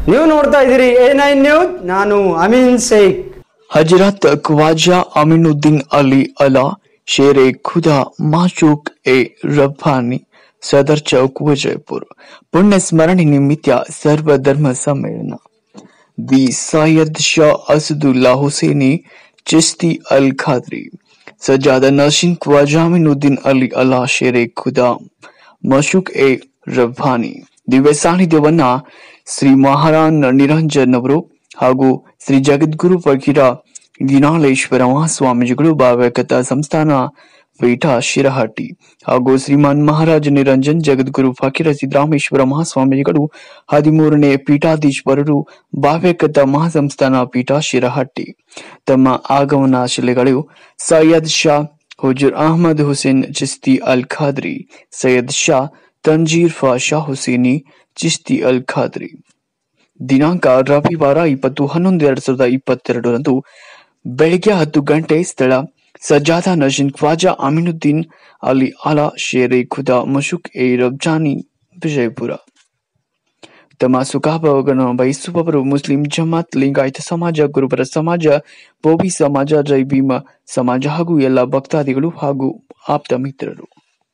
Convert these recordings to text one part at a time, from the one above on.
ನೀವು ನೋಡ್ತಾ ಇದ್ದೀರಿ ಎ ನೈನ್ ನ್ಯೂಸ್ ನಾನು ಅಮೀನ್ ಶೇಖ್ हजरत ख्वाजा अमीनुद्दीन अली अला शेर खुदा माशूक ए रब्बानी सदर चौक विजयपुर पुण्य स्मರಣೆ ನಿಮಿತ್ತ ಸರ್ವ ಧರ್ಮ ಸಮ್ಮೇಳನ ದಿ ಸೈಯದ್ ಶಾ ಅಸದುಲ್ಲಾ ಹುಸೇನಿ ಚಿಸ್ತಿ ಅಲ್ ಖಾದ್ರಿ ಸಜ್ಜಾದ ನಶೀನ್ ಖ್ವಾಜಾ ಅಮೀನುದ್ದೀನ್ ಅಲಿ ಅಲಾ ಶೇರೆ ಖುದಾ ಮಶೂಕ್ ಎ ರಬ್ಬಾನಿ ದಿವ್ಯ ಸಾನ್ನಿಧ್ಯವನ್ನ ಶ್ರೀ ಮಹಾರಾನ್ ನಿರಂಜನ್ ಅವರು ಹಾಗೂ ಶ್ರೀ ಜಗದ್ಗುರು ಫಕೀರ ದಿನಾಲೇಶ್ವರ ಮಹಾಸ್ವಾಮೀಜಿಗಳು ಭಾವ್ಯಕಥಾ ಸಂಸ್ಥಾನ ಪೀಠ ಶಿರಹಟ್ಟಿ ಹಾಗೂ ಶ್ರೀಮಾನ್ ಮಹಾರಾಜ ನಿರಂಜನ್ ಜಗದ್ಗುರು ಫಕೀರ ಸಿದ್ದರಾಮೇಶ್ವರ ಮಹಾಸ್ವಾಮೀಜಿಗಳು ಹದಿಮೂರನೇ ಪೀಠಾಧೀಶ್ವರರು ಭಾವ್ಯಕಥಾ ಮಹಾಸಂಸ್ಥಾನ ಪೀಠ ಶಿರಹಟ್ಟಿ ತಮ್ಮ ಆಗಮನ ಶಿಲೆಗಳು ಸೈಯದ್ ಶಾ ಹುಜುರ್ ಅಹಮದ್ ಹುಸೇನ್ ಚಿಸ್ತಿ ಅಲ್ ಖಾದ್ರಿ ಸೈಯದ್ ಶಾ ತಂಜೀರ್ ಫಾ ಶಾ ಹುಸೇನಿ ಚಿಸ್ತಿ ಅಲ್ ಖಾದ್ರಿ ದಿನಾಂಕ ರವಿವಾರ ಇಪ್ಪತ್ತು ಹನ್ನೊಂದು ಎರಡ್ ಸಾವಿರದ ಇಪ್ಪತ್ತೆರಡರಂದು ಬೆಳಿಗ್ಗೆ ಹತ್ತು ಗಂಟೆ ಸ್ಥಳ ಸಜ್ಜಾದ ನಜೀನ್ ಖ್ವಾಜಾ ಅಮೀನುದ್ದೀನ್ ಅಲಿ ಅಲಾ ಶೇರೆ ಖುದಾ ಮಶುಕ್ ಎ ರಬ್ಜಾನಿ ವಿಜಯಪುರ ತಮ್ಮ ಸುಖಾಭೋಗವನ್ನು ಬಯಸುವವರು ಮುಸ್ಲಿಂ ಜಮಾತ್ ಲಿಂಗಾಯತ ಸಮಾಜ ಗುರುಬರ ಸಮಾಜ ಬೋವಿ ಸಮಾಜ ಜೈ ಭೀಮ ಸಮಾಜ ಹಾಗೂ ಎಲ್ಲ ಭಕ್ತಾದಿಗಳು ಹಾಗೂ ಆಪ್ತ ಮಿತ್ರರು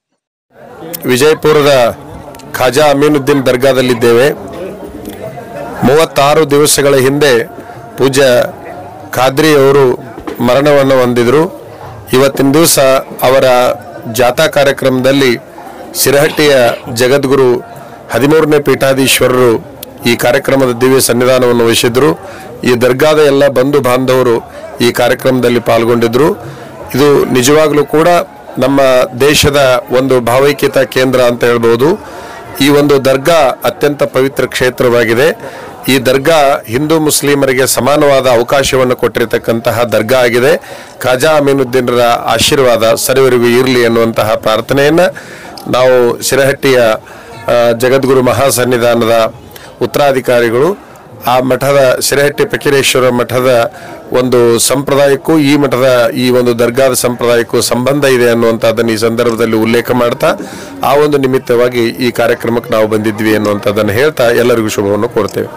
ವಿಜಯಪುರದ ಖಾಜಾ ಅಮೀನುದ್ದೀನ್ ದರ್ಗಾದಲ್ಲಿದ್ದೇವೆ ಮೂವತ್ತಾರು ದಿವಸಗಳ ಹಿಂದೆ ಪೂಜ್ಯ ಖಾದ್ರಿ ಅವರು ಮರಣವನ್ನು ಹೊಂದಿದರು ಇವತ್ತಿನ ದಿವಸ ಅವರ ಜಾಥಾ ಕಾರ್ಯಕ್ರಮದಲ್ಲಿ ಸಿರಹಟ್ಟಿಯ ಜಗದ್ಗುರು ಹದಿಮೂರನೇ ಪೀಠಾಧೀಶ್ವರರು ಈ ಕಾರ್ಯಕ್ರಮದ ದಿವ್ಯ ಸನ್ನಿಧಾನವನ್ನು ವಹಿಸಿದ್ರು ಈ ದರ್ಗಾದ ಎಲ್ಲ ಬಂಧು ಬಾಂಧವರು ಈ ಕಾರ್ಯಕ್ರಮದಲ್ಲಿ ಪಾಲ್ಗೊಂಡಿದ್ರು ಇದು ನಿಜವಾಗ್ಲೂ ಕೂಡ ನಮ್ಮ ದೇಶದ ಒಂದು ಭಾವೈಕ್ಯತಾ ಕೇಂದ್ರ ಅಂತ ಹೇಳ್ಬೋದು ಈ ಒಂದು ದರ್ಗಾ ಅತ್ಯಂತ ಪವಿತ್ರ ಕ್ಷೇತ್ರವಾಗಿದೆ ಈ ದರ್ಗಾ ಹಿಂದೂ ಮುಸ್ಲಿಮರಿಗೆ ಸಮಾನವಾದ ಅವಕಾಶವನ್ನು ಕೊಟ್ಟಿರತಕ್ಕಂತಹ ದರ್ಗಾ ಆಗಿದೆ ಖಾಜಾ ಅಮೀನುದ್ದೀನರ ಆಶೀರ್ವಾದ ಸರ್ವರಿಗೂ ಇರಲಿ ಅನ್ನುವಂತಹ ಪ್ರಾರ್ಥನೆಯನ್ನು ನಾವು ಶಿರಹಟ್ಟಿಯ ಆ, ಜಗದ್ಗುರು ಮಹಾಸನ್ನಿಧಾನದ ಉತ್ತರಾಧಿಕಾರಿಗಳು ಆ ಮಠದ ಶಿರಹಟ್ಟಿ ಫಕೀರೇಶ್ವರ ಮಠದ ಒಂದು ಸಂಪ್ರದಾಯಕ್ಕೂ ಈ ಮಠದ ಈ ಒಂದು ದರ್ಗಾದ ಸಂಪ್ರದಾಯಕ್ಕೂ ಸಂಬಂಧ ಇದೆ ಅನ್ನುವಂಥದ್ದನ್ನು ಈ ಸಂದರ್ಭದಲ್ಲಿ ಉಲ್ಲೇಖ ಮಾಡ್ತಾ ಆ ಒಂದು ನಿಮಿತ್ತವಾಗಿ ಈ ಕಾರ್ಯಕ್ರಮಕ್ಕೆ ನಾವು ಬಂದಿದ್ವಿ ಅನ್ನುವಂಥದ್ದನ್ನು ಹೇಳ್ತಾ ಎಲ್ಲರಿಗೂ ಶುಭವನ್ನು ಕೋರ್ತೇವೆ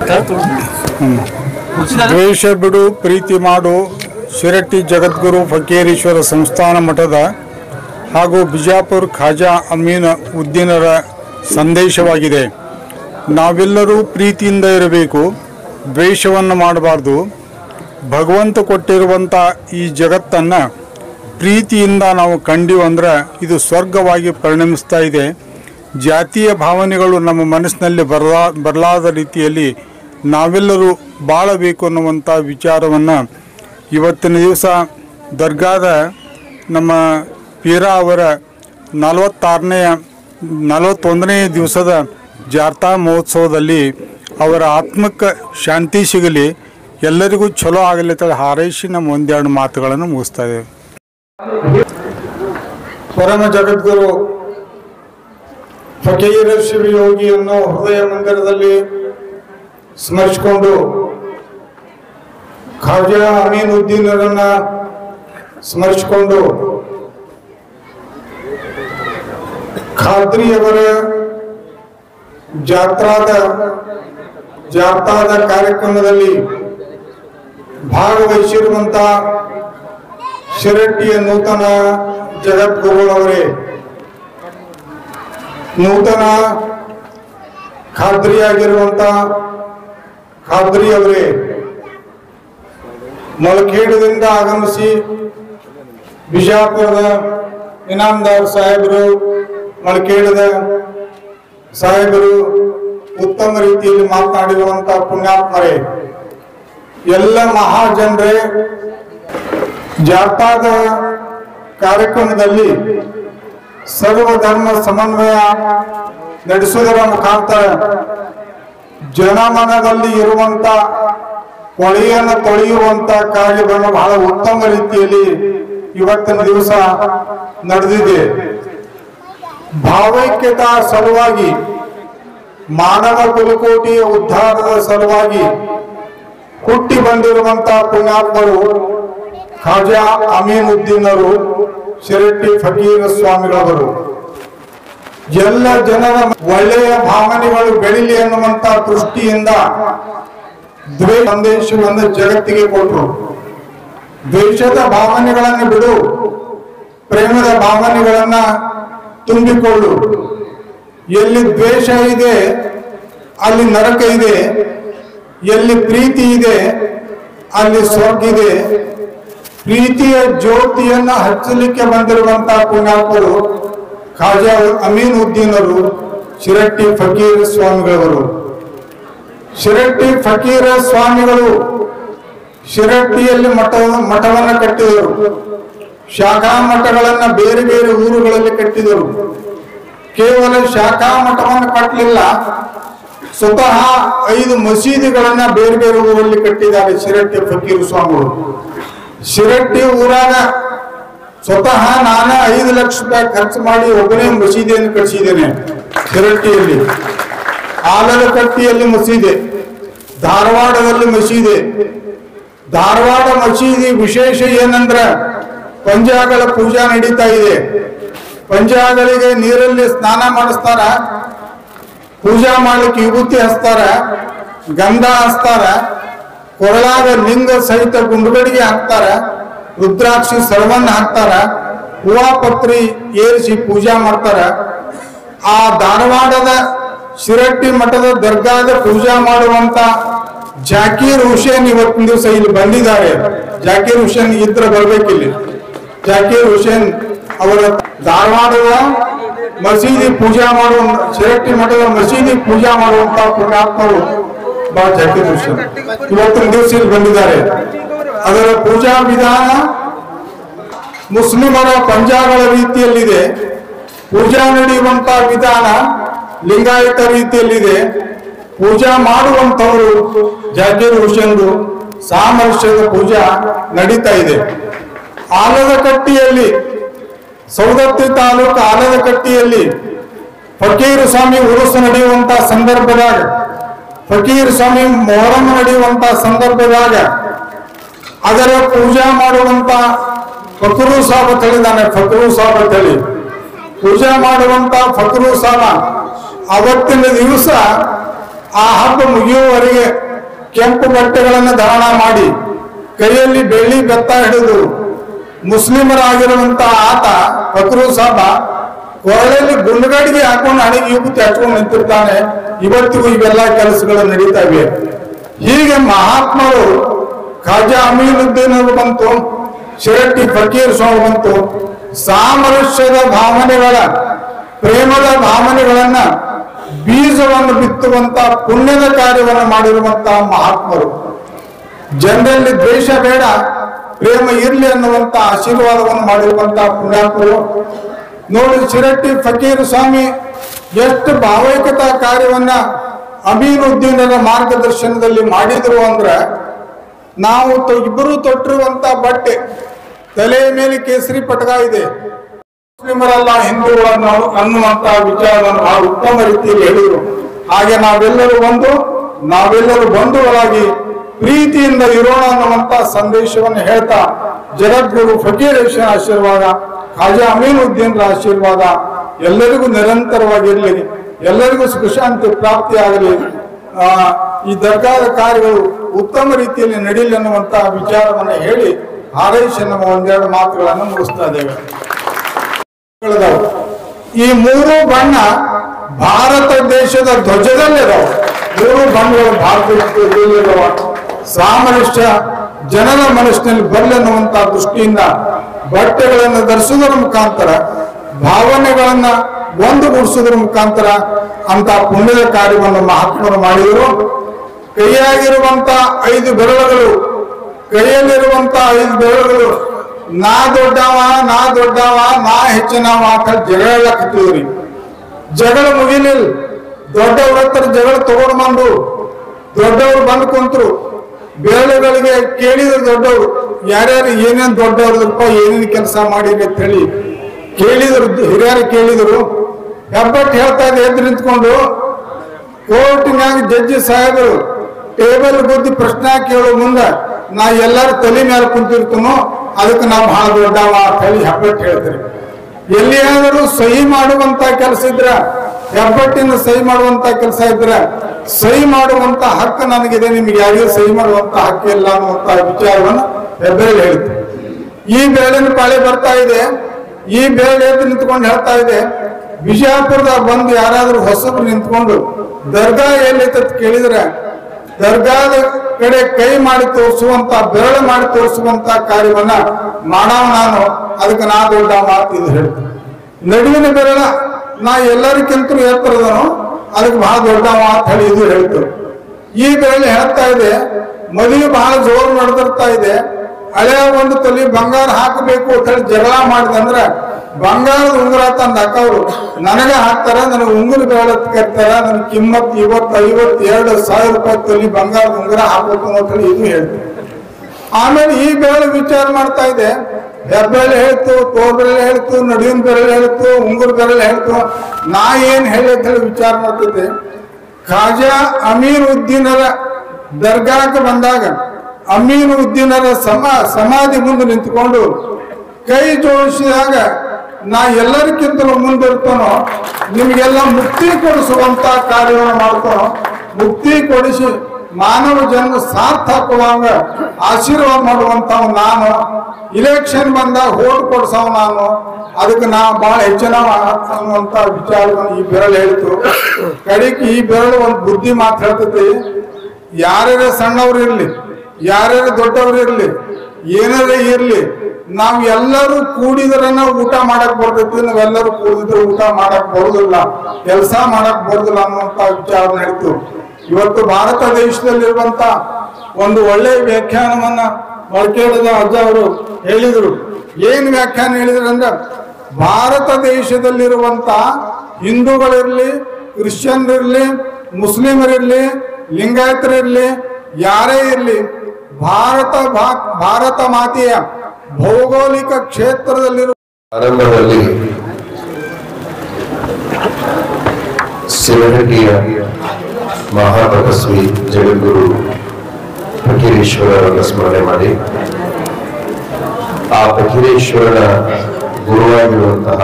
ದ್ವೇಷ ಬಿಡು ಪ್ರೀತಿ ಮಾಡು ಶಿರಟ್ಟಿ ಜಗದ್ಗುರು ಫಕೀರೇಶ್ವರ ಸಂಸ್ಥಾನ ಮಠದ ಹಾಗೂ ಬಿಜಾಪುರ ಖಾಜಾ ಅಮೀನ್ ಉದ್ದೀನರ ಸಂದೇಶವಾಗಿದೆ ನಾವೆಲ್ಲರೂ ಪ್ರೀತಿಯಿಂದ ಇರಬೇಕು ದ್ವೇಷವನ್ನು ಮಾಡಬಾರ್ದು ಭಗವಂತ ಕೊಟ್ಟಿರುವಂಥ ಈ ಜಗತ್ತನ್ನು ಪ್ರೀತಿಯಿಂದ ನಾವು ಕಂಡಿವು ಅಂದ್ರೆ ಇದು ಸ್ವರ್ಗವಾಗಿ ಪರಿಣಮಿಸ್ತಾ ಇದೆ ಜಾತೀಯ ಭಾವನೆಗಳು ನಮ್ಮ ಮನಸ್ಸಿನಲ್ಲಿ ಬರಲಾ ಬರಲಾದ ರೀತಿಯಲ್ಲಿ ನಾವೆಲ್ಲರೂ ಬಾಳಬೇಕು ಅನ್ನುವಂಥ ವಿಚಾರವನ್ನು ಇವತ್ತಿನ ದಿವಸ ದರ್ಗಾದ ನಮ್ಮ ಪೀರಾ ಅವರ ನಲವತ್ತಾರನೆಯ ನಲವತ್ತೊಂದನೇ ದಿವಸದ ಜಾರ್ತಾ ಮಹೋತ್ಸವದಲ್ಲಿ ಅವರ ಆತ್ಮಕ್ಕೆ ಶಾಂತಿ ಸಿಗಲಿ ಎಲ್ಲರಿಗೂ ಚಲೋ ಆಗಲಿ ಅಂತ ಹಾರೈಸಿ ನಮ್ಮ ಒಂದೆರಡು ಮಾತುಗಳನ್ನು ಮುಗಿಸ್ತಾ ಇದ್ದೇವೆ ಪರಮ ಜಗದ್ಗುರು ಫಕೀರ ಶಿವಯೋಗಿಯನ್ನು ಹೃದಯ ಮಂದಿರದಲ್ಲಿ ಸ್ಮರಿಸಿಕೊಂಡು ಖಾಜಾ ಅಮೀನುದ್ದೀನರನ್ನ ಸ್ಮರಿಸಿಕೊಂಡು ಖಾದ್ರಿಯವರ ಜಾತ್ರಾದ ಜಾತ್ರಾದ ಕಾರ್ಯಕ್ರಮದಲ್ಲಿ ಭಾಗವಹಿಸಿರುವಂತ ಶಿರಟ್ಟಿಯ ನೂತನ ಜಗದ್ಗುರುಗಳವರೇ ನೂತನ ಖಾದ್ರಿಯಾಗಿರುವಂತ ಖಾದ್ರಿ ಅವರೇ ಮೊಳಖೇಡದಿಂದ ಆಗಮಿಸಿ ಬಿಜಾಪುರದ ಇನಾಮದಾರ್ ಸಾಹೇಬರು ಮೊಳಖೇಡದ ಸಾಹೇಬರು ಉತ್ತಮ ರೀತಿಯಲ್ಲಿ ಮಾತನಾಡಿರುವಂತ ಪುಣ್ಯಾತ್ಮರೇ ಎಲ್ಲ ಮಹಾಜನರೇ ಜಾತಾದ ಕಾರ್ಯಕ್ರಮದಲ್ಲಿ ಸರ್ವಧರ್ಮ ಸಮನ್ವಯ ನಡೆಸುವುದರ ಮುಖಾಂತರ ಜನಮನದಲ್ಲಿ ಇರುವಂತ ಕೊಳೆಯನ್ನು ತೊಳೆಯುವಂತ ಕಾರ್ಯವನ್ನು ಬಹಳ ಉತ್ತಮ ರೀತಿಯಲ್ಲಿ ಇವತ್ತಿನ ದಿವಸ ನಡೆದಿದೆ ಭಾವೈಕ್ಯತಾ ಸಲುವಾಗಿ ಮಾನವ ಕುಲಕೋಟಿಯ ಉದ್ಧಾರದ ಸಲುವಾಗಿ ಹುಟ್ಟಿ ಬಂದಿರುವಂತ ಪುಣ್ಯಾತ್ಮರು ಖಾಜಾ ಅಮೀನುದ್ದೀನರು ಶಿರಟ್ಟಿ ಫಕೀರ ಸ್ವಾಮಿಗಳವರು ಎಲ್ಲ ಜನರ ಒಳ್ಳೆಯ ಭಾವನೆಗಳು ಬೆಳಿಲಿ ಅನ್ನುವಂತ ದೃಷ್ಟಿಯಿಂದ ದ್ವೇಷ ಸಂದೇಶವನ್ನು ಜಗತ್ತಿಗೆ ಕೊಟ್ಟರು ದ್ವೇಷದ ಭಾವನೆಗಳನ್ನು ಬಿಡು ಪ್ರೇಮದ ಭಾವನೆಗಳನ್ನ ತುಂಬಿಕೊಳ್ಳು ಎಲ್ಲಿ ದ್ವೇಷ ಇದೆ ಅಲ್ಲಿ ನರಕ ಇದೆ ಎಲ್ಲಿ ಪ್ರೀತಿ ಇದೆ ಅಲ್ಲಿ ಸ್ವರ್ಗ ಇದೆ ಪ್ರೀತಿಯ ಜ್ಯೋತಿಯನ್ನ ಹಚ್ಚಲಿಕ್ಕೆ ಬಂದಿರುವಂತಹ ಪುಣ್ಯಾತ್ಮರು ಖಾಜಾ ಅಮೀನ್ ಉದ್ದೀನರು ಶಿರಟ್ಟಿ ಫಕೀರ್ ಸ್ವಾಮಿಗಳವರು ಶಿರಟ್ಟಿ ಫಕೀರ ಸ್ವಾಮಿಗಳು ಶಿರಟ್ಟಿಯಲ್ಲಿ ಮಠ ಮಠವನ್ನ ಕಟ್ಟಿದರು ಶಾಖಾ ಮಠಗಳನ್ನ ಬೇರೆ ಬೇರೆ ಊರುಗಳಲ್ಲಿ ಕಟ್ಟಿದರು ಕೇವಲ ಶಾಖಾ ಮಠವನ್ನು ಕಟ್ಟಲಿಲ್ಲ ಸ್ವತಃ ಐದು ಮಸೀದಿಗಳನ್ನ ಬೇರೆ ಬೇರೆ ಊರಲ್ಲಿ ಕಟ್ಟಿದ್ದಾರೆ ಶಿರಟ್ಟಿ ಫಕೀರ್ ಸ್ವಾಮಿಗಳು ಶಿರಟ್ಟಿ ಊರಾಗ ಸ್ವತಃ ನಾನು ಐದು ಲಕ್ಷ ರೂಪಾಯಿ ಖರ್ಚು ಮಾಡಿ ಒಬ್ಬನೇ ಮಸೀದಿಯನ್ನು ಕಟ್ಟಿಸಿದ್ದೇನೆ ಶಿರಟ್ಟಿಯಲ್ಲಿ ಆಲದಕಟ್ಟಿಯಲ್ಲಿ ಮಸೀದೆ ಧಾರವಾಡದಲ್ಲಿ ಮಸೀದೆ ಧಾರವಾಡ ಮಸೀದಿ ವಿಶೇಷ ಏನಂದ್ರ ಪಂಜಾಗಳ ಪೂಜಾ ನಡೀತಾ ಇದೆ ಪಂಜಾಗಳಿಗೆ ನೀರಲ್ಲಿ ಸ್ನಾನ ಮಾಡಿಸ್ತಾರ ಪೂಜಾ ಮಾಡ್ಲಿಕ್ಕೆ ವಿಭೂತಿ ಹಚ್ತಾರ ಗಂಧ ಹಚ್ತಾರ ಕೊರಳಾಗ ಲಿಂಗ ಸಹಿತ ಗುಂಡುಗಡಿಗೆ ಹಾಕ್ತಾರ ರುದ್ರಾಕ್ಷಿ ಸರ್ವನ್ನ ಹಾಕ್ತಾರ ಹೂವ ಪತ್ರಿ ಏರಿಸಿ ಪೂಜಾ ಮಾಡ್ತಾರ ಆ ಧಾರವಾಡದ ಶಿರಟ್ಟಿ ಮಠದ ದರ್ಗಾದ ಪೂಜಾ ಮಾಡುವಂತ ಜಾಕೀರ್ ಹುಸೇನ್ ಇವತ್ತಿನ ದಿವಸ ಇಲ್ಲಿ ಬಂದಿದ್ದಾರೆ ಜಾಕೀರ್ ಹುಸೇನ್ ಇದ್ರ ಬರ್ಬೇಕಿಲ್ಲಿ ಜಾಕೀರ್ ಹುಸೇನ್ ಅವರ ಧಾರವಾಡದ ಮಸೀದಿ ಪೂಜಾ ಮಾಡುವ ಶಿರಟ್ಟಿ ಮಠದ ಮಸೀದಿ ಪೂಜಾ ಮಾಡುವಂತ ಪುಣ್ಯಾತ್ಮರು ಬಾ ಜಾಕೀರ್ ಹುಸೇನ್ ಇವತ್ತಿನ ದಿವಸ ಇಲ್ಲಿ ಬಂದಿದ್ದಾರೆ ಅದರ ಪೂಜಾ ವಿಧಾನ ಮುಸ್ಲಿಮರ ಪಂಜಾಗಳ ರೀತಿಯಲ್ಲಿದೆ ಪೂಜಾ ನಡೆಯುವಂತ ವಿಧಾನ ಲಿಂಗಾಯತ ರೀತಿಯಲ್ಲಿದೆ ಪೂಜಾ ಮಾಡುವಂತವರು ಜಾಕೀರ್ ಹುಸೇನ್ರು ಸಾಮರಸ್ಯದ ಪೂಜಾ ನಡೀತಾ ಇದೆ ಆಲದ ಕಟ್ಟಿಯಲ್ಲಿ ಸೌದತ್ತಿ ತಾಲೂಕು ಆಲದ ಕಟ್ಟಿಯಲ್ಲಿ ಫಕೀರ್ ಸ್ವಾಮಿ ಉರುಸು ನಡೆಯುವಂತ ಸಂದರ್ಭದಾಗ ಫಕೀರ್ ಸ್ವಾಮಿ ಮೊಹರಂ ನಡೆಯುವಂತ ಸಂದರ್ಭದಾಗ ಅದರ ಪೂಜಾ ಮಾಡುವಂತ ಫಕರು ಸಾಬ ತಳಿದಾನೆ ಫಕರು ಸಾಬ ತಳಿ ಪೂಜಾ ಮಾಡುವಂತ ಫಕರು ಸಾಬ ಅವತ್ತಿನ ದಿವಸ ಆ ಹಬ್ಬ ಮುಗಿಯುವವರೆಗೆ ಕೆಂಪು ಬಟ್ಟೆಗಳನ್ನು ಧಾರಣ ಮಾಡಿ ಕೈಯಲ್ಲಿ ಬೆಳ್ಳಿ ಬೆತ್ತ ಹಿಡಿದು ಮುಸ್ಲಿಮರಾಗಿರುವಂತ ಆತ ಫಕರು ಸಾಬ ಕೊರಳಲ್ಲಿ ಗುಂಡುಗಡಿಗೆ ಹಾಕೊಂಡು ಹಣೆಗೆ ಯುವತಿ ಹಚ್ಕೊಂಡು ನಿಂತಿರ್ತಾನೆ ಇವತ್ತಿಗೂ ಇವೆಲ್ಲ ಕೆಲಸಗಳು ನಡೀತಾ ಇವೆ ಹೀಗೆ ಮಹಾತ್ಮರು ಖಾಜಾ ಅಮೀನುದ್ದೀನ್ ಅವರು ಬಂತು ಶಿರಟ್ಟಿ ಫಕೀರ್ ಸ್ವಾಮಿ ಬಂತು ಸಾಮರಸ್ಯದ ಭಾವನೆಗಳ ಪ್ರೇಮದ ಭಾವನೆಗಳನ್ನ ಬೀಜವನ್ನು ಬಿತ್ತುವಂತ ಪುಣ್ಯದ ಕಾರ್ಯವನ್ನು ಮಾಡಿರುವಂತ ಮಹಾತ್ಮರು ಜನರಲ್ಲಿ ದ್ವೇಷ ಬೇಡ ಪ್ರೇಮ ಇರ್ಲಿ ಅನ್ನುವಂತ ಆಶೀರ್ವಾದವನ್ನು ಮಾಡಿರುವಂತ ಪುಣ್ಯಾತ್ಮರು ನೋಡಿ ಶಿರಟ್ಟಿ ಫಕೀರ್ ಸ್ವಾಮಿ ಎಷ್ಟು ಭಾವೈಕ್ಯತಾ ಕಾರ್ಯವನ್ನ ಅಮೀನುದ್ದೀನರ ಮಾರ್ಗದರ್ಶನದಲ್ಲಿ ಮಾಡಿದ್ರು ಅಂದ್ರೆ ನಾವು ತೊ- ಇಬ್ಬರು ತೊಟ್ಟಿರುವಂತ ಬಟ್ಟೆ ತಲೆಯ ಮೇಲೆ ಕೇಸರಿ ಪಟಕ ಇದೆ ಮುಸ್ಲಿಮರಲ್ಲ ಹಿಂದೂಗಳನ್ನು ಅನ್ನುವಂತ ವಿಚಾರವನ್ನು ಬಹಳ ಉತ್ತಮ ರೀತಿಯಲ್ಲಿ ಹೇಳಿದರು ಹಾಗೆ ನಾವೆಲ್ಲರೂ ಒಂದು ನಾವೆಲ್ಲರೂ ಬಂಧುಗಳಾಗಿ ಪ್ರೀತಿಯಿಂದ ಇರೋಣ ಅನ್ನುವಂತ ಸಂದೇಶವನ್ನು ಹೇಳ್ತಾ ಜಗದ್ಗುರು ಫಕೀರ್ ಹುಸೇನ್ ಆಶೀರ್ವಾದ ಖಾಜಾ ಅಮೀನುದ್ದೀನ್ರ ಆಶೀರ್ವಾದ ಎಲ್ಲರಿಗೂ ನಿರಂತರವಾಗಿರಲಿ ಎಲ್ಲರಿಗೂ ಸುಖ ಶಾಂತಿ ಪ್ರಾಪ್ತಿಯಾಗಲಿ ಆ, ಈ ದರ್ಗಾದ ಕಾರ್ಯಗಳು ಉತ್ತಮ ರೀತಿಯಲ್ಲಿ ನಡೀಲಿ ಅನ್ನುವಂತ ವಿಚಾರವನ್ನು ಹೇಳಿ ಹಾರೈಸಿ ನಮ್ಮ ಒಂದೆರಡು ಮಾತುಗಳನ್ನು ಮುಗಿಸ್ತಾ ಇದ್ದೇವೆ ಗಳಿದಾವು. ಈ ಮೂರು ಬಣ್ಣ ಭಾರತ ದೇಶದ ಧ್ವಜದಲ್ಲಿದಾವ ಮೂರು ಬಣ್ಣಗಳು ಭಾರತ ದೇಶದಲ್ಲಿದಾವ ಸಾಮರಸ್ಯ ಜನರ ಮನಸ್ಸಿನಲ್ಲಿ ಬರಲಿ ಅನ್ನುವಂತ ದೃಷ್ಟಿಯಿಂದ ಬಟ್ಟೆಗಳನ್ನು ಧರಿಸುವುದರ ಮುಖಾಂತರ ಭಾವನೆಗಳನ್ನ ಒಂದುಗೂಡಿಸುವುದರ ಮುಖಾಂತರ ಅಂತ ಪುಣ್ಯದ ಕಾರ್ಯವನ್ನು ಮಹಾತ್ಮರು ಮಾಡಿದರು ಕೈಯಾಗಿರುವಂತ ಐದು ಬೆರಳುಗಳು ಕೈಯಲ್ಲಿರುವಂತ ಐದು ಬೆರಳುಗಳು ನಾ ದೊಡ್ಡವ ನಾ ದೊಡ್ಡವ ನಾ ಹೆಚ್ಚಿನವ ಅಂತ ಜಗಳ ಕತ್ತಿದ್ರಿ ಜಗಳ ಮುಗಿಲಿಲ್ಲ ದೊಡ್ಡವ್ರ ಹತ್ರ ಜಗಳ ತಗೊಂಡ್ ಬಂದು ದೊಡ್ಡವರು ಬಂದು ಕುಂತ್ರು ಬೆರಳುಗಳಿಗೆ ಕೇಳಿದ್ರು ದೊಡ್ಡವರು ಯಾರ್ಯಾರು ಏನೇನ್ ದೊಡ್ಡವ್ರದಪ್ಪ ಏನೇನ್ ಕೆಲಸ ಮಾಡಿರಿ ಅಂತ ಹೇಳಿ ಕೇಳಿದ್ರು ಹಿರಿಯರು ಕೇಳಿದ್ರು ಹೆಬ್ಬಟ್ಟು ಹೇಳ್ತಾ ಇದೆ ಎದ್ದು ನಿಂತ್ಕೊಂಡು ಕೋರ್ಟಿನಾಗ ಜಡ್ಜಿ ಸಾಹೇಬರು ಟೇಬಲ್ ಗುದ್ದಿ ಪ್ರಶ್ನೆ ಕೇಳೋ ಮುಂದ ನಾ ಎಲ್ಲಾರು ತಲೆ ಮೇಲೆ ಕುಂತಿರ್ತನೋ ಅದಕ್ಕೆ ನಾವು ಬಹಳ ದೊಡ್ಡವ ಅಂತ ಹೇಳಿ ಹೆಬ್ಬಟ್ಟು ಹೇಳ್ತಾರೆ ಎಲ್ಲಿಯಾದರೂ ಸಹಿ ಮಾಡುವಂತ ಕೆಲಸ ಇದ್ರ ಹೆಬ್ಬಟ್ಟಿನ ಸಹಿ ಮಾಡುವಂತ ಕೆಲಸ ಇದ್ರ ಸಹಿ ಮಾಡುವಂತ ಹಕ್ಕು ನನಗಿದೆ ನಿಮ್ಗೆ ಯಾರಿಗೂ ಸಹಿ ಮಾಡುವಂತ ಹಕ್ಕಿಲ್ಲ ಅನ್ನುವಂತ ವಿಚಾರವನ್ನು ಹೆಬ್ಬೆರಳು ಹೇಳಿತು ಈ ಬೆರಳಿನ ಪಾಳೆ ಬರ್ತಾ ಇದೆ ಈ ಬೆರಳು ಎದ್ದು ನಿಂತ್ಕೊಂಡು ಹೇಳ್ತಾ ಇದೆ ಬಿಜಾಪುರದಾಗ ಬಂದು ಯಾರಾದ್ರೂ ಹೊಸಬ್ರು ನಿಂತ್ಕೊಂಡು ದರ್ಗಾ ಎಲ್ಲೈತೆ ಅಂತ ಕೇಳಿದ್ರೆ ದರ್ಗಾದ ಕಡೆ ಕೈ ಮಾಡಿ ತೋರಿಸುವಂತ ಬೆರಳು ಮಾಡಿ ತೋರಿಸುವಂತ ಕಾರ್ಯವನ್ನ ಮಾಡವ ನಾನು ಅದಕ್ಕೆ ನಾ ದೊಡ್ಡ ಮಾತು ಇದು ಹೇಳ್ತೀನಿ ನಡುವಿನ ಬೆರಳ ನಾ ಎಲ್ಲರಿಗಿಂತಲೂ ಎತ್ತರದನು ಅದಕ್ಕೆ ಬಹಳ ದೊಡ್ಡ ಮಾತು ಹೇಳಿ ಇದು ಹೇಳ್ತಾರೆ ಈ ಬೆರಳು ಹೇಳ್ತಾ ಇದೆ ಮದುವೆ ಬಹಳ ಜೋರು ನಡೆದಿರ್ತಾ ಇದೆ ಹಳೆಯ ಒಂದು ತೊಲಿ ಬಂಗಾರ ಹಾಕಬೇಕು ಅಂತ ಹೇಳಿ ಜಗಳ ಮಾಡಿದಂದ್ರೆ ಬಂಗಾರದ ಉಂಗುರ ತಂದು ಹಾಕವ್ರು ನನಗೆ ಹಾಕ್ತಾರ ನನಗೆ ಉಂಗುರ ಬೆರಳು ಕರ್ತಾರ ನನ್ ಕಿಮ್ಮತ್ ಇವತ್ತು ಐವತ್ತು ಎರಡು ಸಾವಿರ ರೂಪಾಯಿ ತೊಲಿ ಬಂಗಾರದ ಉಂಗುರ ಹಾಕ್ಬೇಕು ಅಂತ ಹೇಳಿ ಇದು ಹೇಳ್ತಾರೆ ಆಮೇಲೆ ಈ ಬೆರಳು ವಿಚಾರ ಮಾಡ್ತಾ ಇದೆ ಹೆಬ್ಬೆರಳು ಹೇಳ್ತು ತೋರ್ ಬೆರಳು ಹೇಳ್ತು ನಡುವಿನ ಬೆರಳು ಹೇಳ್ತು ಉಂಗುರ ಬೆರಳು ಹೇಳ್ತು ನಾ ಏನ್ ಹೇಳಿ ಅಂತ ಹೇಳಿ ವಿಚಾರ ಮಾಡ್ತಿದ್ದೆ ಖಾಜಾ ಅಮೀರ್ ಉದ್ದೀನರ ದರ್ಗಾಕ್ಕೆ ಬಂದಾಗ ಅಮೀರ್ ಉದ್ದೀನರ ಸಮ ಸಮಾಧಿ ಮುಂದೆ ನಿಂತ್ಕೊಂಡು ಕೈ ಜೋಡಿಸಿದಾಗ ನಾ ಎಲ್ಲರಿಗಿಂತಲೂ ಮುಂದಿರ್ತಾನೋ ನಿಮಗೆಲ್ಲ ಮುಕ್ತಿ ಕೊಡಿಸುವಂತ ಕಾರ್ಯವನ್ನು ಮಾಡ್ತಾನೋ ಮುಕ್ತಿ ಕೊಡಿಸಿ ಮಾನವ ಜನ್ಮ ಸಾರ್ಥಕವಾಂಗ ಆಶೀರ್ವಾದ ಮಾಡುವಂತವ್ ನಾನು ಇಲೆಕ್ಷನ್ ಬಂದಾಗ ಓಟ್ ಕೊಡ್ಸವ್ ನಾನು ಅದಕ್ಕೆ ನಾ ಬಹಳ ಹೆಚ್ಚಿನ ಅನ್ನುವಂತ ವಿಚಾರವನ್ನು ಈ ಬೆರಳು ಹೇಳ್ತು ಕಡೆಗೆ ಈ ಬೆರಳು ಒಂದು ಬುದ್ಧಿ ಮಾತು ಹೇಳ್ತೈತಿ ಯಾರ್ಯಾರ ಸಣ್ಣವ್ರು ಇರ್ಲಿ ಯಾರ್ಯಾರ ದೊಡ್ಡವ್ರು ಇರ್ಲಿ ಏನಾರ ಇರ್ಲಿ ನಾವ್ ಎಲ್ಲರೂ ಕೂಡಿದ್ರನ್ನ ಊಟ ಮಾಡಕ್ ಬರ್ತೈತಿ ನಾವೆಲ್ಲರೂ ಕೂಡಿದ್ರೆ ಊಟ ಮಾಡಕ್ ಬರುದಿಲ್ಲ ಕೆಲಸ ಮಾಡಕ್ ಬರುದಿಲ್ಲ ಅನ್ನುವಂತ ವಿಚಾರ ನಡೀತು ಇವತ್ತು ಭಾರತ ದೇಶದಲ್ಲಿರುವಂತ ಒಂದು ಒಳ್ಳೆಯ ವ್ಯಾಖ್ಯಾನವನ್ನ ಮೊಳಕೇಡದ ಅಜ್ಜ ಅವರು ಹೇಳಿದ್ರು ಏನ್ ವ್ಯಾಖ್ಯಾನ ಹೇಳಿದ್ರು ಅಂದ್ರೆ ಭಾರತ ದೇಶದಲ್ಲಿರುವಂತ ಹಿಂದೂಗಳಿರ್ಲಿ ಕ್ರಿಶ್ಚಿಯನ್ರಿರ್ಲಿ ಮುಸ್ಲಿಮರಿರ್ಲಿ ಲಿಂಗಾಯತರಿರ್ಲಿ ಯಾರೇ ಇರ್ಲಿ ಭಾರತ ಭಾ- ಭಾರತ ಮಾತೆಯ ಭೌಗೋಳಿಕ ಕ್ಷೇತ್ರದಲ್ಲಿರುವ ಆರಂಭದಲ್ಲಿ ಶಿವಹಟ್ಟಿಯ ಮಹಾತಪಸ್ವಿ ಜಗದ್ಗುರು ಫಕೀರೇಶ್ವರರನ್ನು ಸ್ಮರಣೆ ಮಾಡಿ ಆ ಫಕೀರೇಶ್ವರನ ಗುರುವಾಗಿರುವಂತಹ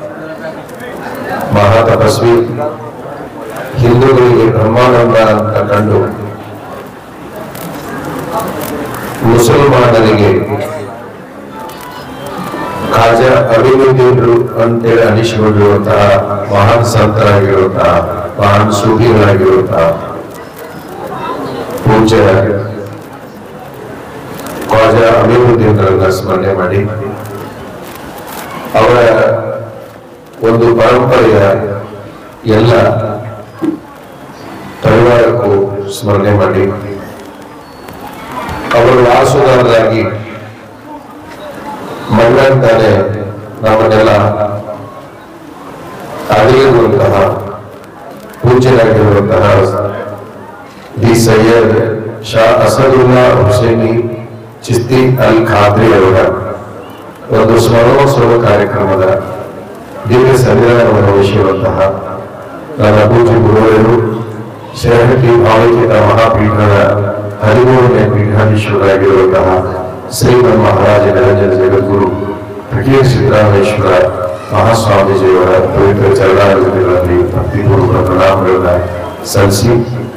ಮಹಾತಪಸ್ವಿ ಹಿಂದೂಗಳಿಗೆ ಬ್ರಹ್ಮಾನಂದ ಅಂತ ಕಂಡು ಮುಸಲ್ಮಾನರಿಗೆ ಖಾಜಾ ಅಭಿವೃದ್ಧಿಗಳು ಅಂತೇಳಿ ಅನಿಸಿಕೊಂಡಿರುವಂತಹ ಮಹಾನ್ ಸಂತರಾಗಿರುವಂತಹ ಮಹಾನ್ ಸೂಫಿಗಳಾಗಿರುವಂತಹ ಪೂಜ್ಯ ಖಾಜಾ ಅಭಿವೃದ್ಧಿಗಳನ್ನ ಸ್ಮರಣೆ ಮಾಡಿ ಅವರ ಒಂದು ಪರಂಪರೆಯ ಎಲ್ಲ ಪರಿವಾರಕ್ಕೂ ಸ್ಮರಣೆ ಮಾಡಿ ಅವರು ವಾರಸುದಾರರಾಗಿ ಮಣ್ಣಂತಾನೆ ನಮ್ಮನ್ನೆಲ್ಲ ಅರಿಯುವಂತಹ ಪೂಜ್ಯರಾಗಿರುವಂತಹ ದಿ ಸೈಯದ್ ಶಾ ಅಸದುಲ್ಲಾ ಹುಸೇನಿ ಚಿಸ್ತಿ ಅಲ್ ಖಾದ್ರಿ ಅವರ ಒಂದು ಸ್ಮರಣೋತ್ಸವ ಕಾರ್ಯಕ್ರಮದ ದಿವ್ಯ ಸಂವಿಧಾನವನ್ನು ವಹಿಸಿರುವಂತಹ ನನ್ನ ಪೂಜ್ಯ ಗುರುವರು ಶಿರಹಟ್ಟಿ ಭಾವೈಕ್ಯತಾ ಮಹಾಪೀಠದ ಹದಿಮೂರನೇ ಪೀಠಾಧೀಶ್ವರಾಗಿರುವಂತಹ ಶ್ರೀಮನ್ ಮಹಾರಾಜ ನಿರಂಜನ ಜಗದ್ಗುರು ಫಕೀರ್ ಸಿದ್ದರಾಮೇಶ್ವರ ಮಹಾಸ್ವಾಮೀಜಿಯವರ ಪವಿತ್ರ ಚರಣಾರವಿಂದಗಳಲ್ಲಿ ಭಕ್ತಿಪೂರ್ವಕ ಪ್ರಣಾಮಗಳನ್ನ ಸಲ್ಲಿಸಿ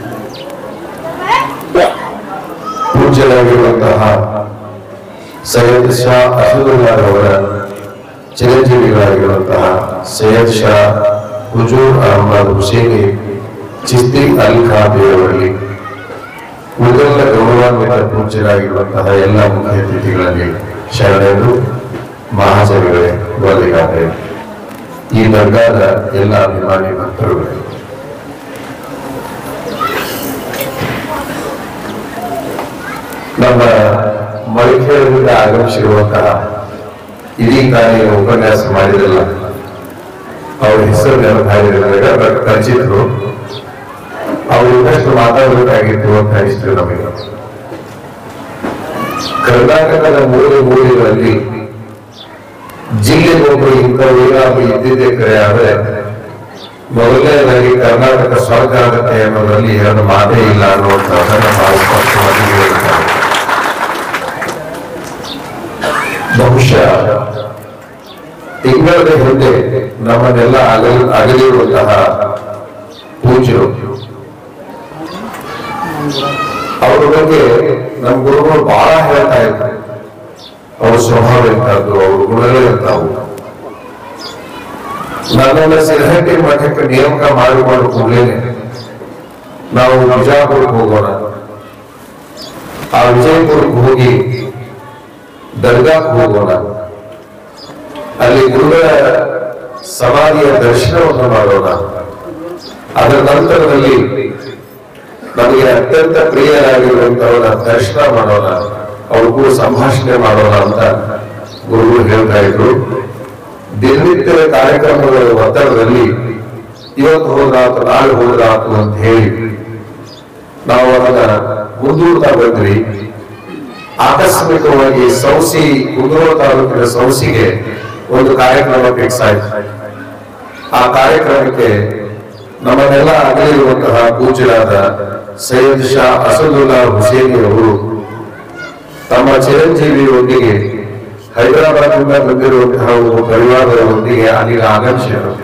ಪೂಜ್ಯರಾಗಿರುವಂತಹ ಸೈಯದ್ ಶಾ ಅಸದುಲ್ಲಾರವರ ಚಿರಂಜೀವಿಗಳಾಗಿರುವಂತಹ ಸೈಯದ್ ಶಾ ಹುಜೂರ್ ಅಹಮದ್ ಹುಸೇನಿ ಚಿಸ್ತಿ ಅಲ್ ಖಾದಿಯವರಲ್ಲಿ ಉಳಿದೆಲ್ಲ ಗೌರವಾನ್ವಿತ ಪೂಜ್ಯರಾಗಿರುವಂತಹ ಎಲ್ಲ ಮುಖ್ಯ ಅತಿಥಿಗಳಲ್ಲಿ ಶರಣರು ಮಹಾಜನಗಳೇ ವರದಿಗಾರರೇ ಈ ದರ್ಗಾದ ಎಲ್ಲ ಅಭಿಮಾನಿ ಭಕ್ತರುಗಳೇ ನಮ್ಮ ಮಡಿಕೇರಿಯಿಂದ ಆಗಮಿಸಿರುವಂತಹ ಇಡೀ ಕಾರ್ಯ ಉಪನ್ಯಾಸ ಮಾಡಿರಲ್ಲ ಅವ್ರ ಹೆಸರು ನೆನಪಾಗಿರಲಿಲ್ಲ ಬಟ್ ಪರಿಚಿತರು ಅವ್ರು ಇನ್ನಷ್ಟು ಮಾತಾಡಬೇಕಾಗಿತ್ತು ಅಂತ ಅನಿಸ್ತು ನಮಗೆ ಕರ್ನಾಟಕದ ಮೂಲೆ ಮೂಲೆಗಳಲ್ಲಿ ಜಿಲ್ಲೆಗೊಬ್ಬರು ಇಂಥವ್ರು ಏನಾದ್ರು ಇದ್ದಿದ್ದೇ ಕರೆ ಆದ್ರೆ ಮೊದಲನೇದಾಗಿ ಕರ್ನಾಟಕ ಸ್ವರ್ಗ ಆಗುತ್ತೆ ಅನ್ನೋದ್ರಲ್ಲಿ ಎರಡು ಮಾತೇ ಇಲ್ಲ ಅನ್ನುವಂಥದ್ದನ್ನ ನಾವು ಸ್ಪಷ್ಟವಾಗಿ ಹೇಳಿದ್ದಾರೆ ಬಹುಶಃ ತಿಂಗಳ ಹಿಂದೆ ನಮ್ಮನ್ನೆಲ್ಲ ಅಗಲಿ ಅಗಲಿರುವಂತಹ ಪೂಜ್ಯರು ಅವ್ರ ಬಗ್ಗೆ ನಮ್ಮ ಗುರುಗಳು ಬಹಳ ಹೇಳ್ತಾ ಇದ್ದಾರೆ ಅವ್ರ ಸ್ವಭಾವ ಎಂತದ್ದು ಅವ್ರ ಗುಣಗಳು ಎಂತಾವು ನನ್ನೆಲ್ಲ ಸಿರಹಟ್ಟಿ ಮಠಕ್ಕೆ ನೇಮಕ ಮಾಡಿಕೊಂಡು ಕೂಡಲೇ ನಾವು ಬಿಜಾಪುರಕ್ಕೆ ಹೋಗೋಣ ಆ ವಿಜಯಪುರಕ್ಕೆ ಹೋಗಿ ದರ್ಗಾಕ್ಕೆ ಹೋಗೋಣ ಅಲ್ಲಿ ಗುರುಗಳ ಸಮಾಧಿಯ ದರ್ಶನವನ್ನು ಮಾಡೋಣ ಅದರ ನಂತರದಲ್ಲಿ ನಮಗೆ ಅತ್ಯಂತ ಪ್ರಿಯರಾಗಿರುವಂತವರ ದರ್ಶನ ಮಾಡೋಣ ಅವ್ರ ಕೂಡ ಸಂಭಾಷಣೆ ಮಾಡೋಣ ಅಂತ ಗುರುಗಳು ಹೇಳ್ತಾ ಇದ್ರು ದಿನನಿತ್ಯದ ಕಾರ್ಯಕ್ರಮಗಳ ಒತ್ತಡದಲ್ಲಿ ಇವತ್ತು ಹೋದ್ರಾತು ನಾಳೆ ಹೋದ್ರಾತು ಅಂತ ಹೇಳಿ ನಾವು ಅದನ್ನ ಮುಂದೂಡ್ತಾ ಬಂದ್ವಿ ಆಕಸ್ಮಿಕವಾಗಿ ಸೌಸಿ ಕುಂದೂರು ತಾಲೂಕಿನ ಸೌಸಿಗೆ ಒಂದು ಕಾರ್ಯಕ್ರಮ ಫಿಕ್ಸ್ ಆಯ್ತು ಆ ಕಾರ್ಯಕ್ರಮಕ್ಕೆ ನಮ್ಮನ್ನೆಲ್ಲ ಅಗಲಿರುವಂತಹ ಪೂಜ್ಯರಾದ ಸೈಯದ್ ಶಾ ಅಸದುಲ್ಲಾ ಹುಸೇನಿ ಅವರು ತಮ್ಮ ಚಿರಂಜೀವಿಯೊಂದಿಗೆ ಹೈದರಾಬಾದ್ನಿಂದ ಬಂದಿರುವಂತಹ ಒಬ್ಬ ಪರಿವಾರದೊಂದಿಗೆ ಅಲ್ಲಿಗೆ ಆಗಮಿಸಿದರು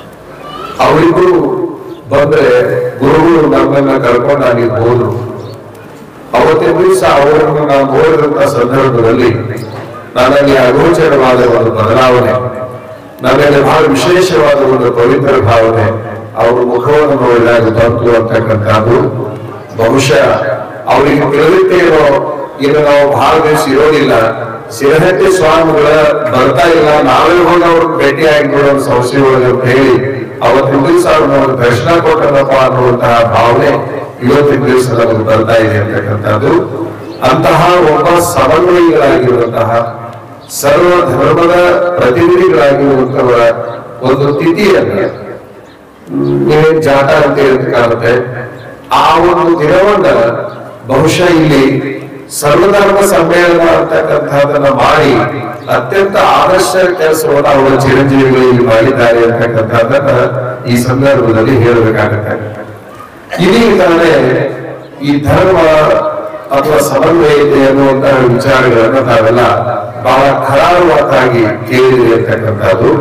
ಅವರಿಗೂ ಬಂದ್ರೆ ಗುರುಗಳು ನಮ್ಮನ್ನ ಕರ್ಕೊಂಡು ಅಲ್ಲಿಗೆ ಹೋದ್ರು ಅವತ್ತಿನ ದಿವಸ ಅವರನ್ನು ನಾವು ನೋಡಿದಂತ ಸಂದರ್ಭದಲ್ಲಿ ನನ್ನಲ್ಲಿ ಅಗೋಚರವಾದ ಒಂದು ಬದಲಾವಣೆ ನನ್ನಲ್ಲಿ ಬಹಳ ವಿಶೇಷವಾದ ಒಂದು ಪವಿತ್ರ ಭಾವನೆ ಅವರ ಮುಖವನ್ನು ನೋಡಿದಾಗ ಬಂತು ಅಂತಕ್ಕಂಥದ್ದು ಬಹುಶಃ ಅವರಿಗೆ ತಿಳಿದಿತ್ತೇನೋ ಇನ್ನು ನಾವು ಬಹಳ ದಿವಸ ಇರೋದಿಲ್ಲ ಸಿರಹಟ್ಟಿ ಸ್ವಾಮಿಗಳ ಬರ್ತಾ ಇಲ್ಲ ನಾವೇ ಹೋಗಿ ಅವ್ರಿಗೆ ಭೇಟಿಯಾಗಿ ನೋಡೋ ಸಂಸ್ಥೆ ಒಳಗೆ ಅಂತ ಹೇಳಿ ಅವತ್ತಿನ ದಿವಸ ಅವ್ರನ್ನ ಒಂದು ದರ್ಶನ ಕೊಟ್ಟರಪ್ಪ ಅನ್ನುವಂತಹ ಭಾವನೆ ಇವತ್ತಿನ ದಿವಸ ನಮಗೆ ಬರ್ತಾ ಇದೆ ಅಂತಕ್ಕಂಥದ್ದು ಅಂತಹ ಒಬ್ಬ ಸಮನ್ವಯಿಗಳಾಗಿರುವಂತಹ ಸರ್ವ ಧರ್ಮದ ಪ್ರತಿನಿಧಿಗಳಾಗಿರುವಂತವರ ಒಂದು ತಿಥಿಯನ್ನ ನೀವೇನ್ ಜಾಟ ಅಂತ ಹೇಳಿ ಕಾಣುತ್ತೆ ಆ ಒಂದು ದಿನವನ್ನ ಬಹುಶಃ ಇಲ್ಲಿ ಸರ್ವಧರ್ಮ ಸಮ್ಮೇಳನ ಅಂತಕ್ಕಂಥದ್ದನ್ನ ಮಾಡಿ ಅತ್ಯಂತ ಆದರ್ಶ ಕೆಲಸವನ್ನು ಅವರ ಚಿರಂಜೀವಿಗಳು ಇಲ್ಲಿ ಮಾಡಿದ್ದಾರೆ ಅಂತಕ್ಕಂಥದ್ದನ್ನ ಈ ಸಂದರ್ಭದಲ್ಲಿ ಹೇಳಬೇಕಾಗುತ್ತೆ ಇದೀಗಾನೇ ಈ ಧರ್ಮ ಅಥವಾ ಸಮನ್ವಯತೆ ಅನ್ನುವಂತಹ ವಿಚಾರಗಳನ್ನ ತಾವೆಲ್ಲ ಬಹಳ ಖರಾರುವಾತಾಗಿ ಕೇಳಿದೆ ಅಂತಕ್ಕಂಥದ್ದು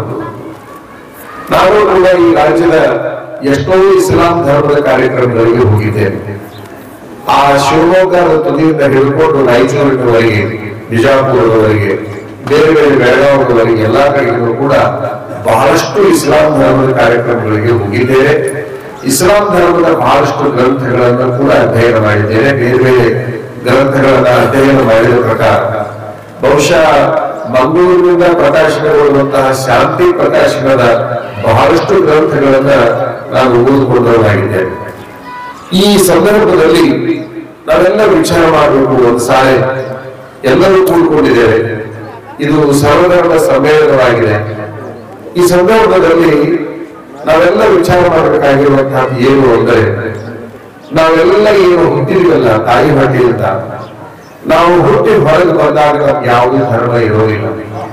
ನಾನು ಕೂಡ ಈ ರಾಜ್ಯದ ಎಷ್ಟೋ ಇಸ್ಲಾಂ ಧರ್ಮದ ಕಾರ್ಯಕ್ರಮಗಳಿಗೆ ಹೋಗಿದ್ದೇನೆ ಆ ಶಿವಮೊಗ್ಗದ ತುದಿಯಿಂದ ಹಿಡ್ಕೊಂಡು ರಾಯಚೂರಿನವರೆಗೆ ಬಿಜಾಪುರದವರೆಗೆ ಬೇರೆ ಬೇರೆ ಬೆಳಗಾವಿಯವರೆಗೆ ಎಲ್ಲಾ ಕಡೆಗೂ ಕೂಡ ಬಹಳಷ್ಟು ಇಸ್ಲಾಂ ಧರ್ಮದ ಕಾರ್ಯಕ್ರಮಗಳಿಗೆ ಹೋಗಿದ್ದೇನೆ ಇಸ್ಲಾಂ ಧರ್ಮದ ಬಹಳಷ್ಟು ಗ್ರಂಥಗಳನ್ನು ಕೂಡ ಅಧ್ಯಯನ ಮಾಡಿದ್ದೇನೆ ಬೇರೆ ಬೇರೆ ಗ್ರಂಥಗಳನ್ನ ಅಧ್ಯಯನ ಮಾಡಿದ ಪ್ರಕಾರ ಬಹುಶಃ ಮಂಗಳೂರಿನಿಂದ ಪ್ರಕಾಶನಗೊಳ್ಳುವಂತಹ ಶಾಂತಿ ಪ್ರಕಾಶನದ ಬಹಳಷ್ಟು ಗ್ರಂಥಗಳನ್ನ ನಾನು ಓದಿಕೊಂಡವನಾಗಿದ್ದೇನೆ ಈ ಸಂದರ್ಭದಲ್ಲಿ ನಾವೆಲ್ಲ ವಿಚಾರ ಮಾಡಬೇಕು ಒಂದು ಸಾರಿ ಎಲ್ಲರೂ ಕೂಡ್ಕೊಂಡಿದ್ದೇವೆ ಇದು ಸರ್ವಧರ್ಮ ಸಮ್ಮೇಳನವಾಗಿದೆ ಈ ಸಂದರ್ಭದಲ್ಲಿ ನಾವೆಲ್ಲ ವಿಚಾರ ಮಾಡಬೇಕಾಗಿರುವಂತಹದ್ದು ಏನು ಅಂದರೆ ನಾವೆಲ್ಲ ಏನು ಹುಟ್ಟಿದೀವಲ್ಲ ತಾಯಿ ಹೊಟ್ಟೆಯಿಂದ ನಾವು ಹುಟ್ಟಿ ಹೊರಗೆ ಬಂದಾಗ ನಮ್ಗೆ ಯಾವುದೇ ಧರ್ಮ ಇರೋದಿಲ್ಲ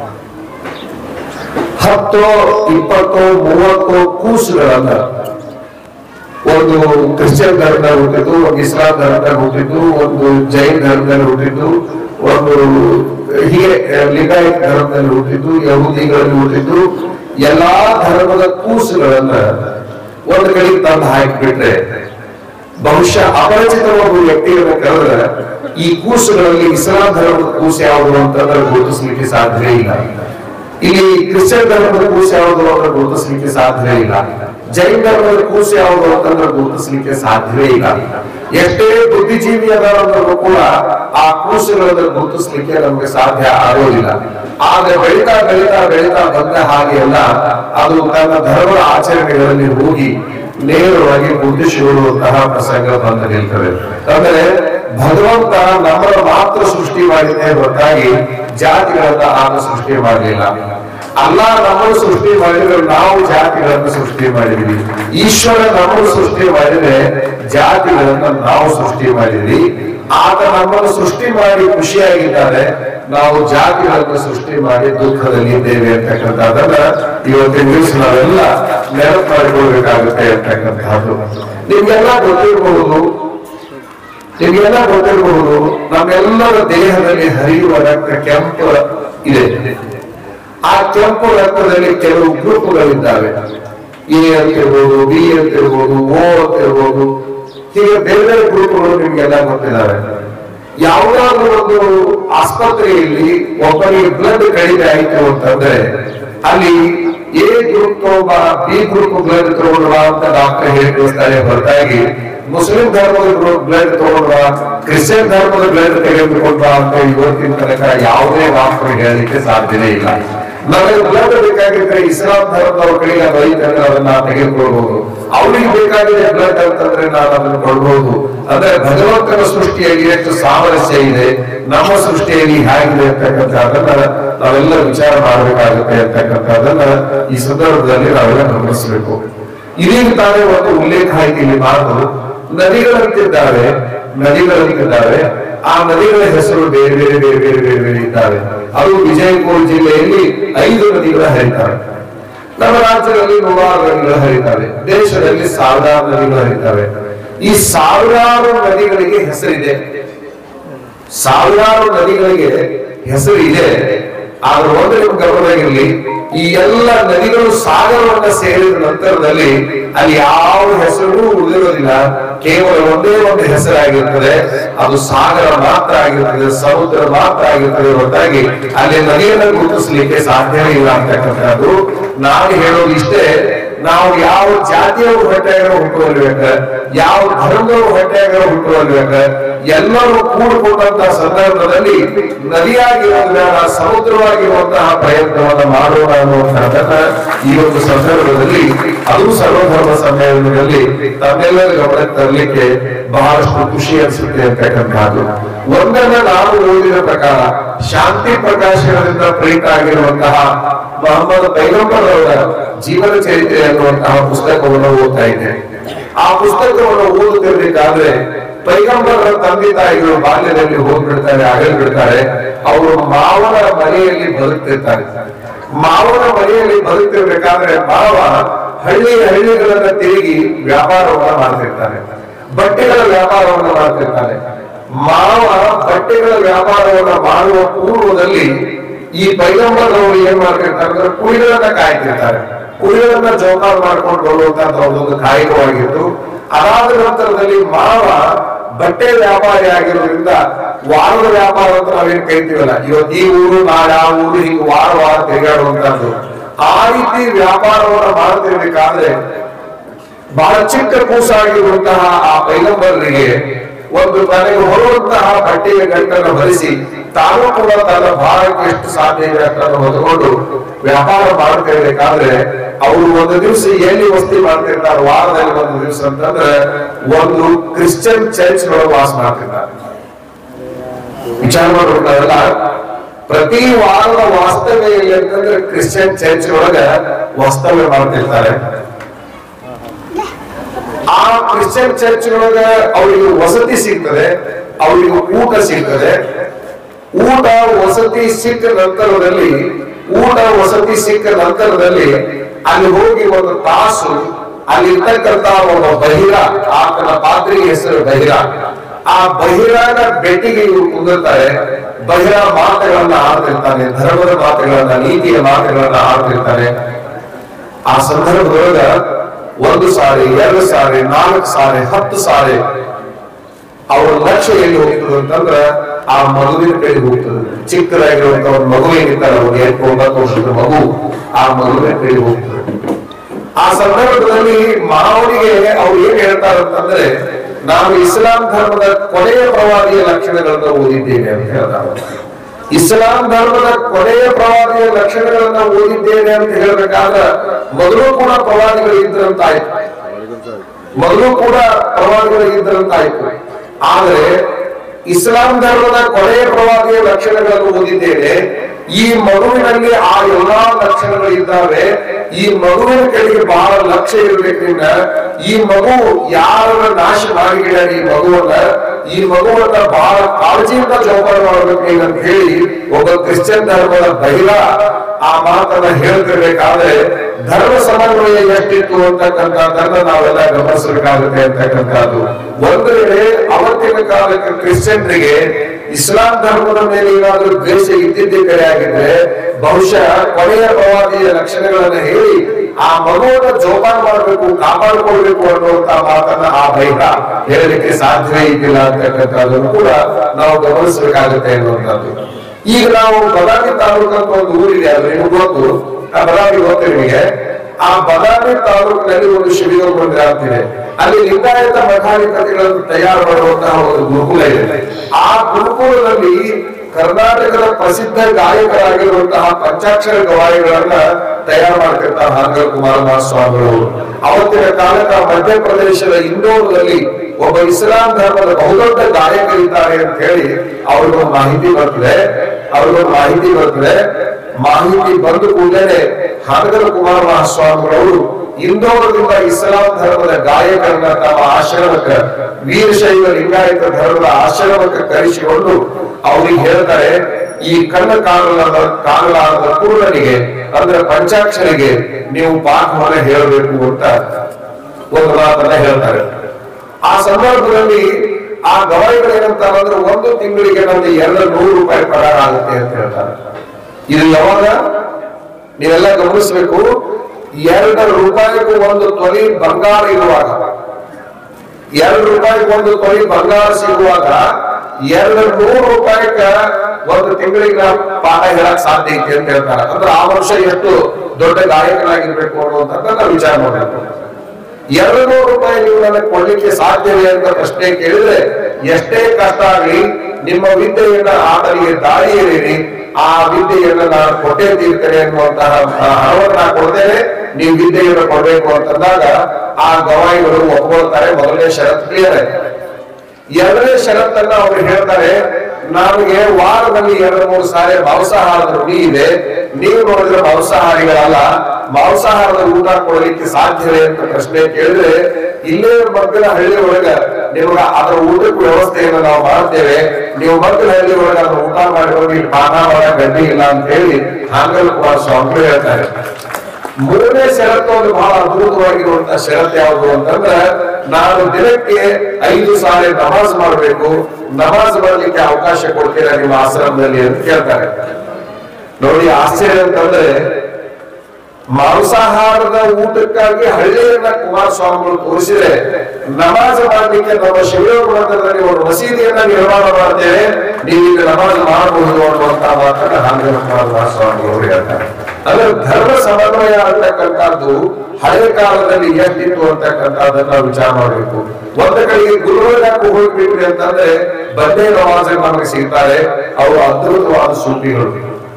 ಹತ್ತೋ ಇಪ್ಪತ್ತೋ ಮೂವತ್ತೋ ಕೂಸುಗಳನ್ನ ಒಂದು ಕ್ರಿಶ್ಚಿಯನ್ ಧರ್ಮದಲ್ಲಿ ಹುಟ್ಟಿದ್ದು ಒಂದು ಇಸ್ಲಾಂ ಧರ್ಮದಲ್ಲಿ ಹುಟ್ಟಿದ್ದು ಒಂದು ಜೈನ್ ಧರ್ಮದಲ್ಲಿ ಹುಟ್ಟಿದ್ದು ಒಂದು ಹೀಗೆ ಲಿಂಗಾಯತ್ ಧರ್ಮದಲ್ಲಿ ಹುಟ್ಟಿದ್ದು ಯಹೂದಿಗಳಲ್ಲಿ ಹುಟ್ಟಿದ್ದು ಎಲ್ಲಾ ಧರ್ಮದ ಕೂಸುಗಳನ್ನ ಒಂದು ಕಡೆಗೆ ತಂದು ಹಾಕಿಬಿಟ್ರೆ ಬಹುಶಃ ಅಪರಿಚಿತ ಒಬ್ಬ ವ್ಯಕ್ತಿಯನ್ನ ಕರೆದ್ರೆ ಈ ಕೂಸುಗಳಲ್ಲಿ ಇಸ್ಲಾಂ ಧರ್ಮದ ಕೂಸು ಯಾವುದು ಅಂತಂದ್ರೆ ಗುರುತಿಸ್ಲಿಕ್ಕೆ ಸಾಧ್ಯವೇ ಇಲ್ಲ ಇಲ್ಲಿ ಕ್ರಿಶ್ಚಿಯನ್ ಧರ್ಮದ ಕೂಸು ಯಾವುದು ಅಂತ ಗುರುತಿಸ್ಲಿಕ್ಕೆ ಸಾಧ್ಯವೇ ಇಲ್ಲ ಜೈನ್ ಧರ್ಮದ ಕೂಸು ಯಾವುದು ಅಂತಂದ್ರೆ ಗುರುತಿಸ್ಲಿಕ್ಕೆ ಸಾಧ್ಯವೇ ಇಲ್ಲ ಎಷ್ಟೇ ಬುದ್ಧಿಜೀವಿ ಅದಾರಂದ್ರೂ ಕೂಡ ಆ ಕೂಸುಗಳನ್ನು ಗುರುತಿಸ್ಲಿಕ್ಕೆ ನಮಗೆ ಸಾಧ್ಯ ಆಗೋದಿಲ್ಲ ಆದ್ರೆ ಬೆಳೀತಾ ಬೆಳೀತಾ ಬೆಳೀತಾ ಬಂದ ಹಾಗೆ ಎಲ್ಲ ಅದು ತನ್ನ ಧರ್ಮದ ಆಚರಣೆಗಳಲ್ಲಿ ಹೋಗಿ ನೇರವಾಗಿ ಬುದ್ಧಿಶಿರುವಂತಹ ಪ್ರಸಂಗ ಬಂದು ನಿಲ್ತದೆ ಅಂದ್ರೆ ಭಗವಂತ ನಮ್ಮನ್ನು ಮಾತ್ರ ಸೃಷ್ಟಿ ಮಾಡಿದ್ದೇ ಹೊರತಾಗಿ ಜಾತಿಗಳನ್ನ ಆಗ ಸೃಷ್ಟಿ ಮಾಡಲಿಲ್ಲ ಅಲ್ಲ ನಮ್ಮನ್ನು ಸೃಷ್ಟಿ ಮಾಡಿದ್ರೆ ನಾವು ಜಾತಿಗಳನ್ನು ಸೃಷ್ಟಿ ಮಾಡಿದ್ವಿ ಈಶ್ವರ ನಮ್ಮನ್ನು ಸೃಷ್ಟಿ ಮಾಡಿದ್ರೆ ಜಾತಿಗಳನ್ನ ನಾವು ಸೃಷ್ಟಿ ಮಾಡಿದ್ವಿ ಆತ ನಮ್ಮನ್ನು ಸೃಷ್ಟಿ ಮಾಡಿ ಖುಷಿಯಾಗಿದ್ದಾರೆ ನಾವು ಜಾತಿಗಳನ್ನು ಸೃಷ್ಟಿ ಮಾಡಿ ದುಃಖದಲ್ಲಿ ಇದ್ದೇವೆ ಅಂತಕ್ಕಂಥದ್ದನ್ನ ಇವತ್ತಿನ ದಿವಸ ನಾವೆಲ್ಲ ನೆನಪು ಮಾಡಿಕೊಳ್ಬೇಕಾಗುತ್ತೆ ಅಂತಕ್ಕಂಥದ್ದು ನಿಮ್ಗೆಲ್ಲ ಗೊತ್ತಿರಬಹುದು ನಿಮ್ಗೆಲ್ಲ ಗೊತ್ತಿರಬಹುದು ನಮ್ಮೆಲ್ಲರ ದೇಹದಲ್ಲಿ ಹರಿಯುವ ರಕ್ತ ಕೆಂಪು ಇದೆ ಆ ಕೆಂಪು ರಕ್ತದಲ್ಲಿ ಕೆಲವು ಗ್ರೂಪ್ಗಳಿದ್ದಾವೆ ಎ ಅಂತ ಇರ್ಬೋದು ಬಿ ಅಂತ ಇರ್ಬೋದು ಓ ಅಂತ ಇರ್ಬೋದು ಹೀಗೆ ಬೇರೆ ಬೇರೆ ಗ್ರೂಪ್ಗಳು ನಿಮ್ಗೆಲ್ಲ ಗೊತ್ತಿದ್ದಾವೆ ಯಾವುದಾದ್ರೂ ಒಂದು ಆಸ್ಪತ್ರೆಯಲ್ಲಿ ಒಬ್ಬರಿಗೆ ಬ್ಲಡ್ ಕಡಿಮೆ ಆಯಿತು ಅಂತಂದ್ರೆ ಅಲ್ಲಿ ಎ ಗ್ರೂಪ್ ತಗೊಂಬ ಬಿ ಗ್ರೂಪ್ ಬ್ಲಡ್ ತಗೊಂಡ್ವ ಅಂತ ಡಾಕ್ಟರ್ ಹೇಳಿ ಕಳಿಸ್ತಾರೆ ಹೊರತಾಗಿ ಮುಸ್ಲಿಂ ಧರ್ಮದ ಗ್ರೂಪ್ ಬ್ಲಡ್ ತಗೊಂಡ್ವ ಕ್ರಿಶ್ಚಿಯನ್ ಧರ್ಮದ ಬ್ಲಡ್ ತೆಗೆದುಕೊಂಡ್ವ ಅಂತ ಇವತ್ತಿನ ತನಕ ಯಾವುದೇ ಡಾಕ್ಟರ್ ಹೇಳಲಿಕ್ಕೆ ಸಾಧ್ಯನೇ ಇಲ್ಲ ನಮಗೆ ಬ್ಲಡ್ ಬೇಕಾಗಿದ್ರೆ ಇಸ್ಲಾಂ ಧರ್ಮದವ್ರ ಕಡೆಗೆ ಅದು ಐತಂದ್ರೆ ಅದನ್ನ ತೆಗೆದುಕೊಳ್ಬಹುದು ಅವ್ರಿಗೆ ಬೇಕಾಗಿದೆ ಬ್ಲಡ್ ಅಂತಂದ್ರೆ ನಾನು ಅದನ್ನು ಕೊಡ್ಬೋದು ಅಂದ್ರೆ ಭಗವಂತನ ಸೃಷ್ಟಿಯಲ್ಲಿ ಎಷ್ಟು ಸಾಮರಸ್ಯ ಇದೆ ನಮ್ಮ ಸೃಷ್ಟಿಯಲ್ಲಿ ಹೇಗಿದೆ ಅಂತಕ್ಕಂಥದ್ದನ್ನ ನಾವೆಲ್ಲ ವಿಚಾರ ಮಾಡಬೇಕಾಗುತ್ತೆ ಅಂತಕ್ಕಂಥದ್ದನ್ನ ಈ ಸಂದರ್ಭದಲ್ಲಿ ನಾವೆಲ್ಲ ಗಮನಿಸಬೇಕು ಇದೀಗ ತಾನೇ ಒಂದು ಉಲ್ಲೇಖ ಆಯ್ತು ಇಲ್ಲಿ ಮಾತು ನದಿಗಳಂತಿದ್ದಾವೆ ನದಿಗಳಂತಿದ್ದಾವೆ ಆ ನದಿಗಳ ಹೆಸರು ಬೇರೆ ಬೇರೆ ಬೇರೆ ಬೇರೆ ಬೇರೆ ಬೇರೆ ಇದ್ದಾವೆ ಅದು ವಿಜಯಪುರ ಜಿಲ್ಲೆಯಲ್ಲಿ ಐದು ನದಿಗಳ ಹರಿತಾವೆ ನಮ್ಮ ರಾಜ್ಯದಲ್ಲಿ ನೂರಾರು ನದಿಗಳು ಹರಿತಾವೆ ದೇಶದಲ್ಲಿ ಸಾವಿರಾರು ನದಿಗಳು ಹರಿತಾವೆ ಈ ಸಾವಿರಾರು ನದಿಗಳಿಗೆ ಹೆಸರಿದೆ ಸಾವಿರಾರು ನದಿಗಳಿಗೆ ಹೆಸರು ಇದೆ ಆದ್ರೆ ಒಂದು ನಿಮ್ ಗಮನವಾಗಿರ್ಲಿ ಈ ಎಲ್ಲ ನದಿಗಳು ಸಾಗರವನ್ನ ಸೇರಿದ ನಂತರದಲ್ಲಿ ಅಲ್ಲಿ ಯಾವ ಹೆಸರು ಉಳಿದಿರೋದಿಲ್ಲ ಕೇವಲ ಒಂದೇ ಒಂದು ಹೆಸರಾಗಿರ್ತದೆ ಅದು ಸಾಗರ ಮಾತ್ರ ಆಗಿರ್ತದೆ ಸಮುದ್ರ ಮಾತ್ರ ಆಗಿರ್ತದೆ ಹೊರತಾಗಿ ಅಲ್ಲಿ ನದಿಯನ್ನು ಗುರುತಿಸ್ಲಿಕ್ಕೆ ಸಾಧ್ಯವೇ ಇಲ್ಲ ಅಂತಕ್ಕಂಥದ್ದು ನಾನು ಹೇಳೋದು ಇಷ್ಟೇ ನಾವು ಯಾವ ಜಾತಿಯವರು ಹೊಟ್ಟೆಯಾಗ ಹುಟ್ಟುವಲ್ಬೇಕ ಯಾವ ಧರ್ಮದವರು ಹೊಟ್ಟೆಯಾಗ ಹುಟ್ಟುವಲ್ಬೇಕ ಎಲ್ಲರೂ ಕೂಡಿಕೊಂಡಂತಹ ಸಂದರ್ಭದಲ್ಲಿ ನದಿಯಾಗಿರುವುದನ್ನ ಸಮುದ್ರವಾಗಿರುವಂತಹ ಪ್ರಯತ್ನವನ್ನ ಮಾಡೋಣ ಅನ್ನುವಂತಹದನ್ನ ಈ ಒಂದು ಸಂದರ್ಭದಲ್ಲಿ ಅದು ಸರ್ವಧರ್ಮ ಸಮ್ಮೇಳನದಲ್ಲಿ ತಮ್ಮೆಲ್ಲರ ಗಮನಕ್ಕೆ ತರಲಿಕ್ಕೆ ಬಹಳಷ್ಟು ಖುಷಿ ಅನಿಸುತ್ತೆ ಅಂತಕ್ಕಂಥದ್ದು ಒಂದನ್ನ ನಾನು ಓದಿದ ಪ್ರಕಾರ ಶಾಂತಿ ಪ್ರಕಾಶನದಿಂದ ಪ್ರಿಂಟ್ ಆಗಿರುವಂತಹ ಮೊಹಮ್ಮದ್ ಪೈಗಂಬರ್ ಅವರ ಜೀವನ ಚರಿತ್ರೆ ಅನ್ನುವಂತಹ ಪುಸ್ತಕವನ್ನು ಓದ್ತಾ ಇದ್ದೆ ಆ ಪುಸ್ತಕವನ್ನು ಓದುತ್ತಿರ್ಬೇಕಾದ್ರೆ ಪೈಗಂಬರರ ತಂದೆ ತಾಯಿಗಳು ಬಾಲ್ಯದಲ್ಲಿ ಹೋಗ್ಬಿಡ್ತಾರೆ ಅಗಲ್ ಬಿಡ್ತಾರೆ ಅವರು ಮಾವನ ಮನೆಯಲ್ಲಿ ಬದುಕ್ತಿರ್ತಾರೆ ಮಾವನ ಮನೆಯಲ್ಲಿ ಬದುಕ್ತಿರ್ಬೇಕಾದ್ರೆ ಮಾವ ಹಳ್ಳಿ ಹಳ್ಳಿಗಳನ್ನ ತಿರುಗಿ ವ್ಯಾಪಾರವನ್ನ ಮಾಡ್ತಿರ್ತಾರೆ ಬಟ್ಟೆಗಳ ವ್ಯಾಪಾರವನ್ನ ಮಾಡ್ತಿರ್ತಾರೆ ಮಾವ ಬಟ್ಟೆಗಳ ವ್ಯಾಪಾರವನ್ನ ಮಾಡುವ ಪೂರ್ವದಲ್ಲಿ ಈ ಪೈಗಂಬರವರು ಏನ್ ಮಾಡ್ತಿರ್ತಾರೆ ಅಂದ್ರೆ ಕುರಿಗಳನ್ನ ಕಾಯ್ತಿರ್ತಾರೆ ಕುರಿಗಳನ್ನ ಜೋಪಾನ ಮಾಡ್ಕೊಂಡು ಬರುವಂತಹ ಒಂದು ಕಾಯಕವಾಗಿತ್ತು ಅದಾದ ನಂತರದಲ್ಲಿ ಮಾವ ಬಟ್ಟೆ ವ್ಯಾಪಾರಿ ಆಗಿರೋದ್ರಿಂದ ವಾರದ ವ್ಯಾಪಾರ ಅಂತ ನಾವೇನ್ ಕರಿತೀವಲ್ಲ ಇವತ್ತು ಈ ಊರು ನಾಳೆ ಆ ಊರು ಹಿಂಗ್ ವಾರ ವಾರ ತಿರುಗಾಡುವಂತದ್ದು ಆ ರೀತಿ ವ್ಯಾಪಾರವನ್ನ ಮಾಡ್ತಿರ್ಬೇಕಾದ್ರೆ ಬಹಳ ಚಿಕ್ಕ ಕೂಸಾಗಿರುವಂತಹ ಆ ಪೈಗಂಬರರಿಗೆ ಒಂದು ತನಗೆ ಹೊರುವಂತಹ ಬಟ್ಟೆಯ ಗಂಟನ್ನು ಭರಿಸಿ ತಾನು ಕೂಡ ತನ್ನ ಭಾರಕ್ಕೆ ಎಷ್ಟು ಸಾಧ್ಯ ಇದೆ ಅಷ್ಟನ್ನು ಹೊತ್ಕೊಂಡು ವ್ಯಾಪಾರ ಮಾಡ್ತಿರ್ಬೇಕಾದ್ರೆ ಅವರು ಒಂದು ದಿವಸ ಎಲ್ಲಿ ವಸ್ತಿ ಮಾಡ್ತಿರ್ತಾರೆ ವಾರದಲ್ಲಿ ಒಂದು ದಿವಸ ಅಂತಂದ್ರೆ ಒಂದು ಕ್ರಿಶ್ಚಿಯನ್ ಚರ್ಚ್ ಒಳಗೆ ವಾಸ ಮಾಡ್ತಿರ್ತಾರೆ ವಿಚಾರ ಮಾಡ್ಬೇಕಾಗಲ್ಲ ಪ್ರತಿ ವಾರದ ವಾಸ್ತವ್ಯ ಎಲ್ಲಿ ಅಂತಂದ್ರೆ ಕ್ರಿಶ್ಚಿಯನ್ ಚರ್ಚ್ ಒಳಗ ವಾಸ್ತವ್ಯ ಮಾಡ್ತಿರ್ತಾರೆ ಆ ಕ್ರಿಶ್ಚಿಯನ್ ಚರ್ಚ್ ಒಳಗ ಅವರಿಗೆ ವಸತಿ ಸಿಗ್ತದೆ ಅವರಿಗೆ ಊಟ ಸಿಗ್ತದೆ ಊಟ ವಸತಿ ಸಿಕ್ಕ ನಂತರದಲ್ಲಿ ಊಟ ವಸತಿ ಸಿಕ್ಕ ನಂತರದಲ್ಲಿ ಅಲ್ಲಿ ಹೋಗಿ ಒಂದು ತಾಸು ಅಲ್ಲಿ ಇರ್ತಕ್ಕಂತ ಒಬ್ಬ ಬಹಿರ ಆತನ ಪಾತ್ರಿಗೆ ಹೆಸರು ಬಹಿರ ಆ ಬಹಿರಾನ ಬೆಟ್ಟಿಗೆ ಇವರು ಕುಂದಿರ್ತಾರೆ ಬಹಿರ ಮಾತುಗಳನ್ನ ಆಡ್ತಿರ್ತಾನೆ ಧರ್ಮದ ಮಾತುಗಳನ್ನ ನೀತಿಯ ಮಾತುಗಳನ್ನ ಆಡ್ತಿರ್ತಾನೆ ಆ ಸಂದರ್ಭದೊಳಗ ಒಂದು ಸಾರಿ ಎರಡು ಸಾರಿ ನಾಲ್ಕು ಸಾರಿ ಹತ್ತು ಸಾರಿ ಅವರ ಲಕ್ಷ್ಯ ಎಲ್ಲಿ ಹೋಗ್ತದೆ ಅಂತಂದ್ರ ಆ ಮಗುವಿನ ಕಡೆಗೆ ಹೋಗ್ತದೆ ಚಿಕ್ಕದಾಗಿರುವಂತ ಒಂದು ಮಗು ಏನಿರ್ತಾರೆ ಅವ್ರಿಗೆ ಎಂಟು ಒಂಬತ್ತು ವರ್ಷದ ಮಗು ಆ ಮಗುವಿನ ಕಡೆಗೆ ಹೋಗ್ತದೆ ಆ ಸಂದರ್ಭದಲ್ಲಿ ಮಾವನಿಗೆ ಅವ್ರು ಏನ್ ಹೇಳ್ತಾರೆ ಅಂತಂದ್ರೆ ನಾನು ಇಸ್ಲಾಂ ಧರ್ಮದ ಕೊನೆಯ ಪ್ರವಾದಿಯ ಲಕ್ಷಣಗಳನ್ನು ಓದಿದ್ದೇನೆ ಅಂತ ಹೇಳ್ತಾರೆ ಇಸ್ಲಾಂ ಧರ್ಮದ ಕೊನೆಯ ಪ್ರವಾದಿಯ ಲಕ್ಷಣಗಳನ್ನ ಓದಿದ್ದೇನೆ ಅಂತ ಹೇಳ್ಬೇಕಾದ್ರೆ ಮೊದಲು ಕೂಡ ಪ್ರವಾದಿಗಳು ಇದ್ರಂತಾಯ್ತು ಮೊದಲು ಕೂಡ ಪ್ರವಾದಿಗಳು ಇದ್ರಂತಾಯ್ತು ಆದ್ರೆ ಇಸ್ಲಾಂ ಧರ್ಮದ ಕೊನೆಯ ಪ್ರವಾದಿಯ ಲಕ್ಷಣಗಳನ್ನು ಓದಿದ್ದೇನೆ ಈ ಮಗುವಿನಲ್ಲಿ ಆ ಎಲ್ಲಾ ಲಕ್ಷಣಗಳು ಇದ್ದಾವೆ ಈ ಮಗುವಿನ ಕಡೆಗೆ ಬಹಳ ಲಕ್ಷ್ಯ ಇರಬೇಕಿನ್ನ ಈ ಮಗು ಯಾರನ್ನ ನಾಶ ಮಾಡಿಗಿಡ ಈ ಮಗುವನ್ನ ಈ ಮಗುವನ್ನ ಬಹಳ ಕಾಳಜಿಯಿಂದ ಜೋಪಾನ ಮಾಡಬೇಕು ಅಂತ ಹೇಳಿ ಒಬ್ಬ ಕ್ರಿಶ್ಚಿಯನ್ ಧರ್ಮದ ಬಹಿರ ಆ ಮಾತನ್ನ ಹೇಳ್ತಿರ್ಬೇಕಾದ್ರೆ ಧರ್ಮ ಸಮನ್ವಯ ಎಷ್ಟಿತ್ತು ಅಂತಕ್ಕಂಥದ್ದನ್ನ ನಾವೆಲ್ಲ ಗಮನಿಸಬೇಕಾಗುತ್ತೆ ಅಂತಕ್ಕಂಥದ್ದು ಒಂದು ವೇಳೆ ಅವತ್ತಿನ ಕಾಲಕ್ಕೆ ಕ್ರಿಶ್ಚಿಯನ್ರಿಗೆ ಇಸ್ಲಾಂ ಧರ್ಮದ ಮೇಲೆ ಏನಾದ್ರೂ ದ್ವೇಷ ಇದ್ದಿದ್ದೇ ಕರೆ ಆಗಿದ್ರೆ ಬಹುಶಃ ಕೊನೆಯ ಪ್ರವಾದಿಯ ಲಕ್ಷಣಗಳನ್ನ ಹೇಳಿ ಆ ಮಗುವನ್ನ ಜೋಪಾನ ಮಾಡಬೇಕು ಕಾಪಾಡಿಕೊಳ್ಬೇಕು ಅನ್ನುವಂತ ಮಾತನ್ನ ಆ ಬೈಕ ಹೇಳಲಿಕ್ಕೆ ಸಾಧ್ಯವೇ ಇದ್ದಿಲ್ಲ ಅಂತಕ್ಕಂಥದ್ದನ್ನು ಕೂಡ ನಾವು ಗಮನಿಸಬೇಕಾಗುತ್ತೆ ಅನ್ನುವಂಥದ್ದು ಈಗ ನಾವು ಬದಾಮಿ ತಾಲೂಕು ಅಂತ ಒಂದು ಊರಿದೆ ಅದು ನಿಮ್ಗೆ ಗೊತ್ತು ಆ ಬದಾಮಿ ಗೊತ್ತು ನಿಮಗೆ ಆ ಬದಾಮಿ ತಾಲೂಕಿನಲ್ಲಿ ಒಂದು ಶಿಬಿರ ಮಂದಿರ ಆಗ್ತಿದೆ ಅಲ್ಲಿ ಲಿಂಗಾಯತ ಮಠಾಧಿಪತಿಗಳನ್ನು ತಯಾರು ಮಾಡುವಂತಹ ಒಂದು ಗುರುಕುಲ ಇದೆ ಆ ಗುರುಕುಲದಲ್ಲಿ ಕರ್ನಾಟಕದ ಪ್ರಸಿದ್ಧ ಗಾಯಕರಾಗಿರುವಂತಹ ಪಂಚಾಕ್ಷರ ಗವಾಯಿಗಳನ್ನ ತಯಾರು ಮಾಡ್ತಿರ್ತಾರೆ ಹಾನಗಲ್ ಕುಮಾರದಾಸ ಸ್ವಾಮಿಗಳು ಅವತ್ತಿನ ಕಾಲಕ್ಕೆ ಮಧ್ಯಪ್ರದೇಶದ ಇಂದೋರದಲ್ಲಿ ಒಬ್ಬ ಇಸ್ಲಾಂ ಧರ್ಮದ ಬಹುದೊಡ್ಡ ಗಾಯಕರಿದ್ದಾರೆ ಅಂತ ಹೇಳಿ ಅವ್ರಿಗೊಂದು ಮಾಹಿತಿ ಬರ್ತದೆ ಅವ್ರಿಗೊಂದು ಮಾಹಿತಿ ಬರ್ತದೆ ಮಾಹಿತಿ ಬಂದ ಕೂಡಲೇ ಹಾನಗಲ್ ಕುಮಾರ ಮಹಾಸ್ವಾಮಿಗಳವರು ಇಂದೋರದಿಂದ ಇಸ್ಲಾಂ ಧರ್ಮದ ಗಾಯಕರನ್ನ ತಮ್ಮ ಆಶ್ರಮಕ್ಕೆ ವೀರಶೈವ ಲಿಂಗಾಯತ ಧರ್ಮದ ಆಶ್ರಮಕ್ಕೆ ಕರೆಸಿಕೊಂಡು ಅವ್ರಿಗೆ ಹೇಳ್ತಾರೆ ಈ ಕಣ್ಣ ಕಾಣಲಾದ ಕಾಣಲಾರದ ಕುರುಡನಿಗೆ ಅಂದ್ರೆ ಪಂಚಾಕ್ಷರಿಗೆ ನೀವು ಪಾಠವನ್ನ ಹೇಳಬೇಕು ಅಂತ ಒಂದು ಮಾತನ್ನ ಹೇಳ್ತಾರೆ ಆ ಸಂದರ್ಭದಲ್ಲಿ ಆ ಗವಾಯಿಗಳು ಏನಂತಾರೆ ಅಂದ್ರೆ ಒಂದು ತಿಂಗಳಿಗೆ ನಮ್ಗೆ ಎರಡು ನೂರು ರೂಪಾಯಿ ಪಗಾರ ಆಗುತ್ತೆ ಅಂತ ಹೇಳ್ತಾರೆ ಇದು ಯಾವಾಗ ನೀವೆಲ್ಲ ಗಮನಿಸ್ಬೇಕು ಎರಡು ರೂಪಾಯಿಗೂ ಒಂದು ತೊಲಿ ಬಂಗಾರ ಇರುವಾಗ ಎರಡು ರೂಪಾಯಿಗೆ ಒಂದು ತೊಲಿ ಬಂಗಾರ ಸಿಗುವಾಗ ಎರಡು ನೂರು ರೂಪಾಯಿಗ ಒಂದು ತಿಂಗಳಿಗೆ ನಾವು ಪಾಠ ಹೇಳಕ್ ಸಾಧ್ಯ ಐತಿ ಅಂತ ಹೇಳ್ತಾರೆ ಅಂದ್ರೆ ಆ ವರ್ಷ ಎಷ್ಟು ದೊಡ್ಡ ಗಾಯಕನಾಗಿರ್ಬೇಕು ಅನ್ನುವಂಥದ್ದನ್ನ ವಿಚಾರ ಮಾಡಬೇಕು ಎರಡು ನೂರು ರೂಪಾಯಿ ನೀವು ನನಗೆ ಕೊಡ್ಲಿಕ್ಕೆ ಸಾಧ್ಯವೇ ಅಂತ ಪ್ರಶ್ನೆ ಕೇಳಿದ್ರೆ ಎಷ್ಟೇ ಕಷ್ಟ ಆಗಲಿ ನಿಮ್ಮ ವಿದ್ಯೆಯನ್ನ ಆತನಿಗೆ ದಾರಿ ಏರಿರಿ ಆ ವಿದ್ಯೆಯನ್ನ ನಾನು ಕೊಟ್ಟೇ ತೀರ್ತೇನೆ ಅನ್ನುವಂತಹ ಆ ಹಣವನ್ನು ನಾನು ಕೊಡ್ತೇನೆ ನೀವು ವಿದ್ಯೆಯನ್ನು ಕೊಡ್ಬೇಕು ಅಂತಂದಾಗ ಆ ಗವಾಯಿಗಳು ಒಪ್ಕೊಳ್ತಾರೆ ಮೊದಲನೇ ಷರತ್ ಕ್ಲಿಯರ್ ಎರಡನೇ ಷರತ್ತನ್ನ ಅವ್ರು ಹೇಳ್ತಾರೆ ನಮಗೆ ವಾರದಲ್ಲಿ ಎರಡು ಮೂರು ಸಾರಿ ಮಾಂಸಾಹಾರದ ರೂಢಿ ಇದೆ ನೀವು ನೋಡಿದ್ರೆ ಮಾಂಸಾಹಾರಿಗಳಲ್ಲ ಮಾಂಸಾಹಾರದ ಊಟ ಕೊಡಲಿಕ್ಕೆ ಸಾಧ್ಯವೇ ಅಂತ ಪ್ರಶ್ನೆ ಕೇಳಿದ್ರೆ ಇಲ್ಲೇ ಮಕ್ಕಳ ಹಳ್ಳಿ ಒಳಗ ನಿಮ್ಗೆ ಅದರ ಊಟಕ್ಕೆ ವ್ಯವಸ್ಥೆಯನ್ನು ನಾವು ಮಾಡ್ತೇವೆ ನೀವು ಮಕ್ಕಳ ಹಳ್ಳಿ ಒಳಗ ಅದನ್ನ ಊಟ ಮಾಡಿ ಹೋಗಿ ಇಲ್ಲಿ ಪಾಠ ಮಾಡೋ ಗಡ್ಡಿ ಇಲ್ಲ ಅಂತ ಹೇಳಿ ಹಾಂಗಲ್ ಕುಮಾರ್ ಸ್ವಾಮಿಗಳು ಹೇಳ್ತಾರೆ ಮೂರನೇ ಷರತ್ತು ಒಂದು ಬಹಳ ಅದ್ಭುತವಾಗಿರುವಂತಹ ಷರತ್ತು ಯಾವುದು ಅಂತಂದ್ರೆ ನಾನು ದಿನಕ್ಕೆ ಐದು ಸಾರಿ ನಮಾಜ್ ಮಾಡಬೇಕು ನಮಾಜ್ ಮಾಡಲಿಕ್ಕೆ ಅವಕಾಶ ಕೊಡ್ತೀರಾ ನಿಮ್ಮ ಆಶ್ರಮದಲ್ಲಿ ಅಂತ ಕೇಳ್ತಾರೆ ನೋಡಿ ಆಶ್ಚರ್ಯ ಅಂತಂದ್ರೆ ಮಾಂಸಾಹಾರದ ಊಟಕ್ಕಾಗಿ ಹಳ್ಳಿಯನ್ನ ಕುಮಾರಸ್ವಾಮಿಗಳು ತೋರಿಸಿದ್ರೆ ನಮಾಜ್ ಮಾಡಲಿಕ್ಕೆ ನಮ್ಮ ಶಿವಯೋಗ ಮಂದಿರದಲ್ಲಿ ಒಂದು ಮಸೀದಿಯನ್ನ ನಿರ್ಮಾಣ ಮಾಡ್ತೇವೆ ನೀವು ಈಗ ನಮಾಜ್ ಮಾಡಬಹುದು ಅನ್ನುವಂತ ಮಾತನ್ನ ಹಾಂಗಲ್ ಕುಮಾರಸ್ವಾಮಿಗಳು ಹೇಳ್ತಾರೆ ಅಂದ್ರೆ ಧರ್ಮ ಸಮನ್ವಯ ಅಂತಕ್ಕಂಥದ್ದು ಹಳೆಯ ಕಾಲದಲ್ಲಿ ಎಷ್ಟಿತ್ತು ಅಂತಕ್ಕಂಥದ್ದನ್ನ ನಾವು ವಿಚಾರ ಮಾಡಬೇಕು ಒಂದ ಕಡೆಗೆ ಗುರುಗಳಾಕು ಹೋಗ್ಬಿಟ್ರಿ ಅಂತಂದ್ರೆ ಬಂದೇ ನಮಾಜ್ ನಮಗೆ ಸಿಗ್ತಾರೆ ಅವರು ಅದ್ಭುತವಾದ ಸೂಫಿಗಳು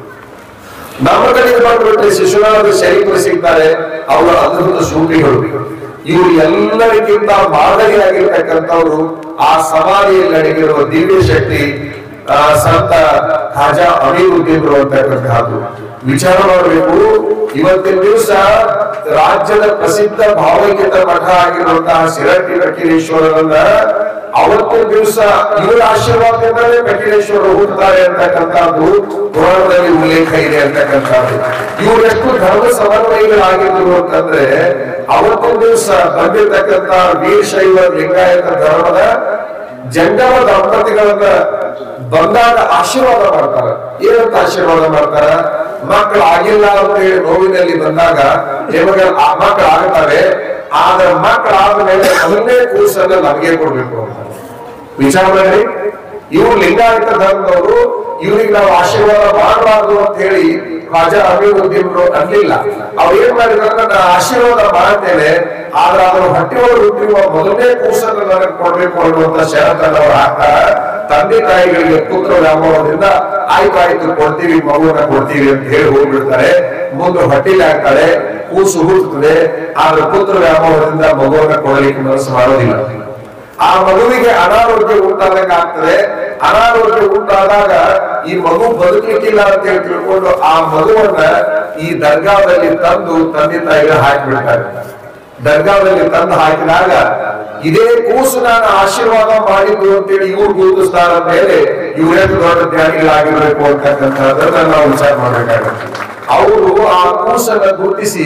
ನಮ್ಮ ಕಡೆಗೆ ಬಂದ್ಬಿಟ್ರೆ ಶಿಶುನಾಥ ಶರೀಫರು ಸಿಗ್ತಾರೆ ಅವರ ಅದ್ಭುತ ಸೂಫಿಗಳು ಇವರು ಎಲ್ಲರಿಗಿಂತ ಮಾದರಿಯಾಗಿರ್ತಕ್ಕಂಥವ್ರು ಆ ಸಮಾಧಿಯಲ್ಲಿ ಅಡಗಿರುವ ದಿವ್ಯ ಶಕ್ತಿ ಆ, ಸಂತ ಖಾಜಾ ಅಮೀರುದ್ದೀನ್ರು ಅಂತಕ್ಕಂಥದ್ದು ವಿಚಾರ ಮಾಡಬೇಕು ಇವತ್ತಿನ ದಿವಸ ರಾಜ್ಯದ ಪ್ರಸಿದ್ಧ ಭಾವೈಕ್ಯತ ಮಠ ಆಗಿರುವಂತಹ ಶಿರಟ್ಟಿ ಕಟೀಲೇಶ್ವರರನ್ನ ಅವತ್ತಿನ ದಿವಸ ಇವರ ಆಶೀರ್ವಾದದಿಂದಲೇ ಕಟೀಲೇಶ್ವರ ಹುಟ್ಟುತ್ತಾರೆ ಅಂತಕ್ಕಂಥದ್ದು ಪುರಾಣದಲ್ಲಿ ಉಲ್ಲೇಖ ಇದೆ ಅಂತಕ್ಕಂಥದ್ದು ಇವರೆಷ್ಟು ಧರ್ಮ ಸಮನ್ವಯಗಳಾಗಿದ್ರು ಅಂತಂದ್ರೆ ಅವತ್ತಿನ ದಿವಸ ಬಂದಿರತಕ್ಕಂತ ವೀರಶೈವ ಲಿಂಗಾಯತ ಧರ್ಮದ ಜಂಗಮ ದಂಪತಿಗಳನ್ನ ಬಂದಾಗ ಆಶೀರ್ವಾದ ಮಾಡ್ತಾರೆ ಏನಂತ ಆಶೀರ್ವಾದ ಮಾಡ್ತಾರ ಮಕ್ಕಳು ಆಗಿಲ್ಲ ಅಂತ ಹೇಳಿ ನೋವಿನಲ್ಲಿ ಬಂದಾಗ ನಿಮಗೆ ಆ ಮಕ್ಕಳು ಆಗ್ತಾರೆ ಆದ್ರೆ ಮಕ್ಕಳಾದ ಮೇಲೆ ಮೊದಲನೇ ಕೂಸನ್ನ ನಮಗೆ ಕೊಡ್ಬೇಕು ಅಂತ ವಿಚಾರ ಮಾಡಿ ಇವ್ರು ಲಿಂಗಾಯತ ಧರ್ಮದವರು ಇವ್ರಿಗೆ ನಾವು ಆಶೀರ್ವಾದ ಮಾಡಬಾರ್ದು ಅಂತ ಹೇಳಿ ರಾಜ ಅಭಿವೃದ್ಧಿಗಳು ಅನ್ಲಿಲ್ಲ ಅವ್ರು ಏನ್ ಮಾಡಿದ್ರೆ ನಾನು ಆಶೀರ್ವಾದ ಮಾಡ್ತೇನೆ ಆದ್ರೆ ಅದರ ಹೊಟ್ಟೆಯೊಳಗೆ ಹುಟ್ಟಿರುವ ಮೊದಲನೇ ಕೂಸನ್ನು ನನಗೆ ಕೊಡ್ಬೇಕು ಅನ್ನುವಂತ ಷರತ್ತನ್ನು ಅವ್ರು ಹಾಕ್ತಾರ ತಂದೆ ತಾಯಿಗಳಿಗೆ ಪುತ್ರ ವ್ಯಾಮೋಹದಿಂದ ಆಯ್ತು ಆಯ್ತು ಕೊಡ್ತೀವಿ ಮಗುವನ್ನ ಕೊಡ್ತೀವಿ ಅಂತ ಹೇಳಿ ಹೋಗ್ಬಿಡ್ತಾರೆ ಮುಂದೆ ಹೊಟ್ಟಿಲಿ ಹಾಕ್ತಾರೆ ಕೂಸು ಹುಟ್ಟುತ್ತದೆ ಆದ್ರೆ ಪುತ್ರ ವ್ಯಾಮೋಹದಿಂದ ಮಗುವನ್ನ ಕೊಡಲಿಕ್ಕೆ ಮನಸ್ಸು ಮಾಡೋದಿಲ್ಲ ಆ ಮಗುವಿಗೆ ಅನಾರೋಗ್ಯ ಉಂಟಾದಾಗ ಆಗ್ತದೆ ಅನಾರೋಗ್ಯ ಉಂಟಾದಾಗ ಈ ಮಗು ಬದುಕಲಿಕ್ಕಿಲ್ಲ ಅಂತ ಹೇಳಿ ತಿಳ್ಕೊಂಡು ಆ ಮಗುವನ್ನ ಈ ದರ್ಗಾದಲ್ಲಿ ತಂದು ತಂದೆ ತಾಯಿಗೆ ಹಾಕಿಬಿಡ್ತಾರೆ ದರ್ಗಾದಲ್ಲಿ ತಂದು ಹಾಕಿದಾಗ ಇದೇ ಕೂಸು ನಾನು ಆಶೀರ್ವಾದ ಮಾಡಿದ್ದು ಅಂತೇಳಿ ಇವ್ರು ಗುರುತಿಸ್ತಾರ ಮೇಲೆ ಇವರೆಷ್ಟು ದೊಡ್ಡ ಜ್ಞಾನಿಗಳಾಗಿರ್ಬೇಕು ಅಂತಕ್ಕಂಥದ್ದನ್ನ ನಾವು ವಿಚಾರ ಮಾಡ್ಬೇಕಾಗತ್ತೆ ಅವರು ಆ ಕೂಸನ್ನ ಗುರುತಿಸಿ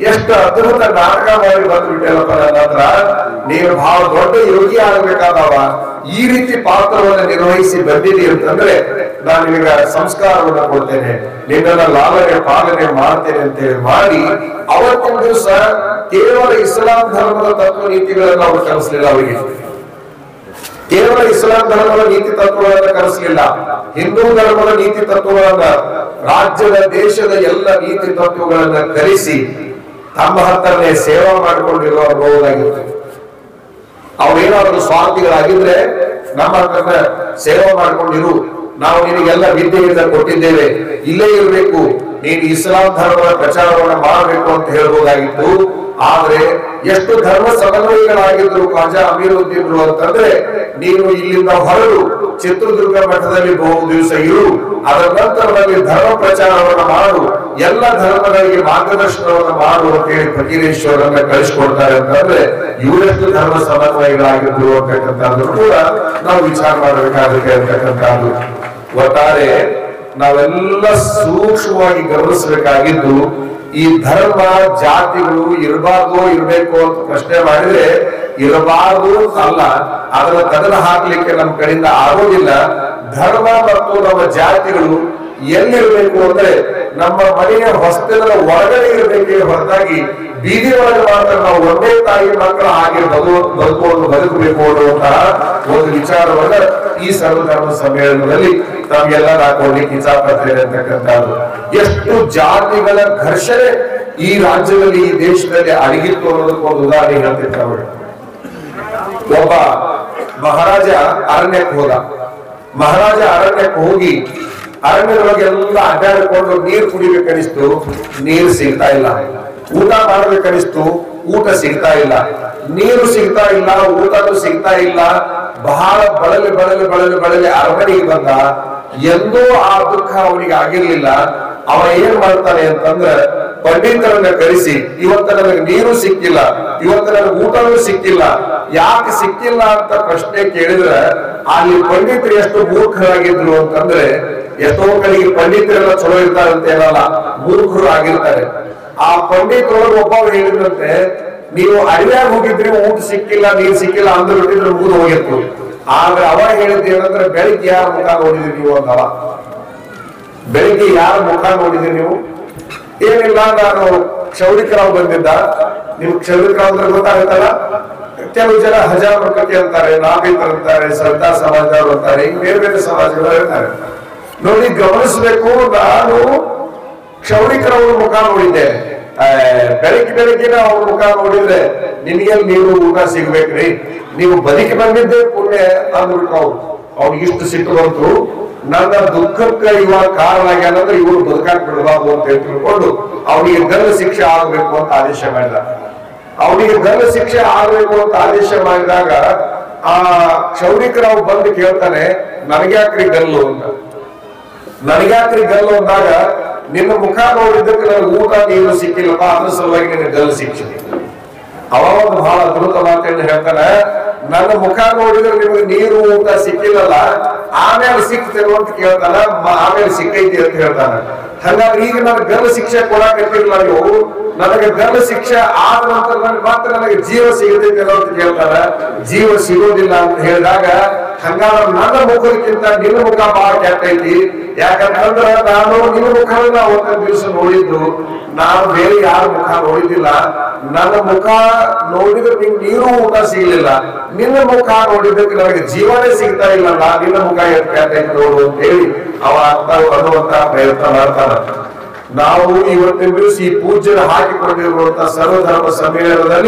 ಎಷ್ಟು ಅದ್ಭುತ ನಾಟಕ ಮಾಡಿ ಬಂದು ಬಿಟ್ಟೆಲ್ಲಪ್ಪ ನನ್ನ ಹತ್ರ ನೀನು ಬಹಳ ದೊಡ್ಡ ಯೋಗಿ ಆಗಬೇಕಾದವ ಈ ರೀತಿ ಪಾತ್ರವನ್ನು ನಿರ್ವಹಿಸಿ ಬಂದಿದ್ದೀ ಅಂತಂದ್ರೆ ನಾನು ನಿನಗ ಸಂಸ್ಕಾರವನ್ನು ಕೊಡ್ತೇನೆ ನಿನ್ನನ್ನ ಲಾಲನೆ ಪಾಲನೆ ಮಾಡ್ತೇನೆ ಅಂತೇಳಿ ಮಾಡಿ ಅವತ್ತಿನ ದಿವಸ ಕೇವಲ ಇಸ್ಲಾಂ ಧರ್ಮದ ತತ್ವ ನೀತಿಗಳನ್ನು ಅವರು ಕಲಿಸಲಿಲ್ಲ ಅವರಿಗೆ ಕೇವಲ ಇಸ್ಲಾಂ ಧರ್ಮದ ನೀತಿ ತತ್ವಗಳನ್ನು ಕಲಿಸಲಿಲ್ಲ ಹಿಂದೂ ಧರ್ಮದ ನೀತಿ ತತ್ವಗಳನ್ನ ರಾಜ್ಯದ ದೇಶದ ಎಲ್ಲ ನೀತಿ ತತ್ವಗಳನ್ನ ಕಲಿಸಿ ತಮ್ಮ ಹತ್ತರನೇ ಸೇವಾ ಮಾಡಿಕೊಂಡಿರುವ ಅನುಭವದಾಗಿತ್ತು ಅವ್ರೇನಾದ್ರು ಸ್ವಾರ್ಥಿಗಳಾಗಿದ್ರೆ ನಮ್ಮ ಹತ್ರನ ಸೇವೆ ಮಾಡ್ಕೊಂಡಿರು ನಾವು ನಿನಗೆಲ್ಲ ವಿದ್ಯೆಯಿಂದ ಕೊಟ್ಟಿದ್ದೇವೆ ಇಲ್ಲೇ ಇರಬೇಕು ನೀನು ಇಸ್ಲಾಂ ಧರ್ಮದ ಪ್ರಚಾರವನ್ನು ಮಾಡಬೇಕು ಅಂತ ಹೇಳ್ಬೋದಾಗಿತ್ತು ಆದ್ರೆ ಎಷ್ಟು ಧರ್ಮ ಸಮನ್ವಯಗಳಾಗಿದ್ರು ಖಾಜಾ ಅಮೀರುದ್ದೀನ್ರು ಅಂತಂದ್ರೆ ನೀನು ಇಲ್ಲಿಂದ ಹೊರಡು ಚಿತ್ರದುರ್ಗ ಮಠದಲ್ಲಿ ಬಹು ದಿವಸ ಇರು ಅದರ ನಂತರದಲ್ಲಿ ಧರ್ಮ ಪ್ರಚಾರವನ್ನು ಮಾಡು ಎಲ್ಲ ಧರ್ಮಗಳಿಗೆ ಮಾರ್ಗದರ್ಶನವನ್ನು ಮಾಡು ಅಂತ ಹೇಳಿ ಫಕೀರೇಶ್ವರನ್ನ ಕಳಿಸ್ಕೊಡ್ತಾರೆ ಅಂತಂದ್ರೆ ಇವರೆಷ್ಟು ಧರ್ಮ ಸಮನ್ವಯಗಳಾಗಿದ್ರು ಅಂತಕ್ಕಂಥದ್ದು ಕೂಡ ನಾವು ವಿಚಾರ ಮಾಡಬೇಕಾಗುತ್ತೆ ಅಂತಕ್ಕಂಥದ್ದು ಒಟ್ಟಾರೆ ನಾವೆಲ್ಲ ಸೂಕ್ಷ್ಮವಾಗಿ ಗಮನಿಸಬೇಕಾಗಿದ್ದು ಈ ಧರ್ಮ ಜಾತಿಗಳು ಇರಬಾರ್ದು ಇರಬೇಕು ಅಂತ ಪ್ರಶ್ನೆ ಮಾಡಿದ್ರೆ ಇರಬಾರ್ದು ಅಲ್ಲ ಅದನ್ನ ತಗದು ಹಾಕ್ಲಿಕ್ಕೆ ನಮ್ಮ ಕಡೆಯಿಂದ ಆಗೋದಿಲ್ಲ ಧರ್ಮ ಮತ್ತು ನಮ್ಮ ಜಾತಿಗಳು ಎಲ್ಲಿರ್ಬೇಕು ಅಂದ್ರೆ ನಮ್ಮ ಮನೆಯ ಹೊಸ್ತಿಲದ ಒಳಗಡೆ ಇರಬೇಕೇ ಹೊರತಾಗಿ ಬೀದಿ ಒಳಗೆ ಮಾತ್ರ ನಾವು ಒಂದೇ ತಾಯಿ ಮಕ್ಕಳ ಹಾಗೆ ಬದು ಬದುಕುವನ್ನು ಬದುಕಬೇಕು ಅನ್ನುವಂತಹ ಒಂದು ವಿಚಾರವನ್ನ ಈ ಸರ್ವಧರ್ಮ ಸಮ್ಮೇಳನದಲ್ಲಿ ತಮಗೆಲ್ಲ ಹಾಕೊಳ್ಳಿಕ್ಕೆ ಇಚ್ಛಾಪಡ್ತೇನೆ ಅಂತಕ್ಕಂಥದ್ದು ಎಷ್ಟು ಜಾತಿಗಳ ಘರ್ಷಣೆ ಈ ರಾಜ್ಯದಲ್ಲಿ ಈ ದೇಶದಲ್ಲಿ ಅಡಗಿತ್ತು ಅನ್ನೋದಕ್ಕೆ ಒಂದು ಉದಾಹರಣೆ ಹೇಳ್ತೀನಿ ನೋಡಿ ಒಬ್ಬ ಮಹಾರಾಜ ಅರಣ್ಯಕ್ಕೆ ಹೋದ ಮಹಾರಾಜ ಅರಣ್ಯಕ್ಕೆ ಹೋಗಿ ಅರಣ್ಯದೊಳಗೆ ಎಲ್ಲ ಅಡ್ಡಾಡಿಕೊಂಡು ನೀರು ಕುಡಿಬೇಕನಿಸ್ತು ನೀರು ಸಿಗ್ತಾ ಇಲ್ಲ ಊಟ ಮಾಡ್ಬೇಕನಿಸ್ತು ಊಟ ಸಿಗ್ತಾ ಇಲ್ಲ ನೀರು ಸಿಗ್ತಾ ಇಲ್ಲ ಊಟನೂ ಸಿಗ್ತಾ ಇಲ್ಲ ಬಹಳ ಬಳಲಿ ಬಳಲಿ ಬಳಲಿ ಬಳಲಿ ಅರಮನೆಗೆ ಬಂದ ಎಂದೂ ಆ ದುಃಖ ಅವನಿಗೆ ಆಗಿರ್ಲಿಲ್ಲ ಅವ ಏನ್ ಮಾಡ್ತಾನೆ ಅಂತಂದ್ರೆ ಪಂಡಿತರನ್ನ ಕರೆಸಿ ಇವತ್ತ ನನಗೆ ನೀರು ಸಿಕ್ಕಿಲ್ಲ ಇವತ್ತ ನನಗೆ ಊಟನೂ ಸಿಕ್ಕಿಲ್ಲ ಯಾಕೆ ಸಿಕ್ಕಿಲ್ಲ ಅಂತ ಪ್ರಶ್ನೆ ಕೇಳಿದ್ರೆ ಅಲ್ಲಿ ಪಂಡಿತರು ಎಷ್ಟು ಮೂರ್ಖರಾಗಿದ್ರು ಅಂತಂದ್ರೆ ಎಷ್ಟೋ ಕಡೆಗೆ ಪಂಡಿತರೆಲ್ಲ ಚಲೋ ಇರ್ತಾರೆ ಅಂತ ಹೇಳಲ್ಲ ಮೂರ್ಖರು ಆಗಿರ್ತಾರೆ ಆ ಪಂಡಿತರೊಳಗೆ ಒಬ್ಬ ಹೇಳಿದಂತೆ ನೀವು ಅಡವ್ಯಾಗ ಹೋಗಿದ್ರಿ ಊಟ ಸಿಕ್ಕಿಲ್ಲ ನೀರ್ ಸಿಕ್ಕಿಲ್ಲ ಅಂದ್ರು ಬಿಟ್ಟಿದ್ರೆ ಮುಗಿದು ಹೋಗಿತ್ತು ಆದ್ರೆ ಅವ ಹೇಳಿದ್ ಏನಂದ್ರೆ ಬೆಳಿಗ್ಗೆ ಯಾರ ಮುಖ ನೋಡಿದ್ರಿ ನೀವು ಅಂದವ ಬೆಳಿಗ್ಗೆ ಯಾರ ಮುಖ ನೋಡಿದ್ರಿ ನೀವು ಏನಿಲ್ಲ ನಾನು ಕ್ಷೌರಿಕರಾವ್ ಬಂದಿದ್ದ ನಿಮ್ಗೆ ಕ್ಷೌರಿಕರಾವ್ ಅಂದ್ರೆ ಗೊತ್ತಾಗುತ್ತಲ್ಲ ಕೆಲವು ಜನ ಹಜಾರ್ ಪ್ರಕೃತಿ ಅಂತಾರೆ ನಾಗರಿಕರು ಅಂತಾರೆ ಸರ್ದಾರ್ ಸಮಾಜದವರು ಅಂತಾರೆ ಹಿಂಗ್ ಬೇರೆ ಬೇರೆ ಸಮಾಜಗಳು ಇರ್ತಾರೆ ನೋಡಿ ಗಮನಿಸ್ಬೇಕು ನಾನು ಕ್ಷೌರಿಕರವ್ರ ಮುಖ ನೋಡಿದ್ದೆ ಆ, ಬೆಳಗ್ಗೆ ಬೆಳಗ್ಗಿನ ಅವ್ರ ಮುಖ ನೋಡಿದ್ರೆ ನಿಮಗೆ ನೀವು ಊಟ ಸಿಗ್ಬೇಕ್ರಿ ನೀವು ಬದುಕಿ ಬಂದಿದ್ದೇ ಪುಣ್ಯ ಅಂದ್ಬಿಟ್ಟು ಅವ್ರು ಅವ್ನಿಗೆ ಇಷ್ಟು ಸಿಟ್ಟು ಬಂತು ನನ್ನ ದುಃಖಕ್ಕೆ ಇವಾಗ ಕಾರಣ ಆಗ್ಯಾನಂದ್ರೆ ಇವರು ಬದುಕಾಕ್ ಬಿಡಬಾರ್ದು ಅಂತ ಹೇಳಿ ತಿಳ್ಕೊಂಡು ಅವನಿಗೆ ಗಲ್ಲ ಶಿಕ್ಷೆ ಆಗ್ಬೇಕು ಅಂತ ಆದೇಶ ಮಾಡಿದ ಅವನಿಗೆ ಗಲ್ಲ ಶಿಕ್ಷೆ ಆಗ್ಬೇಕು ಅಂತ ಆದೇಶ ಮಾಡಿದಾಗ ಆ ಕ್ಷೌರಿಕರಾವ್ ಬಂದು ಕೇಳ್ತಾನೆ ನನಗ್ಯಾಕ್ರಿ ಗಲ್ಲು ಅಂತ ನನಗ್ಯಾಕ್ರಿ ಗಲ್ಲು ಅಂದಾಗ ನಿನ್ನ ಮುಖ ನೋಡಿದ್ದಕ್ಕೆ ನನಗೆ ಊಟ ನೀರು ಸಿಕ್ಕಿಲ್ಲಪ್ಪ ಅದ್ರ ಸಲುವಾಗಿ ನಿನ್ನ ಗಲ್ಲು ಸಿಕ್ಕಿದೆ ಅವ ಒಂದು ಬಹಳ ಅದ್ಭುತ ಮಾತನ್ನು ಹೇಳ್ತಾನೆ ನನ್ನ ಮುಖ ನೋಡಿದ್ರೆ ನಿಮಗೆ ನೀರು ಊಟ ಸಿಕ್ಕಿಲ್ಲಲ್ಲ ಆಮೇಲೆ ಸಿಕ್ತೇನೋ ಅಂತ ಕೇಳ್ತಾನ ಮ- ಆಮೇಲೆ ಸಿಕ್ಕೈತಿ ಅಂತ ಹೇಳ್ತಾನೆ ಹಂಗಾದ್ರೆ ಈಗ ನನಗೆ ಗರ್ಭ ಶಿಕ್ಷೆ ಕೊಡಕತ್ತಿರಲ್ಲ ನೀವು ನನಗೆ ಗರ್ಭ ಶಿಕ್ಷೆ ಆದ ನಂತರ ನನಗೆ ಮಾತ್ರ ನನಗೆ ಜೀವ ಸಿಗತೈತೇನೋ ಅಂತ ಕೇಳ್ತಾರ ಜೀವ ಸಿಗೋದಿಲ್ಲ ಅಂತ ಹೇಳಿದಾಗ ಹಂಗಾದ್ರೆ ನನ್ನ ಮುಖಕ್ಕಿಂತ ನಿನ್ನ ಮುಖ ಬಹಳ ಕೆಟ್ಟೈತಿ ಯಾಕಂತಂದ್ರ ನಾನು ನಿನ್ನ ಮುಖವನ್ನ ಒಂದೊಂದು ದಿವಸ ನೋಡಿದ್ದು ನಾನು ಬೇರೆ ಯಾರ ಮುಖ ನೋಡಿದ್ದಿಲ್ಲ ನನ್ನ ಮುಖ ನೋಡಿದ್ರೆ ನಿಂಗೆ ನೀರು ಊಟ ಸಿಗ್ಲಿಲ್ಲ ನಿನ್ನ ಮುಖ ನೋಡಿದ್ದಕ್ಕೆ ನನಗೆ ಜೀವನೇ ಸಿಗ್ತಾ ಇಲ್ಲಲ್ಲ ನಿನ್ನ ಮುಖ ಎಷ್ಟು ಕೆಟ್ಟೈತಿ ನೋಡು ಅಂತ ಹೇಳಿ ಅವ ಅರ್ಥ ಅನ್ನುವಂತ ಪ್ರಯತ್ನ ಮಾಡ್ತಾನ ನಾವು ಇವತ್ತಿನ ದಿವಸ ಈ ಪೂಜ್ಯರು ಹಾಕಿಕೊಂಡಿರುವಂತಹ ಸರ್ವಧರ್ಮ ಸಮ್ಮೇಳನದಲ್ಲಿ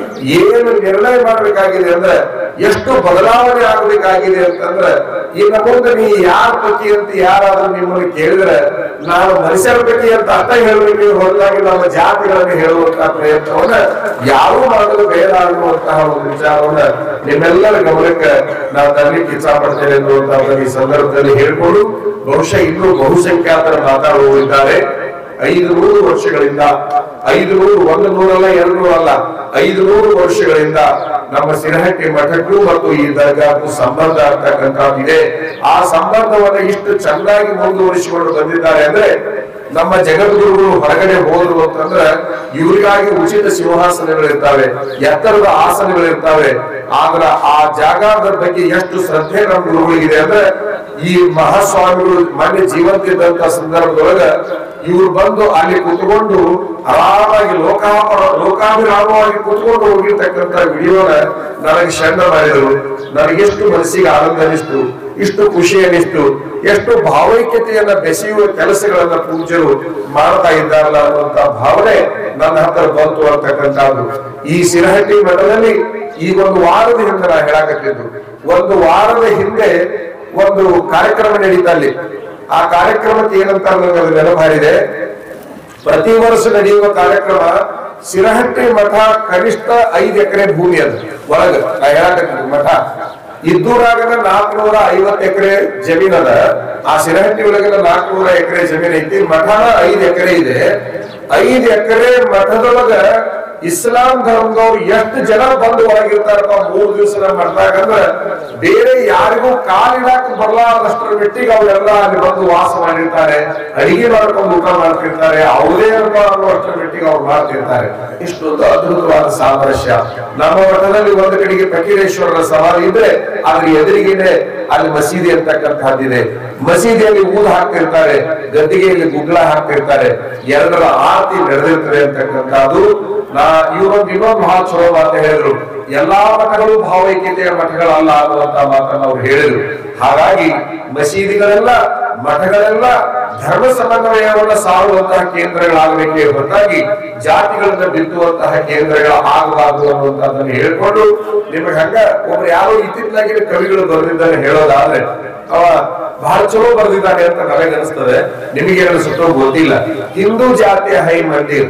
ಏನು ನಿರ್ಣಯ ಮಾಡಬೇಕಾಗಿದೆ ಅಂದ್ರೆ ಎಷ್ಟು ಬದಲಾವಣೆ ಆಗಬೇಕಾಗಿದೆ ಅಂತಂದ್ರೆ ಇನ್ನು ಮುಂದೆ ನೀ ಯಾರ ಪತಿ ಅಂತ ಯಾರಾದ್ರೂ ನಿಮ್ಮನ್ನು ಕೇಳಿದ್ರೆ ನಾನು ಮನುಷ್ಯರ ಪತಿ ಅಂತ ಅರ್ಥ ಹೇಳಬೇಕು ಹೊರತಾಗಿ ನಮ್ಮ ಜಾತಿಗಳನ್ನು ಹೇಳುವಂತಹ ಪ್ರಯತ್ನವನ್ನ ಯಾರೂ ಮಾಡಲು ಬೇಡ ಅನ್ನುವಂತಹ ಒಂದು ವಿಚಾರವನ್ನ ನಿಮ್ಮೆಲ್ಲರ ಗಮನಕ್ಕೆ ನಾವು ತರಲಿಕ್ಕೆ ಇಚ್ಛಾ ಪಡ್ತೇನೆ ಎನ್ನುವಂತಹ ಈ ಸಂದರ್ಭದಲ್ಲಿ ಹೇಳ್ಕೊಂಡು ಬಹುಶಃ ಇನ್ನೂ ಬಹುಸಂಖ್ಯಾತರ ಮಾತಾಡುವವರಿದ್ದಾರೆ ಐದು ನೂರು ವರ್ಷಗಳಿಂದ ಐದು ನೂರು ಒಂದು ನೂರಲ್ಲ ಎರಡು ನೂರಲ್ಲ ಐದು ನೂರು ವರ್ಷಗಳಿಂದ ನಮ್ಮ ಸಿರಹಟ್ಟಿ ಮಠಕ್ಕೂ ಮತ್ತು ಈ ದರ್ಗಾಕ್ಕೂ ಸಂಬಂಧ ಆಗ್ತಕ್ಕಂಥದ್ದಿದೆ ಆ ಸಂಬಂಧವನ್ನ ಇಷ್ಟು ಚೆನ್ನಾಗಿ ಮುಂದುವರಿಸಿಕೊಂಡು ಬಂದಿದ್ದಾರೆ ಅಂದ್ರೆ ನಮ್ಮ ಜಗದ್ಗುರುಗಳು ಹೊರಗಡೆ ಹೋದ್ರು ಅಂತಂದ್ರೆ ಇವರಿಗಾಗಿ ಉಚಿತ ಸಿಂಹಾಸನಗಳಿರ್ತಾವೆ ಎತ್ತರದ ಆಸನಗಳಿರ್ತಾವೆ ಆದ್ರ ಆ ಜಾಗದ ಬಗ್ಗೆ ಎಷ್ಟು ಶ್ರದ್ಧೆ ನಮ್ಮ ಗುರುಗಳಿಗಿದೆ ಅಂದ್ರೆ ಈ ಮಹಾಸ್ವಾಮಿಗಳು ಮೊನ್ನೆ ಜೀವಂತ ಇದ್ದಂತ ಸಂದರ್ಭದೊಳಗ ಇವ್ರು ಬಂದು ಅಲ್ಲಿ ಕುತ್ಕೊಂಡು ಆರಾಮಾಗಿ ಲೋಕಾಪರ ಲೋಕಾಭಿರಾಮವಾಗಿ ಕುತ್ಕೊಂಡು ಹೋಗಿರ್ತಕ್ಕಂಥ ವಿಡಿಯೋನ ನನಗೆ ಷಂಡ ಮಾಡಿದರು ನನಗೆಷ್ಟು ಮನಸ್ಸಿಗೆ ಆನಂದ ಅನಿಸ್ತು ಇಷ್ಟು ಖುಷಿ ಅನಿಸ್ತು ಎಷ್ಟು ಭಾವೈಕ್ಯತೆಯನ್ನ ಬೆಸೆಯುವ ಕೆಲಸಗಳನ್ನ ಪೂಜ್ಯರು ಮಾಡ್ತಾ ಇದ್ದಾರಲ್ಲ ಅನ್ನುವಂತ ಭಾವನೆ ನನ್ನ ಹತ್ರ ಬಂತು ಅಂತಕ್ಕಂಥದ್ದು ಈ ಸಿರಹಟ್ಟಿ ಮಠದಲ್ಲಿ ಈಗ ಒಂದು ವಾರದ ಹಿಂದೆ ನಾ ಹೇಳಕತ್ತಿದ್ದು ಒಂದು ವಾರದ ಹಿಂದೆ ಒಂದು ಕಾರ್ಯಕ್ರಮ ನಡೀತಾ ಅಲ್ಲಿ ಆ ಕಾರ್ಯಕ್ರಮಕ್ಕೆ ಏನಂತ ನನಗೆ ಅದು ನೆನಪಾರಿದೆ ಪ್ರತಿ ವರ್ಷ ನಡೆಯುವ ಕಾರ್ಯಕ್ರಮ ಸಿರಹಟ್ಟಿ ಮಠ ಕನಿಷ್ಠ ಐದು ಎಕರೆ ಭೂಮಿ ಅದು ಒಳಗ ನಾ ಹೇಳಕತ್ತೀನಿ ಮಠ ಇದ್ದೂರಾಗನ ನಾಲ್ಕನೂರ ಐವತ್ತು ಎಕರೆ ಜಮೀನ್ ಅದ ಆ ಸಿರಹಟ್ಟಿ ಒಳಗಿನ ನಾಲ್ಕನೂರ ಎಕರೆ ಜಮೀನ್ ಐತಿ ಮಠನ ಐದು ಎಕರೆ ಇದೆ ಐದು ಎಕರೆ ಮಠದೊಳಗ ಇಸ್ಲಾಂ ಧರ್ಮದವ್ರು ಎಷ್ಟು ಜನ ಬಂದು ಒಳಗಿರ್ತಾರಪ್ಪ ಮೂರ್ ದಿವಸ ಮಠದಾಗ ಅಂದ್ರ ಬೇರೆ ಯಾರಿಗೂ ಕಾಲಿಡಾಕ ಬರಲಾರದಷ್ಟರ ಮಟ್ಟಿಗೆ ಅವರೆಲ್ಲ ಅಲ್ಲಿ ಬಂದು ವಾಸ ಮಾಡಿರ್ತಾರೆ ಅಡಿಗೆ ಮಾಡ್ಕೊಂಡು ಊಟ ಮಾಡ್ತಿರ್ತಾರೆ ಅವರೇ ಅಲ್ಪ ಅನ್ನುವಷ್ಟರ ಮಟ್ಟಿಗೆ ಅವ್ರು ಮಾಡ್ತಿರ್ತಾರೆ ಇಷ್ಟೊಂದು ಅದ್ಭುತವಾದ ಸಾಮರಸ್ಯ ನಮ್ಮ ಮಠದಲ್ಲಿ ಒಂದು ಕಡೆಗೆ ಫಕೀರೇಶ್ವರರ ಸಮಾಧಿ ಇದ್ರೆ ಅದ್ರ ಎದುರಿಗೇನೆ ಅಲ್ಲಿ ಮಸೀದಿ ಅಂತಕ್ಕಂಥದ್ದಿದೆ ಮಸೀದಿಯಲ್ಲಿ ಊದ ಹಾಕ್ತಿರ್ತಾರೆ ಗದ್ದಿಗೆಯಲ್ಲಿ ಗುಗ್ಗಳ ಹಾಕ್ತಿರ್ತಾರೆ ಎರಡರ ಆರತಿ ನಡೆದಿರ್ತದೆ ಅಂತಕ್ಕಂಥದ್ದು ನಾ ಇವರೊಂದು ಇನ್ನೊಂದು ಬಹಳ ಚಲೋ ಮಾತು ಹೇಳಿದ್ರು ಎಲ್ಲಾ ಮಠಗಳು ಭಾವೈಕ್ಯತೆಯ ಮಠಗಳಲ್ಲ ಅನ್ನುವಂತ ಮಾತನ್ನ ಅವ್ರು ಹೇಳಿದ್ರು ಹಾಗಾಗಿ ಮಸೀದಿಗಳೆಲ್ಲ ಮಠಗಳೆಲ್ಲ ಧರ್ಮ ಸಮನ್ವಯವನ್ನ ಸಾರುವಂತಹ ಕೇಂದ್ರಗಳಾಗಬೇಕೇ ಹೊರತಾಗಿ ಜಾತಿಗಳನ್ನ ಬಿತ್ತುವಂತಹ ಕೇಂದ್ರಗಳ ಆಗಬಾರದು ಅನ್ನುವಂಥದ್ದನ್ನು ಹೇಳ್ಕೊಂಡು ನಿಮಗೆ ಹಂಗ ಒಬ್ರು ಯಾರೋ ಇತ್ತಿತ್ತಲಾಗಿನ ಕವಿಗಳು ಬರೆದಿದ್ದಾನೆ ಹೇಳೋದಾದ್ರೆ ಅವ ಬಹಳ ಚಲೋ ಬರೆದಿದ್ದಾನೆ ಅಂತ ನನಗೆ ಅನಿಸ್ತದೆ ನಿಮಗೆ ಅನಿಸುತ್ತೋ ಗೊತ್ತಿಲ್ಲ ಹಿಂದೂ ಜಾತಿಯ ಹೈ ಮಂದಿರ್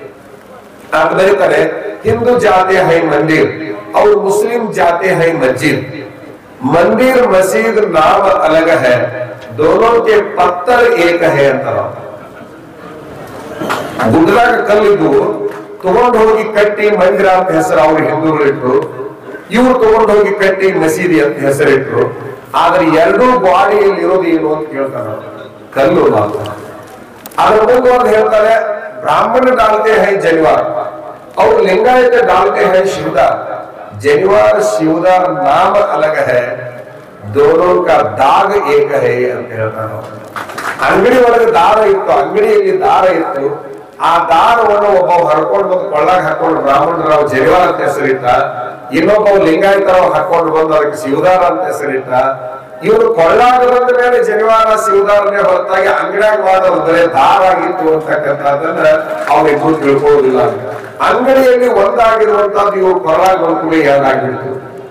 आप बरीತಾರೆ हिंदू जाते हैं मंदिर और मुस्लिम जाते हैं मस्जिद मंदिर मस्जिद नाम अलग है दोनों के पत्थर एक है ಅಂತ ಗುಡ್ಡದಾಗ ಕಲ್ಲಿದ್ದು ತಗೊಂಡು ಹೋಗಿ ಕಟ್ಟಿ ಮಂದಿರ ಅಂತ ಹೆಸರು ಅವ್ರು ಹಿಂದೂಗಳು ಇಟ್ರು ಇವ್ರು ತಗೊಂಡು ಹೋಗಿ ಕಟ್ಟಿ ಮಸೀದಿ ಅಂತ ಹೆಸರಿಟ್ರು ಆದ್ರೆ ಎರಡೂ ಬಾಡಿಯಲ್ಲಿ ಇರೋದು ಏನು ಅಂತ ಕೇಳ್ತಾರ ಕಲ್ಲು ಮಾತ್ರ ಅದ್ರ ಮುಂದೆ ಒಂದು ಹೇಳ್ತಾರೆ ब्राह्मण डालते हैं जनिवार और लिंगायत डालते हैं शिवदार जनिवार शिवदार नाम अलग है दोनों का दाग एक है ಅಂತ ಹೇಳ್ತಾನೆ ಅವ್ನು. ಅಂಗಡಿ ಒಳಗೆ ದಾರ ಇತ್ತು ಅಂಗಡಿಯಲ್ಲಿ ದಾರ ಇತ್ತು ಆ ದಾರವನ್ನು ಒಬ್ಬ ಹರ್ಕೊಂಡು ಬಂದು ಕೊಳ್ಳಾಗ ಹಾಕೊಂಡು ಬ್ರಾಹ್ಮಣರಾವ್ ಜನಿವಾರ ಅಂತ ಹೆಸರಿಟ್ಟ ಇನ್ನೊಬ್ಬ ಲಿಂಗಾಯತರಾವ್ ಹಾಕೊಂಡು ಬಂದು ಅದಕ್ಕೆ ಶಿವದಾರ ಅಂತ ಹೆಸರಿಟ್ಟ ಇವರು ಕೊಳ್ಳಾಗದಂದ ಮೇಲೆ ಜನಿವಾರ ಶಿವದಾರನೇ ಹೊರತಾಗಿ ಅಂಗಡಿಯಾಗ ಮಾಡೋದು ಬರೇ ದಾರ ಆಗಿತ್ತು ಅಂತಕ್ಕಂಥದ್ದನ್ನ ಅವ್ರಿಗೂ ತಿಳ್ಕೊಳ್ಳೋದಿಲ್ಲ ಅಂಗಡಿಯಲ್ಲಿ ಒಂದಾಗಿರುವಂತದ್ದು ಇವ್ರು ಕೊಳ್ಳಾಗ ಒಂದು ಕೂಡ ಎರಡಾಗ್ಬಿಡ್ತು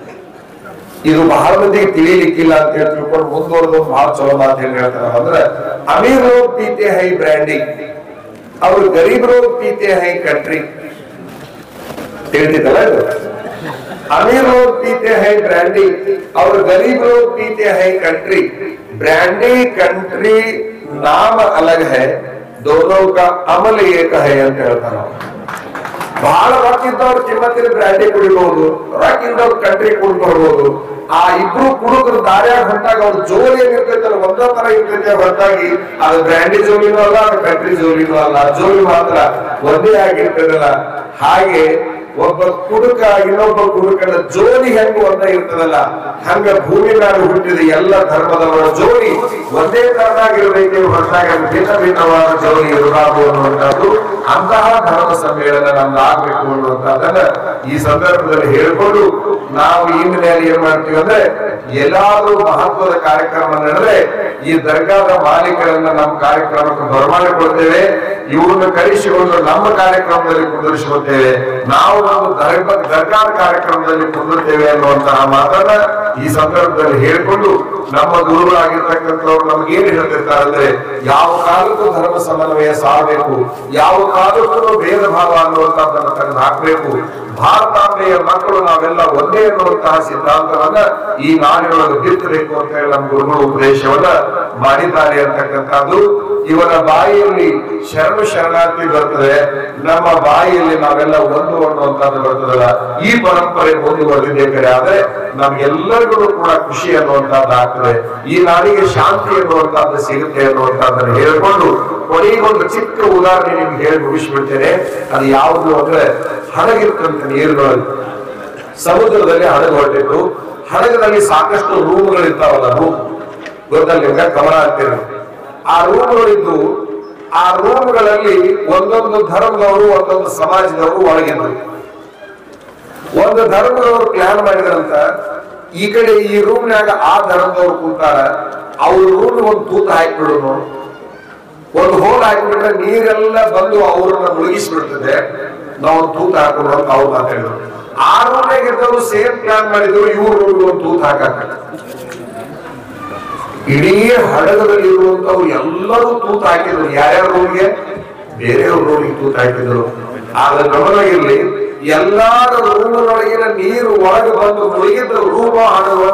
ಇದು ಬಹಳ ಮಂದಿಗೆ ತಿಳಿಲಿಕ್ಕಿಲ್ಲ ಅಂತ ಹೇಳಿ ತಿಳ್ಕೊಂಡು ಮುಂದುವರೆದು ಬಹಳ ಚಲೋ ಮಾತು ಏನ್ ಹೇಳ್ತಾರ ಅಂದ್ರೆ ಅಮೀರ್ ಲೋಗ್ ಪೀತೆ ಹೈ ಬ್ರ್ಯಾಂಡಿಂಗ್ ಅವ್ರು ಗರೀಬ್ ಲೋಗ್ ಪೀತೆ ಹೈ ಕಂಟ್ರಿ ತಿಳಿದಿದ್ದಲ್ಲ ಇದು अमीर लोग पीते हैं ब्रांडी और गरीब लोग पीते हैं कंट्री ब्रांडी कंट्री नाम अलग है दोनों का अमल एक है ಅಂತ ಹೇಳ್ತಾರ ಅವ್ರು. ಬಹಳ ರೊಕ್ಕ ಇದ್ದವ್ರು ಕಿಮ್ಮತ್ತಿನ ಬ್ರ್ಯಾಂಡಿ ಕುಡಿಬಹುದು ರೊಕ್ಕ ಇದ್ದವ್ರು ಕಂಟ್ರಿ ಕುಡ್ಕೊಳ್ಬಹುದು ಆ ಇಬ್ರು ಕುಡುಕರು ದಾರ್ಯಾಗ ಹೊಂಟಾಗ ಅವ್ರ ಜೋಲಿ ಏನಿರ್ತೈತಲ್ಲ ಒಂದೇ ತರ ಇರ್ತೈತೆ ಹೊರತಾಗಿ ಅದು ಬ್ರ್ಯಾಂಡಿ ಜೋಲಿನೂ ಅಲ್ಲ ಅದು ಕಂಟ್ರಿ ಜೋಲಿನೂ ಅಲ್ಲ ಜೋಲಿ ಮಾತ್ರ ಒಂದೇ ಆಗಿರ್ತದಲ್ಲ ಹಾಗೆ ಒಬ್ಬ ಕುಡುಕ ಇನ್ನೊಬ್ಬ ಕುಡುಕನ ಜೋಡಿ ಹೆಂಗ ಒಂದೇ ಇರ್ತದಲ್ಲ ಹಂಗ ಭೂಮಿ ಮೇಲೆ ಹುಟ್ಟಿದ ಎಲ್ಲ ಧರ್ಮದವರ ಜೋಡಿ ಒಂದೇ ತರನಾಗಿರ್ಬೇಕೆ ಹೊರತಾಗ ಭಿನ್ನ ಭಿನ್ನವಾದ ಜೋಡಿ ಇರಬಾರದು ಅನ್ನುವಂಥದ್ದು ಅಂತಹ ಧರ್ಮ ಸಮ್ಮೇಳನ ನಮ್ದು ಆಗ್ಬೇಕು ಅನ್ನುವಂಥದ್ದನ್ನ ಈ ಸಂದರ್ಭದಲ್ಲಿ ಹೇಳ್ಕೊಂಡು ನಾವು ಈ ಮನೆಯಲ್ಲಿ ಏನ್ ಮಾಡ್ತೀವಿ ಅಂದ್ರೆ ಎಲ್ಲಾದ್ರೂ ಮಹತ್ವದ ಕಾರ್ಯಕ್ರಮ ನಡೆದ್ರೆ ಈ ದರ್ಗಾದ ಮಾಲೀಕರನ್ನ ನಮ್ಮ ಕಾರ್ಯಕ್ರಮಕ್ಕೆ ಬರಮಾಡಿಕೊಳ್ತೇವೆ ಇವ್ರನ್ನ ಕರೆಸಿಕೊಂಡು ನಮ್ಮ ಕಾರ್ಯಕ್ರಮದಲ್ಲಿ ಕುಂದಿರಿಸಿಕೊಳ್ತೇವೆ ನಾವು ಒಂದು ದರ್ಗ ದರ್ಗಾದ ಕಾರ್ಯಕ್ರಮದಲ್ಲಿ ಕುಂದಿರ್ತೇವೆ ಅನ್ನುವಂತಹ ಮಾತನ್ನ ಈ ಸಂದರ್ಭದಲ್ಲಿ ಹೇಳ್ಕೊಂಡು ನಮ್ಮ ಗುರುಗಳಾಗಿರ್ತಕ್ಕಂಥವ್ರು ನಮ್ಗೆ ಏನ್ ಹೇಳ್ತಿರ್ತಾರೆ ಅಂದ್ರೆ ಯಾವ ಕಾಲಕ್ಕೂ ಧರ್ಮ ಸಮನ್ವಯ ಸಾರಬೇಕು ಯಾವ ಕಾಲಕ್ಕೂ ಭೇದ ಭಾವ ಅನ್ನುವಂಥದ್ದನ್ನ ತೆಗೆದು ಹಾಕಬೇಕು ಭಾರತಾಂಬೆಯ ಮಕ್ಕಳು ನಾವೆಲ್ಲ ಒಂದೇ ಅನ್ನುವಂತಹ ಸಿದ್ಧಾಂತವನ್ನ ಈ ನಾಡಿನೊಳಗೆ ಬಿತ್ತಬೇಕು ಅಂತ ಹೇಳಿ ನಮ್ಮ ಗುರುಗಳು ಉಪದೇಶವನ್ನ ಮಾಡಿದ್ದಾರೆ ಅಂತಕ್ಕಂಥದ್ದು ಇವರ ಬಾಯಿಯಲ್ಲಿ ಶರಣು ಶರಣಾರ್ಥಿ ಬರ್ತದೆ ನಮ್ಮ ಬಾಯಿಯಲ್ಲಿ ನಾವೆಲ್ಲ ಒಂದು ಅನ್ನುವಂಥದ್ದು ಬರ್ತದಲ್ಲ ಈ ಪರಂಪರೆ ಮುಂದುವರೆದಿದೆ ಆದ್ರೆ ನಮ್ಗೆಲ್ಲರಿಗೂ ಕೂಡ ಖುಷಿ ಅನ್ನುವಂಥದ್ದು ಆಗ್ತದೆ ಈ ನಾಡಿಗೆ ಶಾಂತಿ ಅನ್ನುವಂಥದ್ದು ಸಿಗುತ್ತೆ ಅನ್ನುವಂಥದ್ದನ್ನು ಹೇಳಿಕೊಂಡು ಕೊನೆಗೆ ಒಂದು ಚಿಕ್ಕ ಉದಾಹರಣೆ ನಿಮ್ಗೆ ಹೇಳಿ ಮುಗಿಸ್ಬಿಡ್ತೇನೆ ಅದು ಯಾವುದು ಅಂದ್ರೆ ಹಡಗಿರ್ತಂತ ನೀರಿನೊಳಗೆ ಸಮುದ್ರದಲ್ಲಿ ಹಡಗು ಹೊರಟಿತ್ತು ಹಡಗಿನಲ್ಲಿ ಸಾಕಷ್ಟು ರೂಮ್ಗಳು ಇರ್ತಾವಲ್ಲ ರೂಮ್ ಗೊತ್ತಲ್ಲ ನಿಮ್ಗೆ ಕಮಲ ಅಂತೀರ ಆ ರೂಮ್ಗಳಿದ್ದು ಆ ರೂಮ್ಗಳಲ್ಲಿ ಒಂದೊಂದು ಧರ್ಮದವರು ಒಂದೊಂದು ಸಮಾಜದವರು ಒಳಗಿದ್ರು ಒಂದು ಧರ್ಮದವರು ಪ್ಲಾನ್ ಮಾಡಿದ್ರಂತ ಈ ಕಡೆ ಈ ರೂಮ್ನಾಗ ಆ ಧರ್ಮದವ್ರು ಕುಂತಾರ ಅವ್ರ ರೂಮ್ ಒಂದು ತೂತ ಹಾಕ್ಬಿಡೋನು ಒಂದು ಹೋಲ್ ಹಾಕಿಬಿಟ್ರೆ ನೀರೆಲ್ಲ ಬಂದು ಅವ್ರನ್ನ ಮುಳುಗಿಸ್ಬಿಡ್ತದೆ ನಾವು ಒಂದು ತೂತ ಹಾಕೋಣ ಅಂತ ಅವ್ರು ಮಾತಾಡಿದ್ರು ಆ ರೂಮ್ನಾಗ ಇದ್ದವರು ಸೇಮ್ ಪ್ಲಾನ್ ಮಾಡಿದ್ರು ಇವ್ರ ರೂಮ್ ಒಂದು ತೂತ ಹಾಕಾಕ ಇಡೀ ಹಡಗದಲ್ಲಿ ಇರುವಂತವ್ರು ಎಲ್ಲರೂ ತೂತ ಹಾಕಿದ್ರು ಯಾರ್ಯಾರ ರೂಮ್ಗೆ ಬೇರೆಯವ್ರ ರೂಮಿಗೆ ತೂತ ಹಾಕಿದ್ರು ಆದ್ರೆ ಗಮನವಾಗಿರ್ಲಿ ಎಲ್ಲಾರ ರೂಮಿನೊಳಗಿನ ನೀರು ಒಳಗೆ ಬಂದು ಮುಳುಗಿದ ರೂಪ ಹಡಗ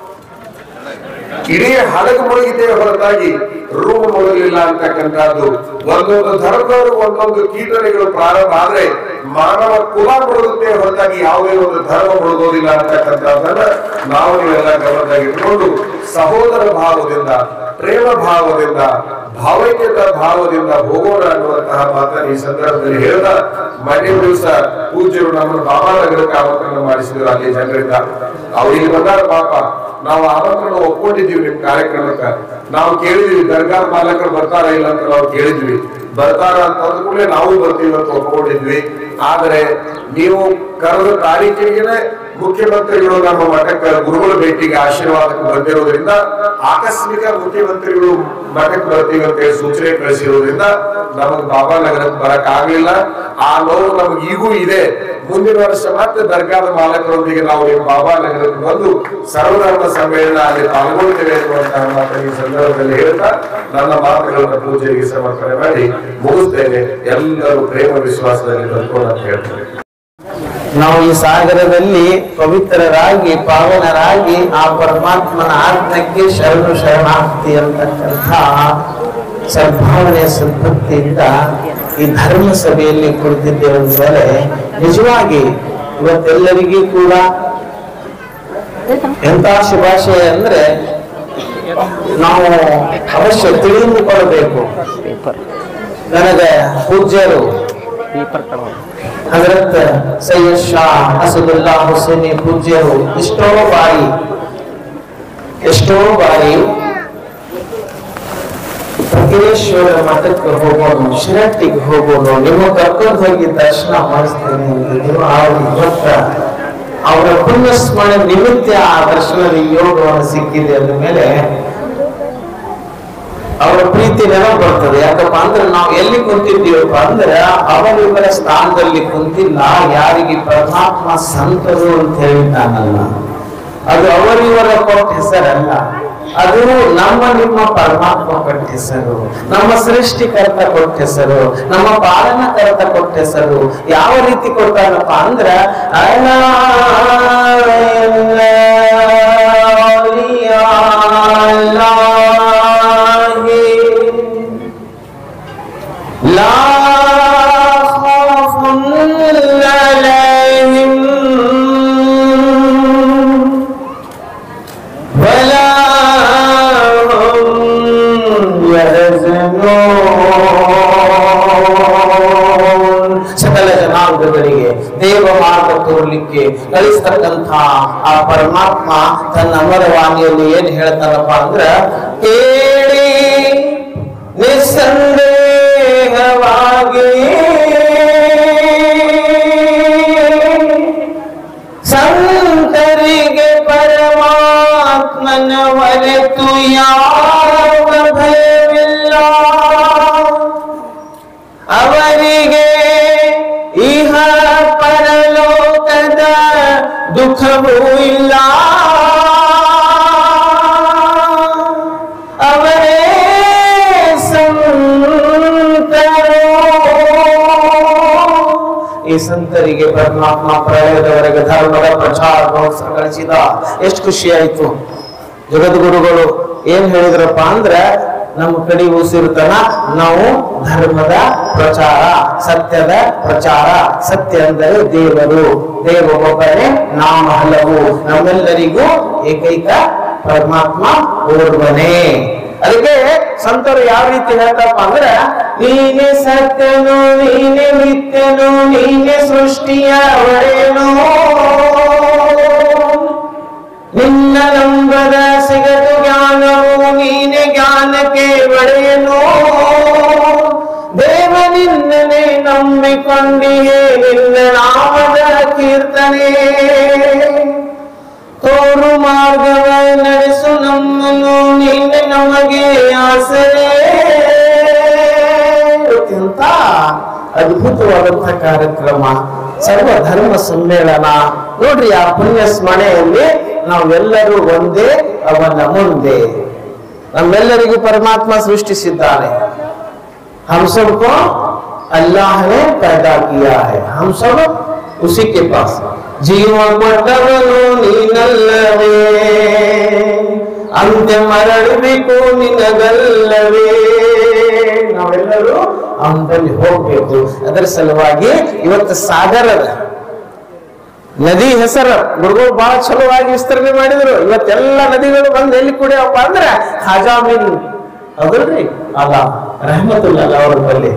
ಇಡೀ ಹಡಗು ಮುಳುಗಿದ್ದೇವೆ ಹೊರತಾಗಿ ರೂಮ್ ಮುಳುಗಲಿಲ್ಲ ಅಂತಕ್ಕಂಥದ್ದು ಒಂದೊಂದು ಧರ್ಮದವರು ಒಂದೊಂದು ಕೀಟನೆಗಳು ಪ್ರಾರಂಭ ಆದ್ರೆ ಮಾನವ ಕುಲ ಮುಳುಗುತ್ತೆ ಹೊರತಾಗಿ ಯಾವುದೇ ಒಂದು ಧರ್ಮ ಮುಳುಗೋದಿಲ್ಲ ಅಂತಕ್ಕಂಥದ್ದನ್ನ ನಾವು ನೀವೆಲ್ಲ ಗಮನದಾಗಿಟ್ಕೊಂಡು ಸಹೋದರ ಭಾವದಿಂದ ಪ್ರೇಮ ಭಾವದಿಂದ ಭಾವೈಕ್ಯತಾ ಭಾವದಿಂದ ಹೋಗೋಣ ಅನ್ನುವಂತಹ ಮಾತನ್ನು ಈ ಸಂದರ್ಭದಲ್ಲಿ ಹೇಳ್ತಾ ಮನೆ ದಿವಸ ಪೂಜ್ಯರು ನಮ್ಮನ್ನು ಬಾಬಾನಗರಕ್ಕೆ ಆಮಂತ್ರಣ ಮಾಡಿಸಿದ್ರು ಅಲ್ಲಿ ಜನರಿಂದ ಅವ್ರಿಗೆ ಬಂದಾರ ಪಾಪ ನಾವು ಆಮಂತ್ರಣ ಒಪ್ಕೊಂಡಿದ್ದೀವಿ ನಿಮ್ ಕಾರ್ಯಕ್ರಮಕ್ಕೆ ನಾವು ಕೇಳಿದ್ವಿ ದರ್ಗಾ ಮಾಲಕರು ಬರ್ತಾರ ಇಲ್ಲ ಅಂತ ನಾವು ಕೇಳಿದ್ವಿ ಬರ್ತಾರ ಅಂತ ಅಂದ್ಕೂಡಲೇ ನಾವು ಬರ್ತೀವಿ ಅಂತ ಒಪ್ಕೊಂಡಿದ್ವಿ ಆದ್ರೆ ನೀವು ಕರೆದ ತಾರೀಕಿಗೆ ಮುಖ್ಯಮಂತ್ರಿಗಳು ನಮ್ಮ ಮಠಕ್ಕೆ ಗುರುಗಳ ಭೇಟಿಗೆ ಆಶೀರ್ವಾದಕ್ಕೆ ಬಂದಿರೋದ್ರಿಂದ ಆಕಸ್ಮಿಕ ಮುಖ್ಯಮಂತ್ರಿಗಳು ಮಠಕ್ಕೆ ಬರ್ತೀವಿ ಅಂತ ಹೇಳಿ ಸೂಚನೆ ಕಳಿಸಿರೋದ್ರಿಂದ ನಮಗೆ ಬಾಬಾ ನಗರಕ್ಕೆ ಬರಕ್ ಆಗ್ಲಿಲ್ಲ ಆ ನೋವು ನಮ್ಗೆ ಈಗೂ ಇದೆ ಮುಂದಿನ ವರ್ಷ ಮತ್ತೆ ದರ್ಗಾದ ಮಾಲಕರೊಂದಿಗೆ ನಾವು ನಿಮ್ಮ ಬಾಬಾ ನಗರಕ್ಕೆ ಬಂದು ಸರ್ವಧರ್ಮ ಸಮ್ಮೇಳನ ಅಲ್ಲಿ ಪಾಲ್ಗೊಳ್ತೇವೆ ಎನ್ನುವಂತಹ ಮಾತನ್ನು ಈ ಸಂದರ್ಭದಲ್ಲಿ ಹೇಳ್ತಾ ನನ್ನ ಮಾತುಗಳನ್ನು ಪೂಜೆಗೆ ಸಮರ್ಪಣೆ ಮಾಡಿ ಮುಗಿಸ್ತೇನೆ ಎಲ್ಲರೂ ಪ್ರೇಮ ವಿಶ್ವಾಸದಲ್ಲಿ ಬದುಕೋಣ ಅಂತ ಹೇಳ್ತೇನೆ ನಾವು ಈ ಸಾಗರದಲ್ಲಿ ಪವಿತ್ರರಾಗಿ ಪಾವನರಾಗಿ ಆ ಪರಮಾತ್ಮನ ಆಜ್ಞಕ್ಕೆ ಶರಣು ಶರಣಾರ್ಥಿ ಅಂತಕ್ಕಂಥ ಸದ್ಭಾವನೆ ಸದ್ಭಕ್ತಿಯಿಂದ ಈ ಧರ್ಮ ಸಭೆಯಲ್ಲಿ ಕುಳಿತಿದ್ದೇವೆ ಅಂದರೆ ನಿಜವಾಗಿ ಇವತ್ತೆಲ್ಲರಿಗೂ ಕೂಡ ಎಂತ ಶುಭಾಶಯ ಅಂದ್ರೆ ನಾವು ಅವಶ್ಯ ತಿಳಿದುಕೊಳ್ಳಬೇಕು ನನಗೆ ಪೂಜ್ಯರು ಹಜರತ್ ಸೈಯದ್ ಶಾ ಅಸದುಲ್ಲಾ ಹುಸೇನಿ ಪೂಜ್ಯರು ಎಷ್ಟೋ ಬಾರಿ ಎಷ್ಟೋ ಬಾರಿ ಬಕೇಶ್ವರ ಮಠಕ್ಕೆ ಹೋಗೋನು ಶಿರಟ್ಟಿಗೆ ಹೋಗೋನು ನಿಮ್ಮ ಕರ್ಕೊಂಡು ಹೋಗಿ ದರ್ಶನ ಮಾಡಿಸ್ತೇನೆ ಅಂತ ನೀವು ಅವ್ರಿಗೆ ಗೊತ್ತ ಅವರ ಪುಣ್ಯ ಸ್ಮರಣೆ ನಿಮಿತ್ತ ಆ ದರ್ಶನದ ಯೋಗವನ್ನು ಸಿಕ್ಕಿದೆ ಅಂದ ಮೇಲೆ ಅವರ ಪ್ರೀತಿ ನೆನಪು ಬರ್ತದೆ ಯಾಕಪ್ಪ ಅಂದ್ರೆ ನಾವು ಎಲ್ಲಿ ಕುಂತಿದ್ದೀವಪ್ಪ ಅಂದ್ರೆ ಅವರಿವರ ಸ್ಥಾನದಲ್ಲಿ ಕುಂತಿಲ್ಲ ಯಾರಿಗೆ ಪರಮಾತ್ಮ ಸಂತರು ಅಂತ ಹೇಳಿದ್ದಾನಲ್ಲ ಅದು ಅವರಿವರ ಕೊಟ್ಟ ಹೆಸರಲ್ಲ ಅದು ನಮ್ಮ ನಿಮ್ಮ ಪರಮಾತ್ಮ ಕೊಟ್ಟ ಹೆಸರು ನಮ್ಮ ಸೃಷ್ಟಿಕರ್ತ ಕೊಟ್ಟ ಹೆಸರು ನಮ್ಮ ಪಾಲನಕರ್ತ ಕೊಟ್ಟ ಹೆಸರು ಯಾವ ರೀತಿ ಕೊಟ್ಟಾನಪ್ಪ ಅಂದ್ರ ಅಲಾ لا خوف عليهم ولا هم يحزنون ಸಕಲ ಜನಾಂಗಗಳಿಗೆ ದೇವ ಮಾರ್ಗ ತೋರ್ಲಿಕ್ಕೆ ಕಳಿಸ್ತಕ್ಕಂಥ ಆ ಪರಮಾತ್ಮ ತನ್ನ ಅಮರವಾಣಿಯಲ್ಲಿ ಏನ್ ಹೇಳ್ತಾನಪ್ಪ ಅಂದ್ರ ಕೇಳಿ ನಿಸ್ಸಂದೇಹವಾಗಿ ಸಂತರಿಗೆ ಪರಮಾತ್ಮನ ಒಲೆತು ಯಾವ ಭಯವಿಲ್ಲ ಅವರಿಗೆ ಇಹ ಪರಲೋಕದ ದುಃಖವೂ ಇಲ್ಲ ಅವರೇ ಸಂತರು ಈ ಸಂತರಿಗೆ ಪರಮಾತ್ಮ ಪ್ರಳಯದವರೆಗೆ ಧರ್ಮದ ಪ್ರಚಾರ ಕಳಿಸಿದ ಎಷ್ಟು ಖುಷಿ ಆಯ್ತು ಜಗದ್ಗುರುಗಳು ಏನ್ ಹೇಳಿದ್ರಪ್ಪ ಅಂದ್ರೆ ನಮ್ಮ ಕಡೆ ಉಸಿರುತನ ನಾವು ಧರ್ಮದ ಪ್ರಚಾರ ಸತ್ಯದ ಪ್ರಚಾರ ಸತ್ಯ ಅಂದರೆ ದೇವರು ದೇವ ಒಬ್ಬರೇ ನಾಮ ಹಲವು ನಮ್ಮೆಲ್ಲರಿಗೂ ಏಕೈಕ ಪರಮಾತ್ಮ ಓರ್ವನೇ ಅದಕ್ಕೆ ಸಂತರು ಯಾವ ರೀತಿ ಹೇಳ್ತಾರಪ್ಪ ಅಂದ್ರೆ ನೀನೆ ಸತ್ಯನು ನೀನೆ ನಿತ್ಯನು ನೀನೆ ಸೃಷ್ಟಿಯ ಒಡೆಯನು ನಿನ್ನ ನಂಬದ ಸಿಗದು ಜ್ಞಾನವು ನೀನೆ ಜ್ಞಾನಕ್ಕೆ ಒಡೆಯನು ದೇವ ನಿನ್ನನೆ ನಂಬಿಕೊಂಡಿಯೇ ನಿನ್ನ ನಾಮದ ಕೀರ್ತನೆ ತೋರು ಮಾರ್ಗವ ನಡೆಸು ನಮ್ಮನ್ನು ನಿನ್ನೆ ನಮಗೆ ಆಸರೆ ಅತ್ಯಂತ ಅದ್ಭುತವಾದಂತಹ ಕಾರ್ಯಕ್ರಮ ಸರ್ವ ಧರ್ಮ ಸಮ್ಮೇಳನ ನೋಡ್ರಿ ಆ ಪುಣ್ಯ ಸ್ಮರಣೆಯಲ್ಲಿ ನಾವೆಲ್ಲರೂ ಒಂದೇ ಅವನ ಮುಂದೆ ನಮ್ಮೆಲ್ಲರಿಗೂ ಪರಮಾತ್ಮ ಸೃಷ್ಟಿಸಿದ್ದಾನೆ हम सबको अल्लाह ने पैदा किया है हम सब उसी के पास ಜೀವ ಕೊಟ್ಟವನು ನೀನಲ್ಲವೇ ಅಂತ್ಯ ಮರಳಬೇಕು ನಿನಗಲ್ಲವೇ ನಾವೆಲ್ಲರೂ ಅವನಲ್ಲಿ ಹೋಗ್ಬೇಕು ಅದರ ಸಲುವಾಗಿ ಇವತ್ತು ಸಾಗರದ ನದಿ ಹೆಸರು ಗುರುಗಳು ಬಹಳ ಚಲೋವಾಗಿ ವಿಸ್ತರಣೆ ಮಾಡಿದ್ರು ಇವತ್ತೆಲ್ಲ ನದಿಗಳು ಬಂದು ಎಲ್ಲಿ ಕುಡಿಯಪ್ಪ ಅಂದ್ರೆ ಖಾಜಾಮೀನ್ ಹೌದಲ್ರಿ ಅಲ್ಲ ರಹಮತುಲ್ಲ ಅವರ ಬಲ್ಲಿ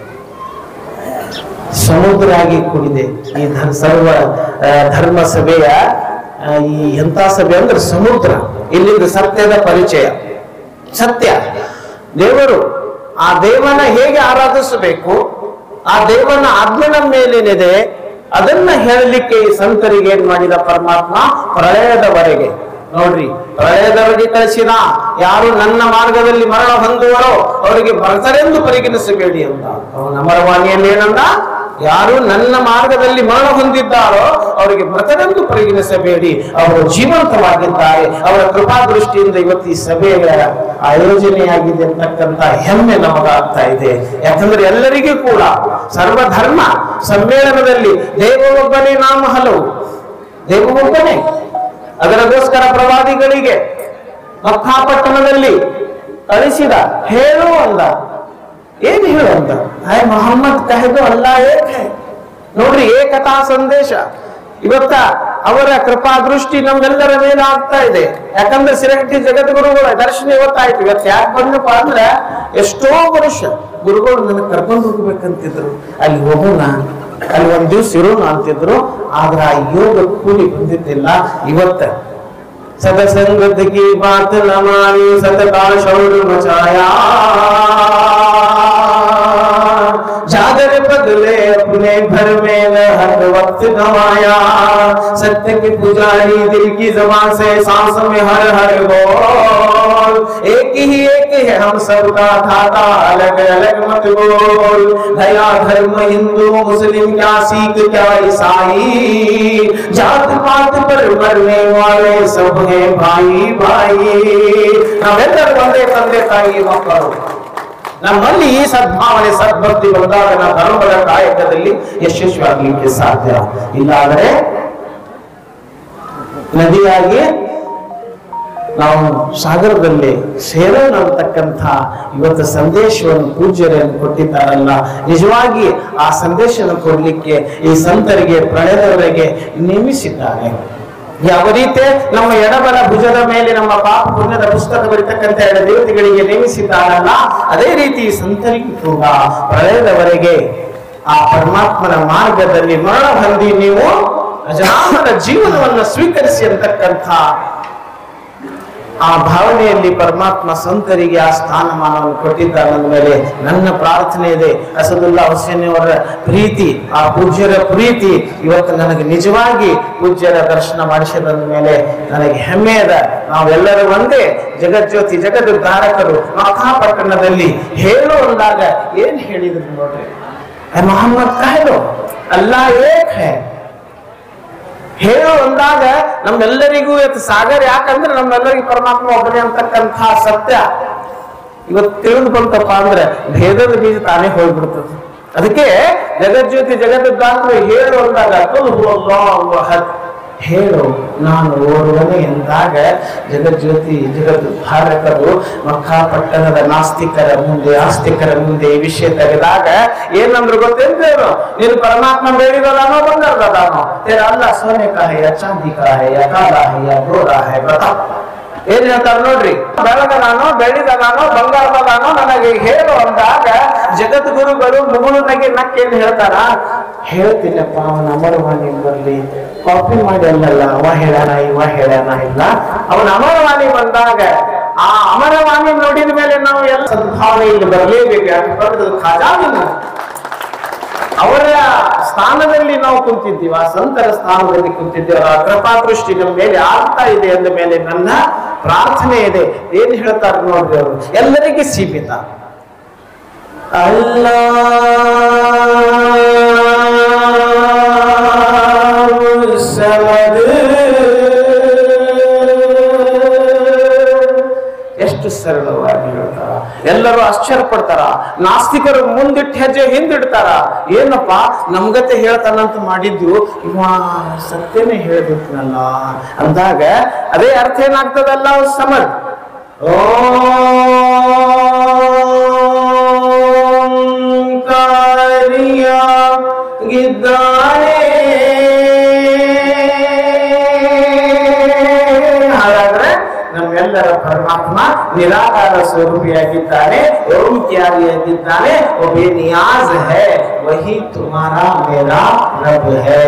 ಸಮುದ್ರ ಆಗಿ ಕೂಡಿದೆ ಈ ಧರ್ ಸರ್ವ ಆ, ಧರ್ಮ ಸಭೆಯ ಆ, ಈ ಎಂತ ಸಭೆ ಅಂದ್ರೆ ಸಮುದ್ರ ಇಲ್ಲಿಂದ ಸತ್ಯದ ಪರಿಚಯ ಸತ್ಯ ದೇವರು ಆ ದೇವನ ಹೇಗೆ ಆರಾಧಿಸಬೇಕು ಆ ದೇವನ ಆಜ್ಞೆ ನಮ್ಮ ಮೇಲೇನಿದೆ ಅದನ್ನ ಹೇಳಲಿಕ್ಕೆ ಈ ಸಂತರಿಗೆ ಏನ್ ಮಾಡಿದ ಪರಮಾತ್ಮ ಪ್ರಳಯದವರೆಗೆ ನೋಡ್ರಿ ಪ್ರಳಯದವರೆಗೆ ಕಳಿಸಿದ ಯಾರು ನನ್ನ ಮಾರ್ಗದಲ್ಲಿ ಮರಣ ಹೊಂದುವರೋ ಅವರಿಗೆ ಭರತರೆಂದು ಪರಿಗಣಿಸಬೇಡಿ ಅಂತ ಅವನ ಅಮರವಾಣಿಯಲ್ಲಿ ಏನಂದ ಯಾರು ನನ್ನ ಮಾರ್ಗದಲ್ಲಿ ಮರಣ ಹೊಂದಿದ್ದಾರೋ ಅವರಿಗೆ ಮೃತರೆಂದು ಪರಿಗಣಿಸಬೇಡಿ ಅವರು ಜೀವಂತವಾಗಿದ್ದಾರೆ ಅವರ ಕೃಪಾ ದೃಷ್ಟಿಯಿಂದ ಇವತ್ತು ಈ ಸಭೆಯ ಆಯೋಜನೆಯಾಗಿದೆ ಅಂತಕ್ಕಂತ ಹೆಮ್ಮೆ ನಮಗಾಗ್ತಾ ಇದೆ ಯಾಕಂದ್ರೆ ಎಲ್ಲರಿಗೂ ಕೂಡ ಸರ್ವಧರ್ಮ ಸಮ್ಮೇಳನದಲ್ಲಿ ದೇವ ಒಬ್ಬನೇ ನಾಮ ಹಲವು ದೇವ ಒಬ್ಬನೇ ಅದರಗೋಸ್ಕರ ಪ್ರವಾದಿಗಳಿಗೆ ಮಕ್ಕಾಪಟ್ಟಣದಲ್ಲಿ ಕಳಿಸಿದ ಹೇಳು ಅಂದ ಏನ್ ಹೇಳು ಅಂದ ಹೈ ಮೊಹಮ್ಮದ್ ಕಹದು ಅಲ್ಲ ಏಕ್ ಹೈ ನೋಡ್ರಿ ಏಕತಾ ಸಂದೇಶ ಇವತ್ತ ಅವರ ಕೃಪಾ ದೃಷ್ಟಿ ನಮ್ಗೆಲ್ಲರ ಮೇಲೆ ಆಗ್ತಾ ಇದೆ ಯಾಕಂದ್ರೆ ಸಿರಹಟ್ಟಿ ಜಗದ್ಗುರುಗಳ ದರ್ಶನ ಇವತ್ತಾಯ್ತು ಇವತ್ತು ಯಾಕೆ ಬಂದಪ್ಪ ಅಂದ್ರೆ ಎಷ್ಟೋ ವರ್ಷ ಗುರುಗಳು ನನಗೆ ಕರ್ಕೊಂಡು ಹೋಗ್ಬೇಕಂತಿದ್ರು ಅಲ್ಲಿ ಹೋಗೋಣ ಅಲ್ಲಿ ಒಂದ್ ದಿವ್ಸ ಇರೋಣ ಅಂತಿದ್ರು ಆದ್ರ ಆ ಯೋಗ ಕೂಲಿ ಬಂದಿದ್ದಿಲ್ಲ ಇವತ್ತ सतसंगत की बात न मानी सतका शौर मचाया जागर बदले अपने घर में न हर वक्त गवाया सत्य के पुजारी दिल की जबान से सांस में हर हर बोल एक ही एक है हम सबका खाता अलग अलग मत बोल दया धर्म हिंदू मुस्लिम क्या सिख क्या ईसाई जात पात पर मरने वाले सब हैं भाई भाई ನಾವೆಲ್ಲರೂ ಒಂದೇ ತಂದೆ ತಾಯಿ ಮಕ್ಕಳು ನಮ್ಮಲ್ಲಿ ಈ ಸದ್ಭಾವನೆ ಸದ್ಭಕ್ತಿ ಬಂದಾಗ ನಾವು ಧರ್ಮದ ಕಾಯಕದಲ್ಲಿ ಯಶಸ್ವಿಯಾಗಲಿಕ್ಕೆ ಸಾಧ್ಯ ಇಲ್ಲಾದರೆ ನದಿಯಾಗಿ ನಾವು ಸಾಗರದಲ್ಲಿ ಸೇರೋಣ ಅಂತಕ್ಕಂಥ ಇವತ್ತು ಸಂದೇಶವನ್ನು ಪೂಜ್ಯರನ್ನು ಕೊಟ್ಟಿದ್ದಾರಲ್ಲ ನಿಜವಾಗಿ ಆ ಸಂದೇಶವನ್ನು ಕೊಡ್ಲಿಕ್ಕೆ ಈ ಸಂತರಿಗೆ ಪ್ರಳಯದವರೆಗೆ ನೇಮಿಸಿದ್ದಾರೆ ಯಾವ ರೀತಿ ನಮ್ಮ ಎಡಬಲ ಭುಜದ ಮೇಲೆ ನಮ್ಮ ಪಾಪ ಪುಣ್ಯದ ಪುಸ್ತಕ ಬರೀತಕ್ಕಂಥ ಎರಡು ದೇವತೆಗಳಿಗೆ ನೇಮಿಸಿದ್ದಾರಲ್ಲ ಅದೇ ರೀತಿ ಈ ಸಂತರಿಗೂ ಕೂಡ ಪ್ರಳಯದವರೆಗೆ ಆ ಪರಮಾತ್ಮನ ಮಾರ್ಗದಲ್ಲಿ ಮರಣ ಹೊಂದಿ ನೀವು ಅಜರಾಮರ ಜೀವನವನ್ನು ಸ್ವೀಕರಿಸಿ ಅಂತಕ್ಕಂಥ ಆ ಭಾವನೆಯಲ್ಲಿ ಪರಮಾತ್ಮ ಸಂತರಿಗೆ ಆ ಸ್ಥಾನಮಾನವನ್ನು ಕೊಟ್ಟಿದ್ದಾನೆ ಮೇಲೆ ನನ್ನ ಪ್ರಾರ್ಥನೆ ಇದೆ ಅಸದುಲ್ಲಾ ಹುಸೇನಿಯವರ ಪ್ರೀತಿ ಆ ಪೂಜ್ಯರ ಪ್ರೀತಿ ಇವತ್ತು ನನಗೆ ನಿಜವಾಗಿ ಪೂಜ್ಯರ ದರ್ಶನ ಮಾಡಿಸಿದ ಮೇಲೆ ನನಗೆ ಹೆಮ್ಮೆ ಅದ ನಾವೆಲ್ಲರೂ ಒಂದೇ ಜಗಜ್ಯೋತಿ ಜಗದ್ಧಾರಕರು ಮಹಾಪಟ್ಟಣದಲ್ಲಿ ಹೇಳು ಅಂದಾಗ ಏನ್ ಹೇಳಿದ್ರು ನೋಡ್ರಿ ಏ ಮೊಹಮ್ಮದ್ ಕಾಯ್ದು ಅಲ್ಲಾ ಏಕ್ ಹೇ ಹೇಳು ಅಂದಾಗ ನಮ್ಮೆಲ್ಲರಿಗೂ ಇವತ್ತು ಸಾಗರ ಯಾಕಂದ್ರೆ ನಮ್ಮೆಲ್ಲರಿಗೂ ಪರಮಾತ್ಮ ಒಬ್ಬನೇ ಅಂತಕ್ಕಂಥ ಸತ್ಯ ಇವತ್ತು ತಿಳಿದು ಬಂತಪ್ಪ ಅಂದ್ರೆ ಭೇದದ ಬೀಜ ತಾನೇ ಹೋಗ್ಬಿಡ್ತದೆ ಅದಕ್ಕೆ ಜಗಜ್ಯೋತಿ ಜಗದ್ದಾತ್ಮ ಹೇಳು ಅಂದಾಗ ಕುಲ್ ಹುವಲ್ಲಾಹು ಅಹದ್. ಹೇಳು ನಾನು ಓರ್ವನೇ ಎಂದಾಗ ಜಗಜ್ಯೋತಿ ಜಗತ್ ಭಾರತರು ಮಕ್ಕಾಪಟ್ಟಣದ ನಾಸ್ತಿಕರ ಮುಂದೆ ಆಸ್ತಿಕರ ಮುಂದೆ ಈ ವಿಷಯ ತೆಗೆದಾಗ ಏನಂದ್ರು ಗೊತ್ತೇನು ನೀನು ಪರಮಾತ್ಮ ಬೇಡಿದದಾನೋ ಬಂಗಾರದಾನೋ तेरा अल्लाह सोने का है या चांदी का है या काला है या गोरा है बता ಏನ್ ಹೇಳ್ತಾರ ನೋಡ್ರಿ ಬೆಳಗದಾನೋ ಬೆಳ್ಳಿದದಾನೋ ಬಂಗಾರದದಾನೋ ನನಗೆ ಹೇಳು ಅಂದಾಗ ಜಗದ್ಗುರುಗಳು ಮುಗುಳು ನಗೆ ನಕ್ಕೆ ಏನ್ ಹೇಳ್ತಾರ ಹೇಳ್ತೀನಪ್ಪ ಅವನ ಅಮರವಾಣಿ ಬರ್ಲಿ ಕಾಪಿ ಮಾಡಿ ಅಲ್ಲಲ್ಲ ಅವ ಹೇಳ್ಯಾನ ಇವ ಹೇಳ್ಯಾನ ಇಲ್ಲ ಅವನ ಅಮರವಾಣಿ ಬಂದಾಗ ಆ ಅಮರವಾಣಿ ನೋಡಿದ ಮೇಲೆ ನಾವು ಎಲ್ಲ ಸದ್ಭಾವನೆ ಇಲ್ಲಿ ಬರಲೇಬೇಕು ಯಾಕೆ ಬರೆದು ಖಜಾನಿನ ಅವರ ಸ್ಥಾನದಲ್ಲಿ ನಾವು ಕುಂತಿದ್ದೀವಿ ಆ ಸಂತರ ಸ್ಥಾನದಲ್ಲಿ ಕುಂತಿದ್ದೇವೆ ಆ ಕೃಪಾದೃಷ್ಟಿ ನಮ್ಮ ಮೇಲೆ ಆಗ್ತಾ ಇದೆ ಅಂದ ಮೇಲೆ ನನ್ನ ಪ್ರಾರ್ಥನೆ ಇದೆ ಏನ್ ಹೇಳ್ತಾರೆ ನೋಡ್ರಿ ಅವರು ಎಲ್ಲರಿಗೆ ಸೀಮಿತ ಅಲ್ಲ ಎಷ್ಟು ಸರಳವಾಗಿ ಹೇಳ್ತಾರ ಎಲ್ಲರೂ ಆಶ್ಚರ್ಯ ಪಡ್ತಾರ ನಾಸ್ತಿಕರು ಮುಂದಿಟ್ಟು ಹೆಜ್ಜೆ ಹಿಂದಿಡ್ತಾರ ಏನಪ್ಪ ನಮ್ಗತೆ ಹೇಳ್ತಾನಂತ ಮಾಡಿದ್ದು ಇವ ಸತ್ಯನೇ ಹೇಳ್ಬಿಟ್ನಲ್ಲ ಅಂದಾಗ ಅದೇ ಅರ್ಥ ಏನಾಗ್ತದಲ್ಲ ಅವ್ರು ಸಮರ್ ಓಂಕಾರಿಯ ಗಿದ್ದಾನೆ ಹಾಗಾದ್ರೆ ನಮ್ಮೆಲ್ಲರ ಪರಮಾತ್ಮ ನಿರಾಕಾರ ಸ್ವರೂಪಿಯಾಗಿದ್ದಾನೆ ಓಂಕ್ಯಾರಿಯಾಗಿದ್ದಾನೆ ಒಬ್ಬೇ ನಿಯಾಜ್ ಹೈ ವಹಿ ತುಮಾರ ಮೇರಾ ರಬ್ ಹೈ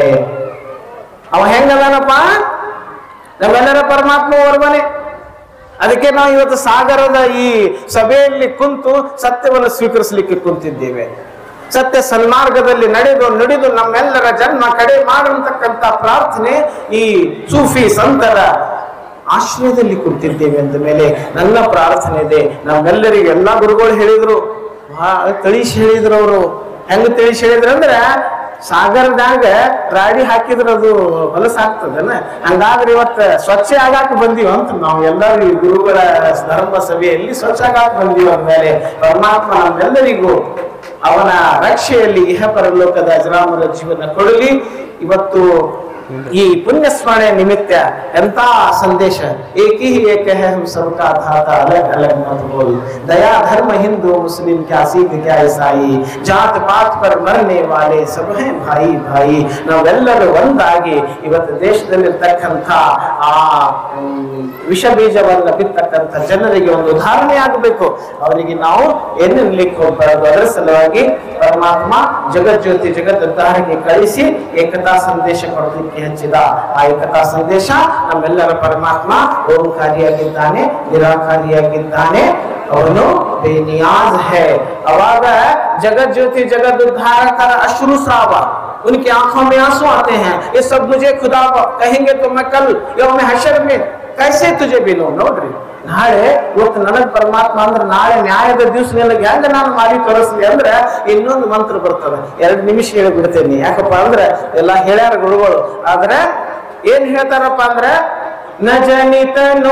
ಅವ ಹೆಂಗದಾನಪ್ಪ ನಮ್ಮೆಲ್ಲರ ಪರಮಾತ್ಮ ಓರ್ವನೆ ಅದಕ್ಕೆ ನಾವು ಇವತ್ತು ಸಾಗರದ ಈ ಸಭೆಯಲ್ಲಿ ಕುಂತು ಸತ್ಯವನ್ನು ಸ್ವೀಕರಿಸಲಿಕ್ಕೆ ಕುಂತಿದ್ದೇವೆ ಸತ್ಯ ಸನ್ಮಾರ್ಗದಲ್ಲಿ ನಡೆದು ನುಡಿದು ನಮ್ಮೆಲ್ಲರ ಜನ್ಮ ಕಡೆ ಮಾಡುವಂತಕ್ಕಂಥ ಪ್ರಾರ್ಥನೆ ಈ ಸೂಫಿ ಸಂತರ ಆಶ್ರಯದಲ್ಲಿ ಕುಂತಿದ್ದೇವೆ ಅಂದ ಮೇಲೆ ನನ್ನ ಪ್ರಾರ್ಥನೆ ಇದೆ ನಮ್ಮೆಲ್ಲರಿಗೆ ಎಲ್ಲಾ ಗುರುಗಳು ಹೇಳಿದ್ರು ಬಹಳ ತಿಳಿಸಿ ಹೇಳಿದ್ರು ಅವರು ಹೆಂಗ್ ತಿಳಿಸಿ ಹೇಳಿದ್ರು ಅಂದ್ರೆ ಸಾಗರದಾಗ ರಾಡಿ ಹಾಕಿದ್ರ ಅದು ಹೊಲಸಾಗ್ತದನ ಹಂಗಾದ್ರೆ ಇವತ್ತ ಸ್ವಚ್ಛ ಆಗಾಕ ಬಂದೀವ ಅಂತ ನಾವು ಎಲ್ಲರೂ ಈ ಗುರುಗಳ ಧರ್ಮ ಸಭೆಯಲ್ಲಿ ಸ್ವಚ್ಛ ಆಗಾಕ ಬಂದೀವ ಅಂದ್ಮೇಲೆ ಪರಮಾತ್ಮ ನಮ್ಮೆಲ್ಲರಿಗೂ ಅವನ ರಕ್ಷೆಯಲ್ಲಿ ಇಹ ಪರಲೋಕದ ಅಜರಾಮರ ಜೀವನ ಕೊಡಲಿ ಇವತ್ತು ಈ ಪುಣ್ಯ ಸ್ಮರಣೆ ನಿಮಿತ್ತ ಎಂತ ಸಂದೇಶ एक ही एक है हम सबका धाता अलग अलग मत बोल दया धर्म हिंदू मुस्लिम क्या सिख क्या ईसाई जात पात पर मरने वाले सब हैं भाई भाई ನಾವೆಲ್ಲರೂ ಒಂದಾಗಿ ಇವತ್ತು ದೇಶದಲ್ಲಿರ್ತಕ್ಕಂಥ ಆ ಮ್, ವಿಷ ಬೀಜವನ್ನ ಬಿತ್ತಕ್ಕಂಥ ಜನರಿಗೆ ಒಂದು ಉದಾಹರಣೆ ಆಗಬೇಕು ಅವರಿಗೆ ನಾವು ಎನ್ನಲಿಕ್ಕೆ ಹೋಗ್ಬಾರ್ದು ಅದರ ಸಲುವಾಗಿ ಪರಮಾತ್ಮ ಜಗಜ್ಯೋತಿ ಜಗದ್ಧಾರಿಗೆ ಕಳಿಸಿ ಏಕತಾ ಸಂದೇಶ ಕೊಡೋದಕ್ಕೆ ಹಚ್ಚಿದ ಆ ಏಕತಾ ಸಂದೇಶ ನಮ್ಮೆಲ್ಲರ ಪರಮಾತ್ಮ ಓಂಕಾರಿಯಾಗಿದ್ದಾನೆ ನಿರಾಕಾರಿಯಾಗಿದ್ದಾನೆ ಅವನು बेनियाज है अवाग जगत ज्योति जगत उद्धारकर अश्रु श्रावा उनकी आंखों में आंसू आते हैं ये सब मुझे खुदा कहेंगे तो मैं कल यौम हशर में कैसे तुझे बिलो ನೋಡ್ರಿ ನಾಳೆ ಇವತ್ತು ನನಗ್ ಪರಮಾತ್ಮ ಅಂದ್ರೆ ನಾಳೆ ನ್ಯಾಯದ ದಿವಸ ನಿನಗೆ ಹೆಂಗ ನಾನು ಮಾಡಿ ತೋರಿಸ್ಲಿ ಅಂದ್ರೆ ಇನ್ನೊಂದು ಮಂತ್ರ ಬರ್ತದೆ ಎರಡು ನಿಮಿಷ ಹೇಳಿ ಬಿಡ್ತೇನೆ ಯಾಕಪ್ಪ ಅಂದ್ರೆ ಎಲ್ಲ ಹೇಳ್ಯಾರ ಗುರುಗಳು ಆದ್ರೆ ಏನ್ ಹೇಳ್ತಾರಪ್ಪ ಅಂದ್ರೆ ನ ಜನಿತನು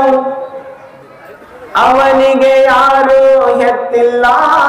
ಅವನಿಗೆ ಯಾರು ಹೆತ್ತಿಲ್ಲ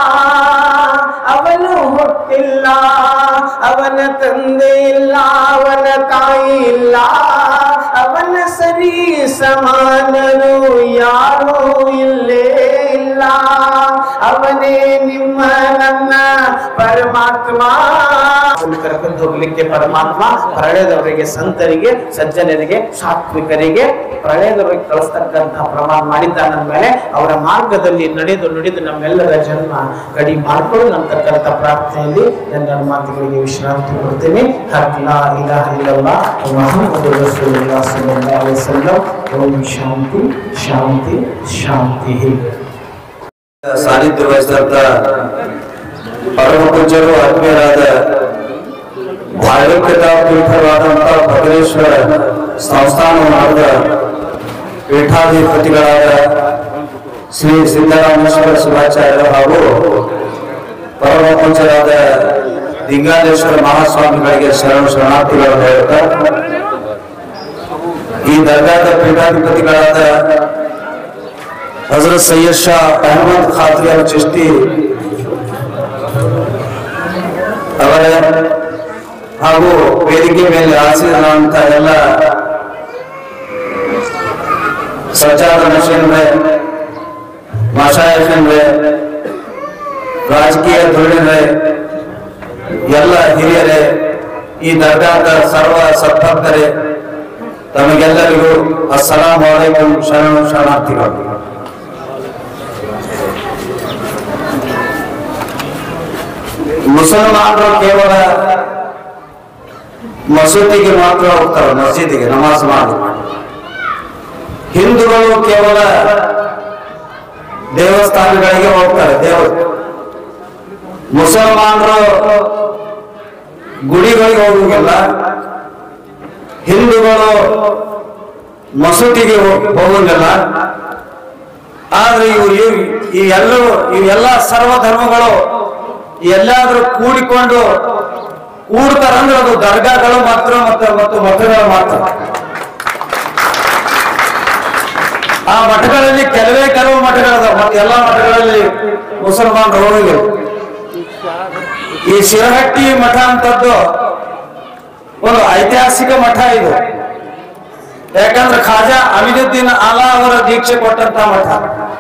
ಅವನು ಹುಟ್ಟಿಲ್ಲ ಅವನ ತಂದೆ ಇಲ್ಲ ಅವನ ತಾಯಿ ಇಲ್ಲ ಅವನ ಸರಿ ಸಮಾನರು ಯಾರೂ ಇಲ್ಲೇ ಇಲ್ಲ ಅವನೇ ನಿಮ್ಮ ನನ್ನ ಪರಮಾತ್ಮ ಅವ್ರನ್ನ ಕರ್ಕೊಂಡು ಹೋಗ್ಲಿಕ್ಕೆ ಪರಮಾತ್ಮ ಪ್ರಳಯದವರಿಗೆ ಸಂತರಿಗೆ ಸಜ್ಜನರಿಗೆ ಸಾತ್ವಿಕರಿಗೆ ಪ್ರಳಯದವರಿಗೆ ಕಳಿಸ್ತಕ್ಕಂತಹ ಪ್ರಮಾಣ ಮಾಡಿದ್ದಾನ ಮೇಲೆ ಅವರ ಮಾರ್ಗದಲ್ಲಿ ನಡೆದು ನುಡಿದು ನಮ್ಮೆಲ್ಲರ ಜನ್ಮ ಕಡಿ ಮಾಡ್ಕೊಂಡು ನಮ್ತಕ್ಕಂಥ ಪ್ರಾರ್ಥನೆಯಲ್ಲಿ ನನ್ನ ಮಾತುಗಳಿಗೆ ವಿಶ್ರಾಂತಿ ಕೊಡ್ತೇನೆ ಹಕ್ ಲಾ ಇಲಾಹ ಇಲ್ಲಲ್ಲಾಹ್ ಮುಹಮ್ಮದು ರಸೂಲುಲ್ಲಾಹ್ ಸಲ್ಲಲ್ಲಾಹು ಅಲೈಹಿ ವಸಲ್ಲಂ ಓಂ ಶಾಂತಿ ಶಾಂತಿ ಶಾಂತಿ ಸಾನ್ನಿಧ್ಯ ವಹಿಸಿದಂತ ಪರಮ ಪೂಜ್ಯರು ಆತ್ಮೀಯರಾದ ಧಾರ್ಮಿಕತಾ ಪೀಠವಾದಂತ ಭದ್ರೇಶ್ವರ ಸಂಸ್ಥಾನವಾದ ಪೀಠಾಧಿಪತಿಗಳಾದ ಶ್ರೀ ಸಿದ್ದರಾಮೇಶ್ವರ ಶಿವಾಚಾರ್ಯರು ಹಾಗೂ ಪರಮ ಪೂಜ್ಯರಾದ ಲಿಂಗಾಲೇಶ್ವರ ಮಹಾಸ್ವಾಮಿಗಳಿಗೆ ಶರಣ ಶರಣಾರ್ಥಿಗಳನ್ನು ಹೇಳುತ್ತಾ ಈ ದರ್ಗಾದ ಪೀಠಾಧಿಪತಿಗಳಾದ ಹಜರತ್ ಸೈಯದ್ ಶಾ ಅಹಮದ್ ಖಾದ್ರಿ ಅಲ್ ಚಿಶ್ತಿ ಅವರ ಹಾಗೂ ವೇದಿಕೆ ಮೇಲೆ ಆಸೀನಂತ ಎಲ್ಲ ಸಜ್ಜಾದ ಮಷೀನ್ರೆ ಮಶಾಯಫಿನ್ರೆ ರಾಜಕೀಯ ಧುರೀಣರೇ ಎಲ್ಲ ಹಿರಿಯರೇ ಈ ದರ್ಗಾದ ಸರ್ವ ಸದ್ಭಕ್ತರೇ ತಮಗೆಲ್ಲರಿಗೂ ಅಸ್ಸಲಾಂ ವಾಲೇಕುಂ ಶರಣ ಶರಣಾರ್ಥಿಗಳು ಮುಸಲ್ಮಾನರು ಕೇವಲ ಮಸೂದಿಗೆ ಮಾತ್ರ ಹೋಗ್ತಾರೆ ಮಸೀದಿಗೆ ನಮಾಜ್ ಮಾಡಿ ಹಿಂದೂಗಳು ಕೇವಲ ದೇವಸ್ಥಾನಗಳಿಗೆ ಹೋಗ್ತಾರೆ ದೇವರು ಮುಸಲ್ಮಾನರು ಗುಡಿಗಳಿಗೆ ಹೋಗುವುದಿಲ್ಲ ಹಿಂದೂಗಳು ಮಸೂದಿಗೆ ಹೋ- ಹೋಗುವುದಿಲ್ಲ ಆದ್ರೆ ಇವು ಇವ್- ಈ ಎಲ್ಲರೂ ಇವೆಲ್ಲ ಸರ್ವ ಧರ್ಮಗಳು ಎಲ್ಲಾದ್ರೂ ಕೂಡಿಕೊಂಡು ಕೂಡ್ತಾರಂದ್ರೆ ಅದು ದರ್ಗಾಗಳು ಮಾತ್ರ ಮತ್ತೆ ಮತ್ತು ಮಠಗಳು ಮಾತ್ರ ಆ ಮಠಗಳಲ್ಲಿ ಕೆಲವೇ ಕೆಲವು ಮಠಗಳಿದಾವೆ ಮತ್ತೆ ಎಲ್ಲ ಮಠಗಳಲ್ಲಿ ಮುಸಲ್ಮಾನರು ಹೋಗಿಲ್ಲ ಈ ಶಿರಹಟ್ಟಿ ಮಠ ಅಂತದ್ದು ಒಂದು ಐತಿಹಾಸಿಕ ಮಠ ಇದು ಯಾಕಂದ್ರೆ ಖಾಜಾ ಅಮೀನುದ್ದೀನ್ ಆಲಾ ಅವರ ದೀಕ್ಷೆ ಕೊಟ್ಟಂತ ಮಠ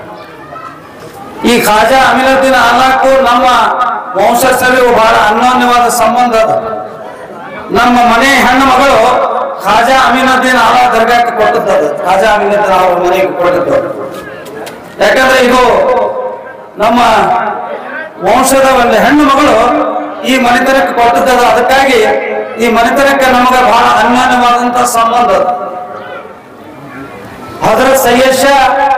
ಈ ಖಾಜಾ ಅಮೀನುದ್ದೀನ್ ಆಲಾಕ್ಕೂ ನಮ್ಮ ವಂಶಸ್ಥರಿಗೂ ಬಹಳ ಅನ್ಯೋನ್ಯವಾದ ಸಂಬಂಧ ಅದ ನಮ್ಮ ಮನೆ ಹೆಣ್ಣು ಮಗಳು ಖಾಜಾ ಅಮೀನುದ್ದೀನ್ ಆಲಾ ದರ್ಗಾಕ್ಕೆ ಕೊಟ್ಟದ್ದು ಖಾಜಾ ಅಮೀನುದ್ದೀನ್ ಅವರ ಮನೆಗೆ ಕೊಟ್ಟದ್ದು ಯಾಕಂದ್ರೆ ಇದು ನಮ್ಮ ವಂಶದ ಒಂದು ಹೆಣ್ಣು ಮಗಳು ಈ ಮನೆತನಕ್ಕೆ ಕೊಟ್ಟದ್ದು ಅದಕ್ಕಾಗಿ ಈ ಮನೆತನಕ್ಕೆ ನಮಗೆ ಬಹಳ ಅನ್ಯೋನ್ಯವಾದಂತಹ ಸಂಬಂಧ ಅದು. ಹಜರತ್ ಸೈಯದ್ ಶಾ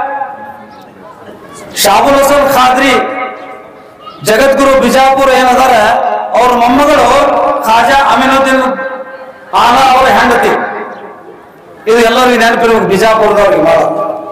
ಶಾಬುಲ್ ಹಸನ್ ಖಾದ್ರಿ ಜಗದ್ಗುರು ಬಿಜಾಪುರ ಏನದಾರ ಅವ್ರ ಮೊಮ್ಮಗಳು ಖಾಜಾ ಅಮೀನುದ್ದೀನ್ ಆಲಾ ಅವರ ಹೆಂಡತಿ ಇದು ಎಲ್ಲರಿಗೂ ನೆನಪಿರ್ಬೇಕು ಬಿಜಾಪುರದವ್ರಿಗೆ ಬಹಳ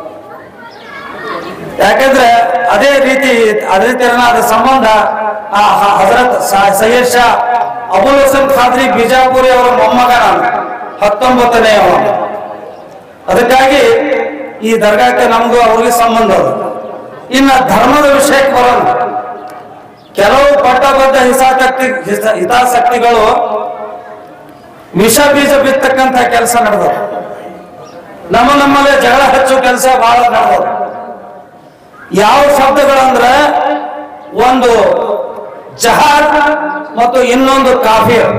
ಯಾಕಂದ್ರೆ ಅದೇ ರೀತಿ ಅದೇ ತೆರನಾದ ಸಂಬಂಧ ಆ ಹ- ಹಜರತ್ ಸ- ಸೈಯದ್ ಶಾ ಅಬುಲ್ ಹಸನ್ ಖಾದ್ರಿ ಬಿಜಾಪುರಿ ಅವರ ಮೊಮ್ಮಗ ನಾನು ಹತ್ತೊಂಬತ್ತನೇ ಅವ ಅದಕ್ಕಾಗಿ ಈ ದರ್ಗಾಕ್ಕೆ ನಮಗೂ ಅವ್ರಿಗೆ ಸಂಬಂಧ ಅದು ಇನ್ನ ಧರ್ಮದ ವಿಷಯಕ್ಕೆ ಬರೋಣ ಕೆಲವು ಪಟ್ಟಬದ್ಧ ಹಿತಾಸಕ್ತಿ ಹಿತ- ಹಿತಾಸಕ್ತಿಗಳು ವಿಷ ಬೀಜ ಬಿತ್ತಕ್ಕಂತ ಕೆಲಸ ನಡೆದವು ನಮ್ಮ ನಮ್ಮಲ್ಲೇ ಜಗಳ ಹಚ್ಚೋ ಕೆಲಸ ಬಹಳ ನಡೆದವು ಯಾವ ಶಬ್ದಗಳಂದ್ರೆ ಒಂದು ಜಹಾದ್ ಮತ್ತು ಇನ್ನೊಂದು ಕಾಫಿರ್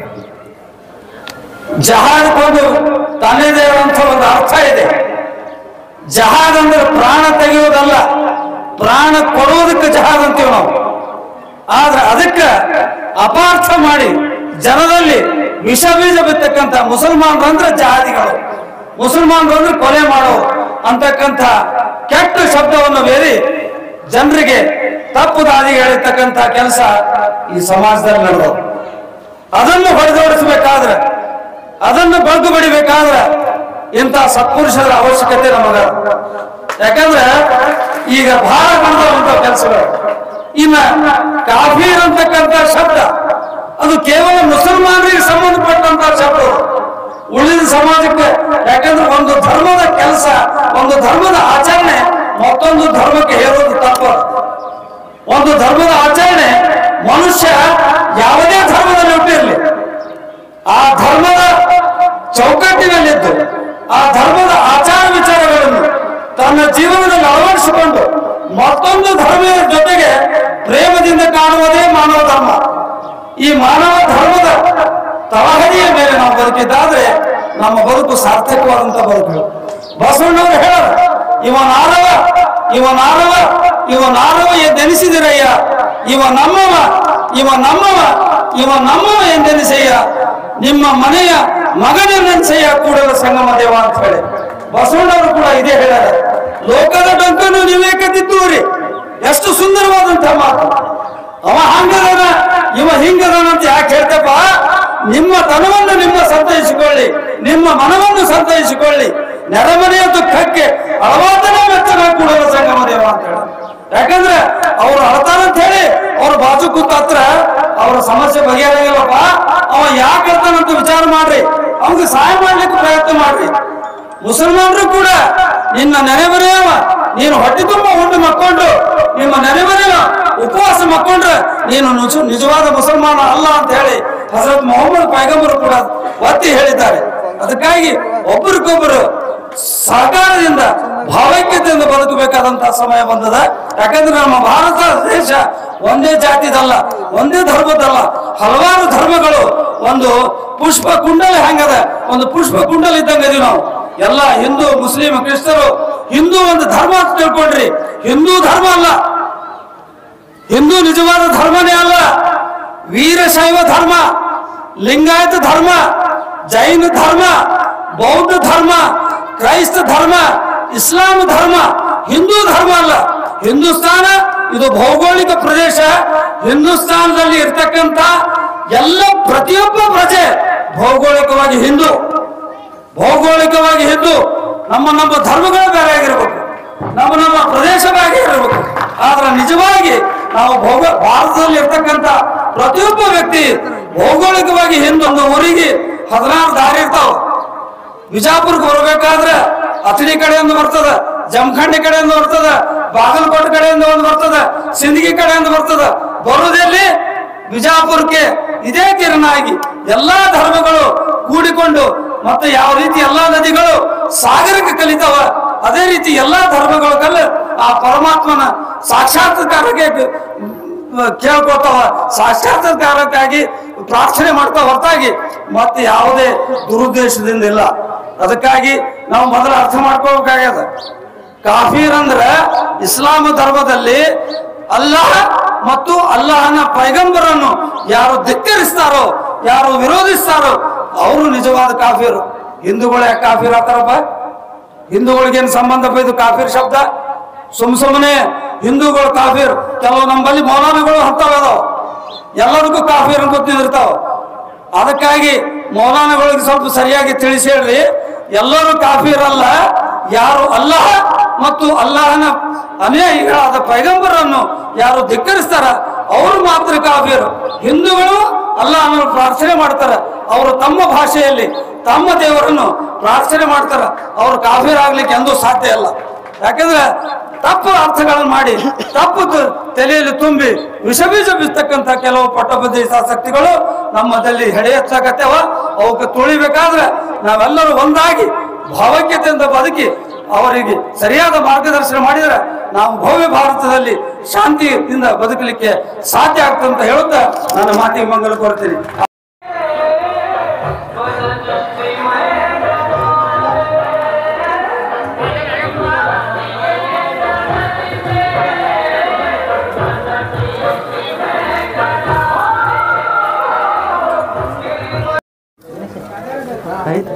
ಜಹಾದ್ಗೊಂದು ತನ್ನದೇ ಆದಂಥ ಒಂದು ಅರ್ಥ ಇದೆ ಜಹಾದ್ ಅಂದ್ರೆ ಪ್ರಾಣ ತೆಗೆಯುವುದಲ್ಲ ಪ್ರಾಣ ಕೊಡುವುದಕ್ಕೆ ಜಹಾದ್ ಅಂತೀವಿ ನಾವು ಆದ್ರೆ ಅದಕ್ಕೆ ಅಪಾರ್ಥ ಮಾಡಿ ಜನರಲ್ಲಿ ವಿಷ ಬೀಜ ಬಿತ್ತಕ್ಕಂಥ ಮುಸಲ್ಮಾನರು ಅಂದ್ರೆ ಜಹಾದಿಗಳು ಮುಸಲ್ಮಾನರು ಅಂದ್ರೆ ಕೊಲೆ ಮಾಡೋ ಅಂತಕ್ಕಂಥ ಕೆಟ್ಟ ಶಬ್ದವನ್ನು ಬೇರಿ ಜನರಿಗೆ ತಪ್ಪು ದಾರಿಗೆ ಹೇಳಿರ್ತಕ್ಕಂಥ ಕೆಲಸ ಈ ಸಮಾಜದಲ್ಲಿ ನಡೆದವು ಅದನ್ನು ಹೊಡೆದೋಡಿಸಬೇಕಾದ್ರೆ ಅದನ್ನು ಬಗ್ಗು ಬಡಿಬೇಕಾದ್ರೆ ಇಂಥ ಸತ್ಪುರುಷರ ಅವಶ್ಯಕತೆ ನಮಗ ಯಾಕಂದ್ರೆ ಈಗ ಬಹಳ ನಡೆದಂತ ಕೆಲಸಗಳು ಇನ್ನ ಕಾಫೀರ್ ಅಂತಕ್ಕಂಥ ಶಬ್ದ ಅದು ಕೇವಲ ಮುಸಲ್ಮಾನರಿಗೆ ಸಂಬಂಧಪಟ್ಟಂತ ಶಬ್ದ ಅದು. ಉಳಿದ ಸಮಾಜಕ್ಕೆ ಯಾಕಂದ್ರೆ ಒಂದು ಧರ್ಮದ ಕೆಲಸ ಒಂದು ಧರ್ಮದ ಆಚರಣೆ ಮತ್ತೊಂದು ಧರ್ಮಕ್ಕೆ ಹೇರೋದು ತಪ್ಪು ಒಂದು ಧರ್ಮದ ಆಚರಣೆ ಮನುಷ್ಯ ಯಾವುದೇ ಧರ್ಮದಲ್ಲಿ ಹುಟ್ಟಿರಲಿ ಆ ಧರ್ಮದ ಚೌಕಟ್ಟಿನಲ್ಲಿದ್ದು ಆ ಧರ್ಮದ ಆಚಾರ ವಿಚಾರಗಳನ್ನು ತನ್ನ ಜೀವನದಲ್ಲಿ ಅಳವಡಿಸಿಕೊಂಡು ಮತ್ತೊಂದು ಧರ್ಮದ ಜೊತೆಗೆ ಪ್ರೇಮದಿಂದ ಕಾಣುವುದೇ ಮಾನವ ಧರ್ಮ ಈ ಮಾನವ ಧರ್ಮದ ತಳಹದಿಯ ಮೇಲೆ ನಾವು ಬದುಕಿದ್ದಾದ್ರೆ ನಮ್ಮ ಬದುಕು ಸಾರ್ಥಕವಾದಂತ ಬದುಕು ಬಸವಣ್ಣವರು ಹೇಳೋರು ಇವ ನಾನವ ಇವ ನಾನವ ಇವ ನಾನವ ಎಂದೆನಿಸಿದಿರಯ್ಯ ಇವ ನಮ್ಮವ ಇವ ನಮ್ಮವ ಇವ ನಮ್ಮವ ಎಂದೆನಿಸಯ್ಯ ನಿಮ್ಮ ಮನೆಯ ಮಗನೆನ್ನೆನ್ಸಯ್ಯ ಕೂಡಲ ಸಂಗಮ ದೇವ ಅಂತ ಹೇಳಿ ಬಸವಣ್ಣವರು ಕೂಡ ಇದೇ ಹೇಳ್ಯಾರ ಲೋಕದ ಡೊಂಕನ್ನು ನೀವೇ ಕದ್ದಿದ್ದೂರಿ ಎಷ್ಟು ಸುಂದರವಾದಂತ ಮಾತು ಅವ ಹಂಗದನ ಇವ ಹಿಂಗದನ ಅಂತ ಯಾಕೆ ಹೇಳ್ತಪ್ಪ ನಿಮ್ಮ ತನವನ್ನು ನಿಮ್ಮ ಸಂತೈಸಿಕೊಳ್ಳಿ ನಿಮ್ಮ ಮನವನ್ನು ಸಂತೈಸಿಕೊಳ್ಳಿ ನೆರೆಮನೆಯ ದುಃಖಕ್ಕೆ ಅಳವಾದನೆ ಮೆಚ್ಚನ ಕೂಡಲ ಸಂಗಮ ದೇವ ಅಂತ ಹೇಳ ಯಾಕಂದ್ರೆ ಅವ್ರು ಅಳ್ತಾರ ಅಂತ ಹೇಳಿ ಅವ್ರ ಬಾಜು ಕೂತ ಹತ್ರ ಅವ್ರ ಸಮಸ್ಯೆ ಬಗೆಹರಿಯಲ್ಲಪ್ಪ ಅವ ಯಾಕೆ ಅಳ್ತಾನಂತ ವಿಚಾರ ಮಾಡ್ರಿ ಅವ್ನಿಗೆ ಸಹಾಯ ಮಾಡ್ಲಿಕ್ಕೆ ಪ್ರಯತ್ನ ಮಾಡ್ರಿ ಮುಸಲ್ಮಾನರು ಕೂಡ ನಿನ್ನ ನೆನೆಮರೆಯವ ನೀನು ಹೊಟ್ಟೆ ತುಂಬ ಉಂಡು ಮಕ್ಕೊಂಡು ನಿಮ್ಮ ನೆನೆಮರೆಯವ ಉಪವಾಸ ಮಕ್ಕೊಂಡ್ರೆ ನೀನು ನಿಜ- ನಿಜವಾದ ಮುಸಲ್ಮಾನ ಅಲ್ಲ ಅಂತ ಹೇಳಿ ಹಜರತ್ ಮೊಹಮ್ಮದ್ ಪೈಗಂಬರು ಕೂಡ ಒತ್ತಿ ಹೇಳಿದ್ದಾರೆ ಅದಕ್ಕಾಗಿ ಒಬ್ಬರಿಗೊಬ್ಬರು ಸಹಕಾರದಿಂದ ಭಾವೈಕ್ಯತೆಯಿಂದ ಬದುಕಬೇಕಾದಂತಹ ಸಮಯ ಬಂದದ ಯಾಕಂದ್ರೆ ನಮ್ಮ ಭಾರತ ದೇಶ ಒಂದೇ ಜಾತಿದಲ್ಲ ಒಂದೇ ಧರ್ಮದಲ್ಲ ಹಲವಾರು ಧರ್ಮಗಳು ಒಂದು ಪುಷ್ಪ ಕುಂಡಲ ಹೆಂಗದ ಒಂದು ಪುಷ್ಪ ಕುಂಡಲ ಇದ್ದಂಗ ಇದೀವಿ ನಾವು ಎಲ್ಲ ಹಿಂದೂ ಮುಸ್ಲಿಂ ಕ್ರಿಸ್ತರು ಹಿಂದೂ ಒಂದು ಧರ್ಮ ಅಂತ ತಿಳ್ಕೊಂಡ್ರಿ ಹಿಂದೂ ಧರ್ಮ ಅಲ್ಲ ಹಿಂದೂ ನಿಜವಾದ ಧರ್ಮನೇ ಅಲ್ಲ ವೀರಶೈವ ಧರ್ಮ ಲಿಂಗಾಯತ ಧರ್ಮ ಜೈನ ಧರ್ಮ ಬೌದ್ಧ ಧರ್ಮ ಕ್ರೈಸ್ತ ಧರ್ಮ ಇಸ್ಲಾಂ ಧರ್ಮ ಹಿಂದೂ ಧರ್ಮ ಅಲ್ಲ ಹಿಂದೂಸ್ತಾನ ಇದು ಭೌಗೋಳಿಕ ಪ್ರದೇಶ ಹಿಂದೂಸ್ತಾನದಲ್ಲಿ ಇರ್ತಕ್ಕಂಥ ಎಲ್ಲ ಪ್ರತಿಯೊಬ್ಬ ಪ್ರಜೆ ಭೌಗೋಳಿಕವಾಗಿ ಹಿಂದೂ ಭೌಗೋಳಿಕವಾಗಿ ಹಿಂದೂ ನಮ್ಮ ನಮ್ಮ ಧರ್ಮಗಳು ಬೇರೆ ಆಗಿರ್ಬೇಕು ನಮ್ಮ ನಮ್ಮ ಪ್ರದೇಶ ಬೇರೆ ಇರಬೇಕು ಆದ್ರೆ ನಿಜವಾಗಿ ನಾವು ಭೌಗ ಭಾರತದಲ್ಲಿ ಇರ್ತಕ್ಕಂಥ ಪ್ರತಿಯೊಬ್ಬ ವ್ಯಕ್ತಿ ಭೌಗೋಳಿಕವಾಗಿ ಹಿಂದೂ ಒಂದು ಊರಿಗೆ ಹದಿನಾರು ದಾರಿ ಇರ್ತಾವ ಬಿಜಾಪುರಕ್ಕೆ ಬರ್ಬೇಕಾದ್ರೆ ಅಥಣಿ ಕಡೆಯಿಂದ ಬರ್ತದ ಜಮಖಂಡಿ ಕಡೆಯಿಂದ ಬರ್ತದ ಬಾಗಲಕೋಟೆ ಕಡೆಯಿಂದ ಒಂದು ಬರ್ತದ ಸಿಂದಗಿ ಕಡೆಯಿಂದ ಬರ್ತದ ಬರುವುದಲ್ಲಿ ಬಿಜಾಪುರಕ್ಕೆ ಇದೇ ತೀರನಾಗಿ ಎಲ್ಲಾ ಧರ್ಮಗಳು ಕೂಡಿಕೊಂಡು ಮತ್ತೆ ಯಾವ ರೀತಿ ಎಲ್ಲಾ ನದಿಗಳು ಸಾಗರಕ್ಕೆ ಕಲಿತಾವ ಅದೇ ರೀತಿ ಎಲ್ಲಾ ಧರ್ಮಗಳು ಕಲ್ಲ ಆ ಪರಮಾತ್ಮನ ಸಾಕ್ಷಾತ್ಕಾರಕ್ಕೆ ಕೇಳ್ಕೊತಾವ ಸಾಕ್ಷಾತ್ಕಾರಕ್ಕಾಗಿ ಪ್ರಾರ್ಥನೆ ಮಾಡ್ತಾ ಹೊರತಾಗಿ ಮತ್ತೆ ಯಾವುದೇ ದುರುದ್ದೇಶದಿಂದ ಇಲ್ಲ ಅದಕ್ಕಾಗಿ ನಾವು ಮೊದಲು ಅರ್ಥ ಮಾಡ್ಕೋಬೇಕಾಗ್ಯದ ಕಾಫೀರ್ ಅಂದ್ರೆ ಇಸ್ಲಾಂ ಧರ್ಮದಲ್ಲಿ ಅಲ್ಲಾಹ್ ಮತ್ತು ಅಲ್ಲಾಹನ ಪೈಗಂಬರನ್ನು ಯಾರು ಧಿಕ್ಕರಿಸ್ತಾರೋ ಯಾರು ವಿರೋಧಿಸ್ತಾರೋ ಅವರು ನಿಜವಾದ ಕಾಫೀರು ಹಿಂದೂಗಳು ಯಾಕೆ ಕಾಫೀರ್ ಆಗ್ತಾರಪ್ಪ ಹಿಂದೂಗಳಿಗೇನು ಸಂಬಂಧಪ್ಪ ಇದು ಕಾಫೀರ್ ಶಬ್ದ ಸುಮ್ ಸುಮ್ಮನೆ ಹಿಂದೂಗಳು ಕಾಫೀರ್ ಕೆಲವು ನಮ್ಮಲ್ಲಿ ಮೌಲಾನಗಳು ಹಂತವದಾವ ಎಲ್ಲದಕ್ಕೂ ಕಾಫೀರ್ ಅನ್ಕೊತ ನಿಂದಿರ್ತಾವ ಅದಕ್ಕಾಗಿ ಮೌಲಾನಗಳಿಗೆ ಸ್ವಲ್ಪ ಸರಿಯಾಗಿ ತಿಳಿಸಿ ಹೇಳ್ರಿ ಎಲ್ಲರೂ ಕಾಫೀರ್ ಅಲ್ಲ ಯಾರು ಅಲ್ಲಾಹ ಮತ್ತು ಅಲ್ಲಾಹನ ಅನುಯಾಯಿಗಳಾದ ಪೈಗಂಬರನ್ನು ಯಾರು ಧಿಕ್ಕರಿಸ್ತಾರ ಅವರು ಮಾತ್ರ ಕಾಫೀರು ಹಿಂದೂಗಳು ಅಲ್ಲಾಹನ ಪ್ರಾರ್ಥನೆ ಮಾಡ್ತಾರ ಅವರು ತಮ್ಮ ಭಾಷೆಯಲ್ಲಿ ತಮ್ಮ ದೇವರನ್ನು ಪ್ರಾರ್ಥನೆ ಮಾಡ್ತಾರ ಅವರು ಕಾಫೀರ್ ಆಗ್ಲಿಕ್ಕೆ ಎಂದೂ ಸಾಧ್ಯ ಇಲ್ಲ ಯಾಕಂದ್ರೆ ತಪ್ಪು ಅರ್ಥಗಳನ್ನು ಮಾಡಿ ತಪ್ಪು ತ- ತಲೆಯಲ್ಲಿ ತುಂಬಿ ವಿಷಬೀಜ ಬಿತ್ತಕ್ಕಂಥ ಕೆಲವು ಪಟ್ಟಬುದ್ಧಿ ಶಕ್ತಿಗಳು ನಮ್ಮದಲ್ಲಿ ಹೆಡೆ ಹೆಚ್ಚಾಗತ್ತವ ಅವಕ್ಕೆ ತುಳಿಬೇಕಾದ್ರೆ ನಾವೆಲ್ಲರೂ ಒಂದಾಗಿ ಭಾವೈಕ್ಯತೆಯಿಂದ ಬದುಕಿ ಅವರಿಗೆ ಸರಿಯಾದ ಮಾರ್ಗದರ್ಶನ ಮಾಡಿದರೆ ನಾವು ಭವ್ಯ ಭಾರತದಲ್ಲಿ ಶಾಂತಿಯಿಂದ ಬದುಕಲಿಕ್ಕೆ ಸಾಧ್ಯ ಆಗ್ತದೆ ಅಂತ ಹೇಳುತ್ತಾ ನನ್ನ ಮಾತಿಗೆ ಮಂಗಲ ಕೋರ್ತೀನಿ ಆಯ್ತು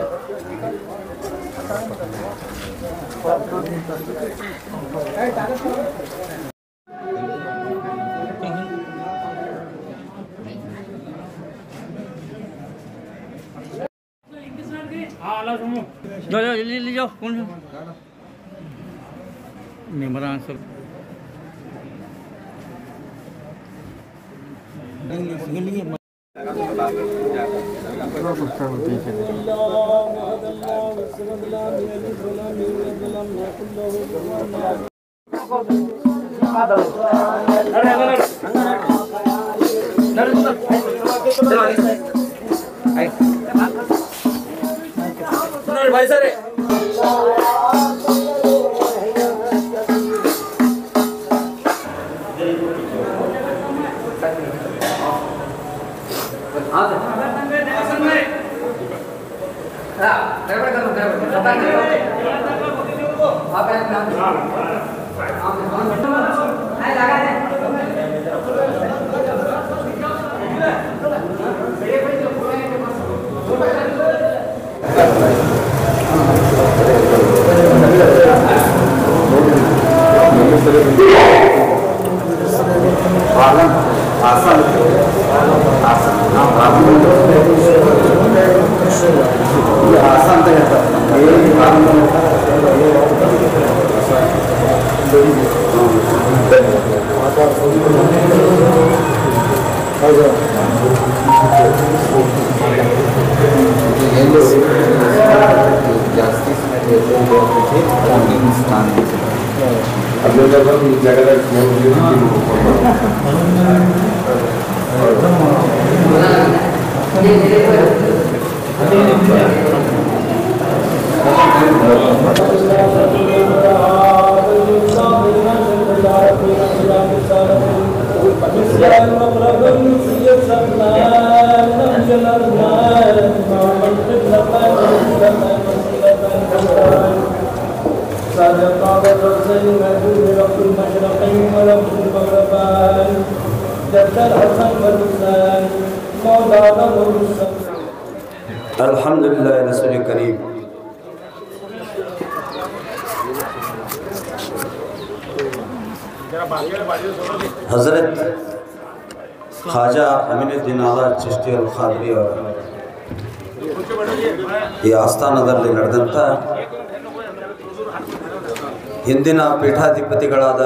जाओ जाओ जल्दी जल्दी जाओ कौन नहीं मेरा आंसर Bismillahirrahmanirrahim. अल्हम्दुलिल्लाह रसूल करीम हज़रत ख्वाजा ಅಮಿನುದ್ದೀನ್ ಆಲಾ ಚಿಶ್ತಿ ಅಲ್ ಖಾದ್ರಿ ಅವರ ಈ ಆಸ್ಥಾನದಲ್ಲಿ ನಡೆದಂಥ ಹಿಂದಿನ ಪೀಠಾಧಿಪತಿಗಳಾದ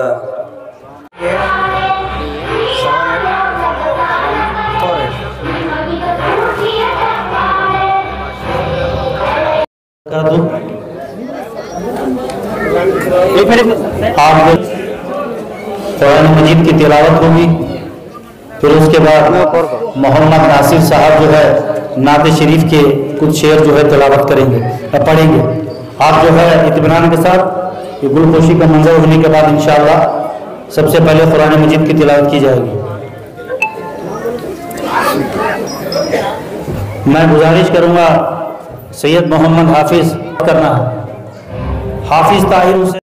आप कुरान मजीद की तिलावत होगी फिर उसके बाद मोहम्मद नासिर साहब जो है नात शरीफ के कुछ शेर जो है तिलावत करेंगे या पढ़ेंगे आप जो है इतमान के साथ ये गुलखुशी का मंजर होने के बाद इंशाल्लाह सबसे पहले कुरान मजीद की तिलावत की जाएगी मैं गुजारिश करूंगा सैयद मोहम्मद हाफिज करना है हाफिज ताहिर हुसैन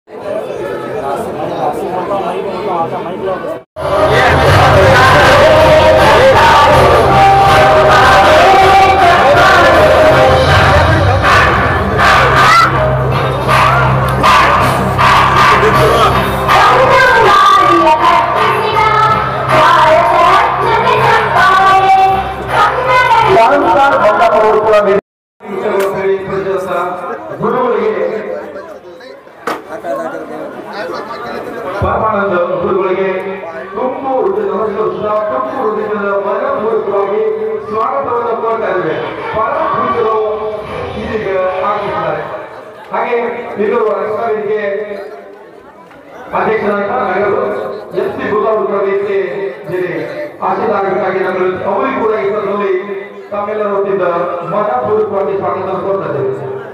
ಪರಮಾನಂದ ಗುರುಗಳಿಗೆ ತುಂಬು ಹೃದಯ ನಮಸ್ಕಾರ ತುಂಬು ಹೃದಯದ ಮನಪೂರ್ವಕವಾಗಿ ಸ್ವಾಗತವನ್ನು ಕೋರ್ತಾ ಇದ್ದೇವೆ ಪರಮ ಪೂಜ್ಯರು ಇದೀಗ ಆಗಮಿಸಿದ್ದಾರೆ ಹಾಗೆ ಇಲ್ಲಿರುವ ರಕ್ಷಣಾವೇದಿಕೆ ಅಧ್ಯಕ್ಷರಾದ ನಗರರು ಎಸ್ ಪಿ ಗುಲಾಬ್ ವೇದಿಕೆ ಜಿಲ್ಲೆ ಆಶೀರ್ವಾದಕ್ಕಾಗಿ ನಗರ ಅವರಿಗೂ ಕೂಡ ಈ ಸಂದರ್ಭದಲ್ಲಿ ತಮ್ಮೆಲ್ಲರ ವತಿಯಿಂದ ಮನಪೂರ್ವಕವಾಗಿ ಸ್ವಾಗತ ಕೋರ್ತಾ ಇದ್ದೇವೆ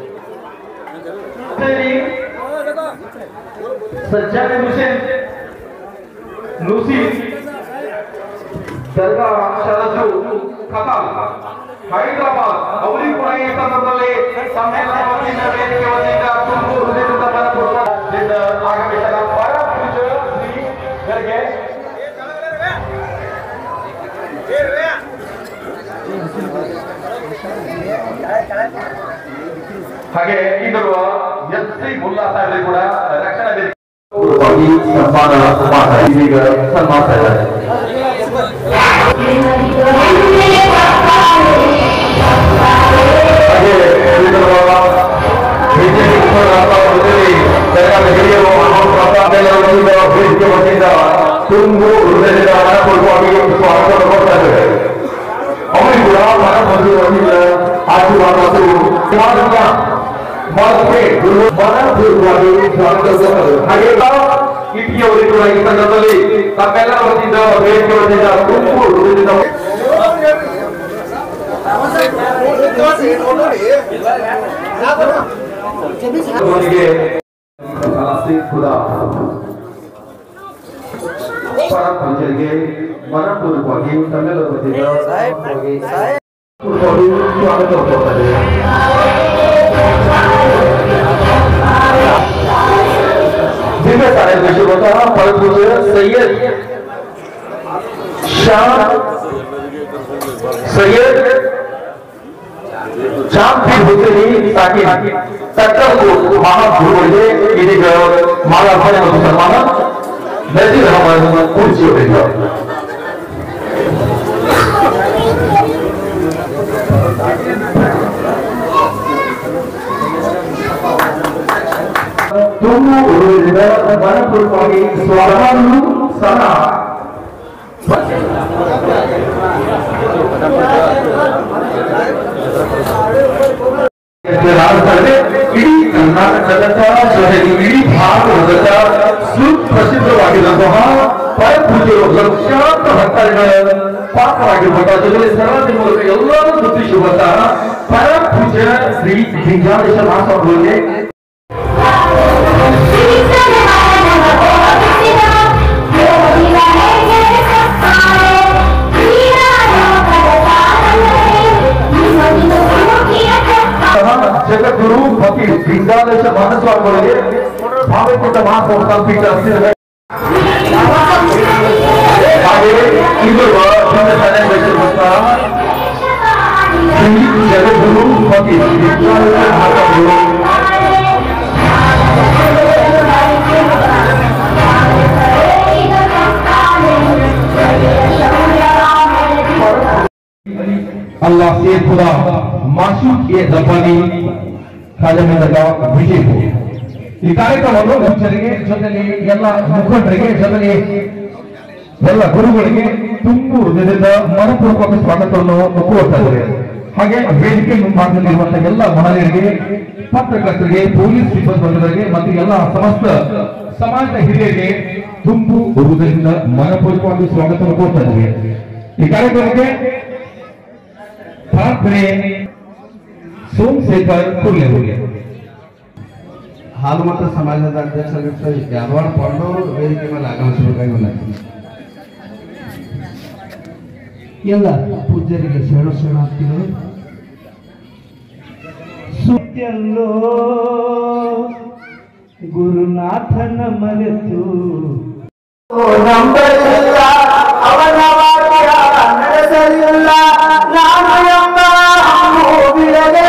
सज्जाद हुसैन नुसी ದರ್ಗಾ ಶರಜು ಖತಾಲ್ ಹೈದರಾಬಾದ್ ಅವರಿಗೂ ಕೂಡ ಈ ಸಂದರ್ಭದಲ್ಲಿ ಸಮ್ಮೇಳನ ವತಿಯಿಂದ ವೇದಿಕೆ ವತಿಯಿಂದ ತುಂಬು ಹೃದಯದಿಂದ ಮನಪೂರ್ವಕದಿಂದ ಆಗಮಿಸಿದ ಪರ ಪೂಜ್ಯ ಶ್ರೀ ಗರ್ಗೆ ಹಾಗೆ ಈಗಿರುವ ಎಸ್ ಸಿ ಮುಲ್ಲಾ ಸಾಹೇಬರಿಗೆ ಕೂಡ ರಕ್ಷಣಾ ವೇದಿಕೆ ಸನ್ಮಾನ ಮಾಡ್ತಾರೆ ಇದೀಗ ಸನ್ಮಾನ ಇದ್ದಾರೆ ಹಾಗೆ ಈಗಿರುವ ಬಿಜೆಪಿ ಸರ್ಕಾರದ ಹಿರಿಯರು ಎಲ್ಲರೂ ವೇದಿಕೆ ವತಿಯಿಂದ ತುಂಬು ಹೃದಯದಿಂದ ಮನಪೂರ್ವಕವಾಗಿ ಸ್ವಾಗತವನ್ನು ಕೊಡ್ತಾ ಇದ್ದಾರೆ ಅವರಿಗೂ ಕೂಡ ಮನಪೂರ್ವಕವಾಗಿ ಆಶೀರ್ವಾದ ಮತ್ತು ಸಮಾಜದ ಮಾತಕ್ಕೆ ಮನಪೂರ್ವಕವಾಗಿ ಸ್ವಾಗತಿಸುತ್ತದೆ ಹಾಗೆ ಇಟಿಯವರಿಗೆ ಕೂಡ ಈ ಸಂದರ್ಭದಲ್ಲಿ ತಮ್ಮೆಲ್ಲರ ವತಿಯಿಂದ ವೇದಿಕೆ ವತಿಯಿಂದ ತುಂಬು ಹೃದಯದಿಂದ ಅವರಿಗೆ ಕೂಡ ಪರ ಪಂಚರಿಗೆ ಮನಪೂರ್ವಕವಾಗಿ ತಮ್ಮೆಲ್ಲರ ವತಿಯಿಂದ ಪೂರ್ವಕವಾಗಿ ಸ್ವಾಗತ ಕೊಡ್ತಾರೆ जिनमें सारे विषय होता है परम सैयद शाम सैयद शाम भी होते ही ताकि तक्कर को महागुरुಗಳಿಗೆ ಇದೀಗ ಮಾಲಾರ್ಪಣೆ ಮತ್ತು ಸನ್ಮಾನ ನಜೀರ್ ಅಹಮದ್ ಕುರ್ಚಿ ಅವರಿಗೆ ತುಂಬ ಉರುಳಿದ ಮನಪೂರ್ವಕವಾಗಿ ಸ್ವರವನ್ನು ಸಹ ರಾಜಧಾನಿ ಇಡೀ ಕರ್ನಾಟಕದ ಜೊತೆಗೆ ಇಡೀ ಭಾರತದ ಸುಪ್ರಸಿದ್ಧವಾಗಿರುವಂತಹ ಪರಪೂಜ್ಯರು ಲಕ್ಷಾಂತರ ಭಕ್ತಾದಿಗಳ ಪಾತ್ರವಾಗಿರುವಂತಹ ಜೊತೆಗೆ ಸರಳತೆ ಮೂಲಕ ಎಲ್ಲರೂ ಗುರುತಿಸುವಂತಹ ಪರಪೂಜ್ಯ ಶ್ರೀ ಲಿಂಗಾದೇಶ ಮಹಾಸ್ವಾಮಿಗಳಿಗೆ ಸಹ ಜಗದ್ಗುರು ಪತಿ ಲಿಂಗಾದೇಶ ಮಹಾಸ್ವಾಮಿಗಳಿಗೆ ಭಾವಕೂಟ ಮಹಾಸಂಸ್ಥಾನ ಪೀಠ ಹತ್ತಿರ ಹಾಗೆ ಇದು ಶ್ರೀ ಜಗದ್ಗುರು ಪತಿ ಲಿಂಗಾದೇಶ ಮಹಾಸ್ವಾಮಿಗಳು अल्लाह से खुदा मासूक ये जबानी ರಾಜಮೇಂದ್ರ ವಿಜಯಪುರ ಈ ಕಾರ್ಯಕ್ರಮವನ್ನು ಮುಖ್ಯರಿಗೆ ಜೊತೆಗೆ ಎಲ್ಲ ಮುಖಂಡರಿಗೆ ಜೊತೆಗೆ ಎಲ್ಲ ಗುರುಗಳಿಗೆ ತುಂಬು ಹೃದಯದಿಂದ ಮನಪೂರ್ವಕ ಸ್ವಾಗತವನ್ನು ಕೋರ್ತಾ ಇದ್ದಾರೆ ಹಾಗೆ ವೇದಿಕೆ ಮುಂಭಾಗದಲ್ಲಿರುವಂತಹ ಎಲ್ಲ ಮಹಿಳೆಯರಿಗೆ ಪತ್ರಕರ್ತರಿಗೆ ಪೊಲೀಸ್ ಸಿಬ್ಬಂದಿಗಳಿಗೆ ಮತ್ತು ಎಲ್ಲ ಸಮಸ್ತ ಸಮಾಜದ ಹಿರಿಯರಿಗೆ ತುಂಬು ಹೃದಯದಿಂದ ಮನಪೂರ್ವಕವಾಗಿ ಸ್ವಾಗತವನ್ನು ಕೋರ್ತಾ ಇದ್ದೇವೆ ಈ ಕಾರ್ಯಕ್ರಮಕ್ಕೆ ಪ್ರಾರ್ಥನೆ ಸೋಮಶೇಖರ್ ಕುರ್ಲೆಹುಗೆ ಹಾಲುಮತ ಸಮಾಜದ ಅಧ್ಯಕ್ಷರಾಗಿರ್ತ ಯಾದವಾಡ ಪಾಂಡವರು ವೇದಿಕೆ ಮೇಲೆ ಆಗಮಿಸಬೇಕಾಗಿ ವಿನಂತಿ ಎಲ್ಲ ಪೂಜ್ಯರಿಗೆ ಶರಣ ಶರಣಾರ್ಥಿಗಳು ಸುತ್ಯಲ್ಲೋ ಗುರುನಾಥನ ಮರೆತು ನಂಬಲಿಲ್ಲ ಅವನ ವಾಕ್ಯ ನಡೆಸಲಿಲ್ಲ ನಾನು ಎಂಬ ಹಂಗು ಬಿಡದೆ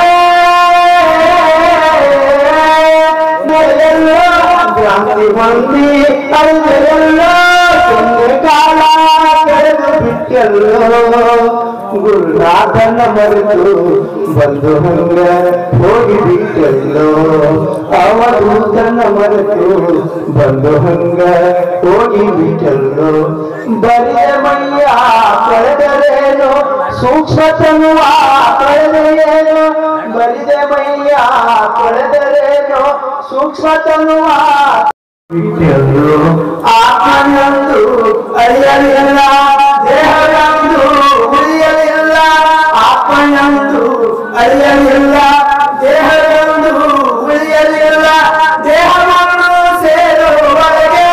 ನೆಲೆಯೆಲ್ಲೋ ಕ್ರಾಂತಿ ಮಂದಿ ಅಲ್ಲೆಲ್ಲೋ ಸುಮ್ಮನೆ ಕಾಲ ಕಳೆದು ಬಿಟ್ಟೆಲ್ಲೋ ಗುರುನಾಥನ ಮರೆತು ಬಂದು ಹಂಗ ಹೋಗಿ ಬಿಟ್ಟೆಲ್ಲೋ ಅವಧೂತನ ಮರೆತು ಬಂದು ಹಂಗ ಹೋಗಿ ಬಿಟ್ಟೆಲ್ಲೋ ಬರಿಯ ಮೈಯ ಕಳೆದರೇನು ಸೂಕ್ಷ್ಮತನುವ ಕಳೆದರೇನು ಬರಿದೆ ಮೈಯ ಕಳೆದರೇನು ಸೂಕ್ಷ್ಮತನುವ ಬಿಟ್ಟೆಲ್ಲೋ ಆತ್ಮನೊಂದು ಅರಿಯಲಿಲ್ಲ ದೇಹವೆಂದು ಉಳಿಯಲಿಲ್ಲ ಆತ್ಮನೊಂದು ಅರಿಯಲಿಲ್ಲ ದೇಹವೆಂದು ಉಳಿಯಲಿಲ್ಲ ದೇಹವನ್ನು ಸೇರುವವರೆಗೆ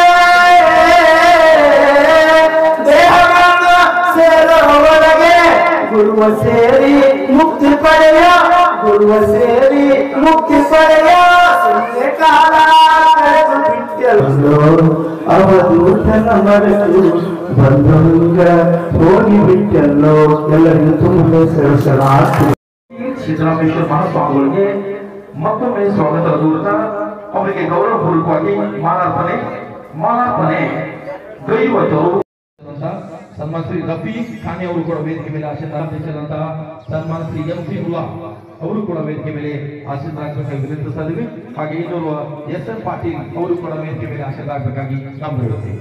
ದೇಹವನ್ನು ಸೇರುವವರೆಗೆ ಗುರುವ ಸೇರಿ ಮುಕ್ತಿ ಪಡೆಯ ಗುರುವ ಸೇರಿ ಮುಕ್ತಿ ಪಡೆಯ ಸುಮ್ಮನೆ ಕಾಲ ಕಳೆದು ಬಿಟ್ಟೆಲ್ಲೋ ಅವಧೂತನ ಮರೆತು ಬಂದಂಗ ಹೋಗಿ ಬಿಟ್ಟೆಲ್ಲೋ ಎಲ್ಲರಿಗೂ ತುಂಬ ಸರಸರ ಸಿದ್ದರಾಮೇಶ್ವರ ಮಹಾಸ್ವಾಮಿಗಳಿಗೆ ಮತ್ತೊಮ್ಮೆ ಸ್ವಾಗತ ದೂರತ ಅವರಿಗೆ ಗೌರವಪೂರ್ವಕವಾಗಿ ಮಾಲಾರ್ಪಣೆ ಮಾಲಾರ್ಪಣೆ ದೈವತರು ಸನ್ಮಾನ ಶ್ರೀ ರಫೀಕ್ ಖಾನೆ ಅವರು ಕೂಡ ವೇದಿಕೆ ಮೇಲೆ ಆಶೀರ್ವಾದಂತಹ ಸನ್ಮಾನ ಶ್ರೀ ಎಂ ಸಿ ಮುಲ್ಲಾ ಅವರು ಕೂಡ ವೇದಿಕೆ ಮೇಲೆ ಆಶೀರ್ವಾದಬೇಕಾಗಿ ವಿನಂತಿಸ್ತಾ ಇದ್ದೀವಿ ಹಾಗೆ ಇನ್ನೋರ್ವ ಎಸ್ ಎನ್ ಪಾಟೀಲ್ ಅವರು ಕೂಡ ವೇದಿಕೆ ಮೇಲೆ ಆಶೀರ್ವಾದಬೇಕಾಗಿ ನಾವು ಹೇಳುತ್ತೇವೆ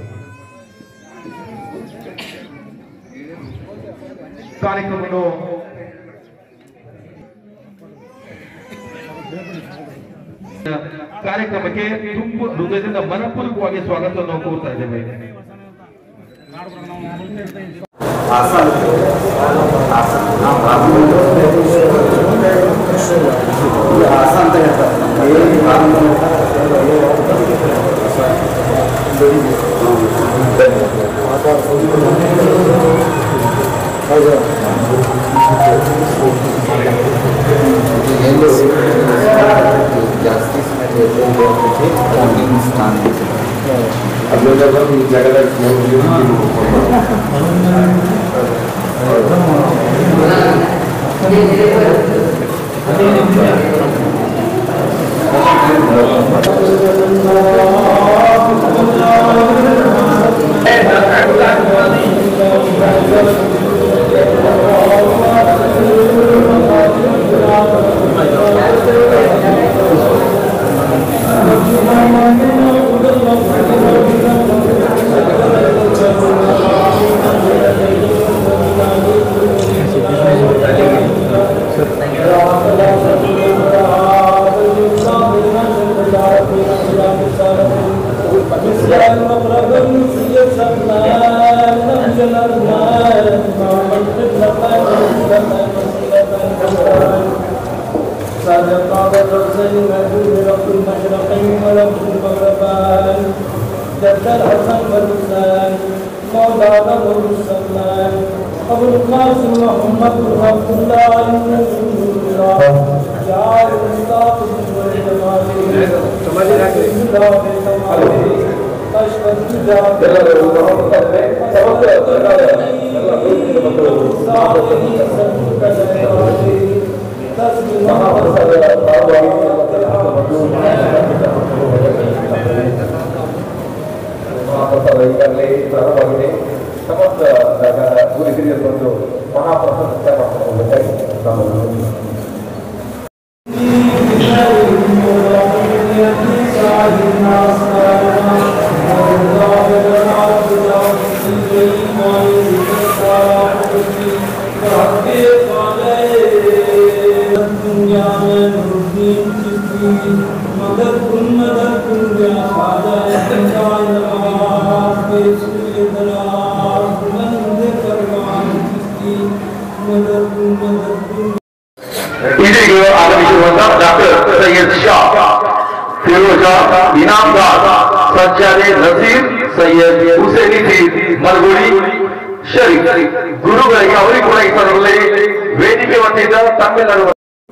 ಕಾರ್ಯಕ್ರಮವನ್ನು ಕಾರ್ಯಕ್ರಮಕ್ಕೆ ತುಂಬ ಹೃದಯದಿಂದ ಮನಪೂರ್ವಕವಾಗಿ ಸ್ವಾಗತವನ್ನು ಕೋರ್ತಾ ಇದ್ದೇವೆ أبو القاسم محمد عبد الله ಈಗಾಗಲೇ ಪ್ರಾರಂಭವಾಗಿದೆ ಸಮಸ್ತ ಗುರು ಹಿರಿಯರು ಒಂದು ಮಹಾಪ್ರಸಾದ ಮಾಡ್ಕೊಂಡು ನಾವು ಇದೀಗ ಆಗಮಿಸಿರುವಂತಹ ಡಾಕ್ಟರ್ ಸೈಯದ್ ಶಾ ಫಿರೋಜ ಇನಾಮ್ದಾರ್ ಸಜ್ಜಾದೆ ನಸೀರ್ ಸೈಯದ್ ಹುಸೇನಿ ಫೀರ್ ಮಲ್ಗುಡಿ ಶರೀಫ್ ಗುರುಗಳಿಗೆ ಅವರಿಗೆ ಕೂಡ ಈ ಸಂದರ್ಭದಲ್ಲಿ ವೇದಿಕೆ ವತಿಯಿಂದ ತಮ್ಮೆಲ್ಲರೂ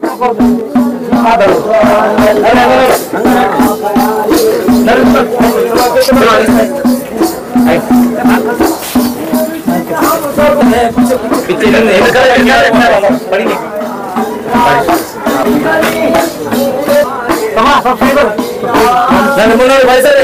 ನನ್ನ ಮುಂದೆ ಬಯಸದೆ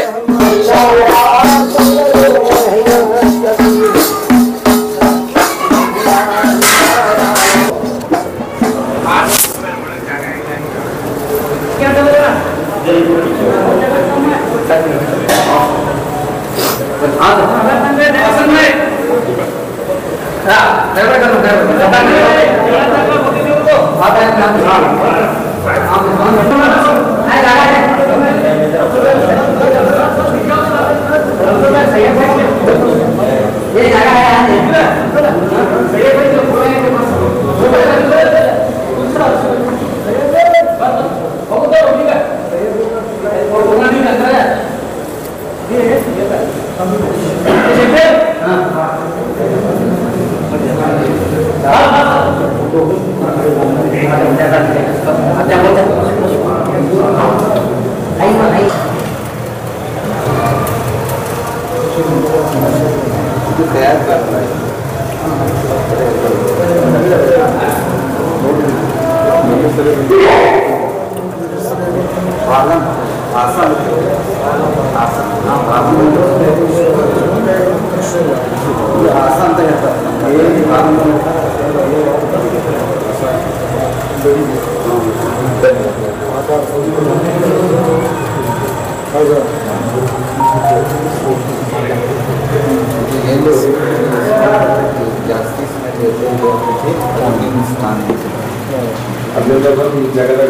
ಅಲ್ಲಿಂದ ಬಂದು ಈ ಜಾಗದಾಗ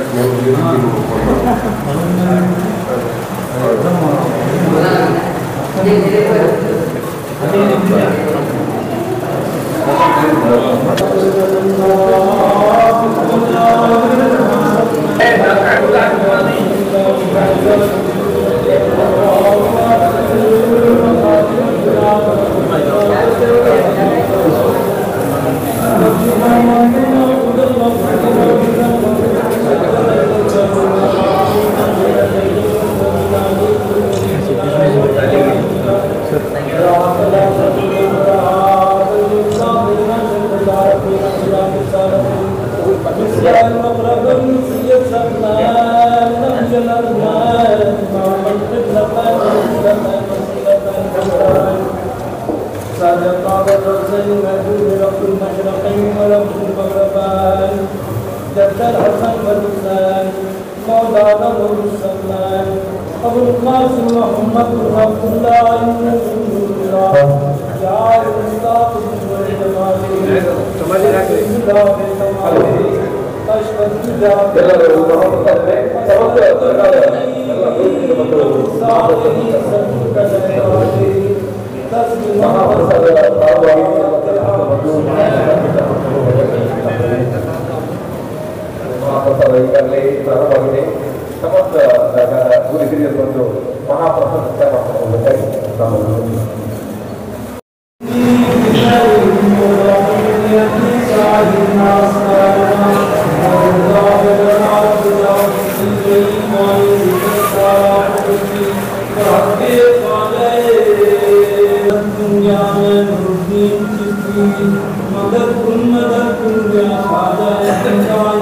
أبو القاسم محمد بن عبد الله بن الله جعل المصطفى ಈಗಾಗಲೇ ಪ್ರಾರಂಭವಾಗಿದೆ ಸಮಸ್ತ ಗುರು ಹಿರಿಯರು ಒಂದು ಮಹಾಪ್ರಸಾದ ಮಾಡ್ಕೊಂಡು ನಾವು Thank you. मदद कुन मदद कुन या खाजा या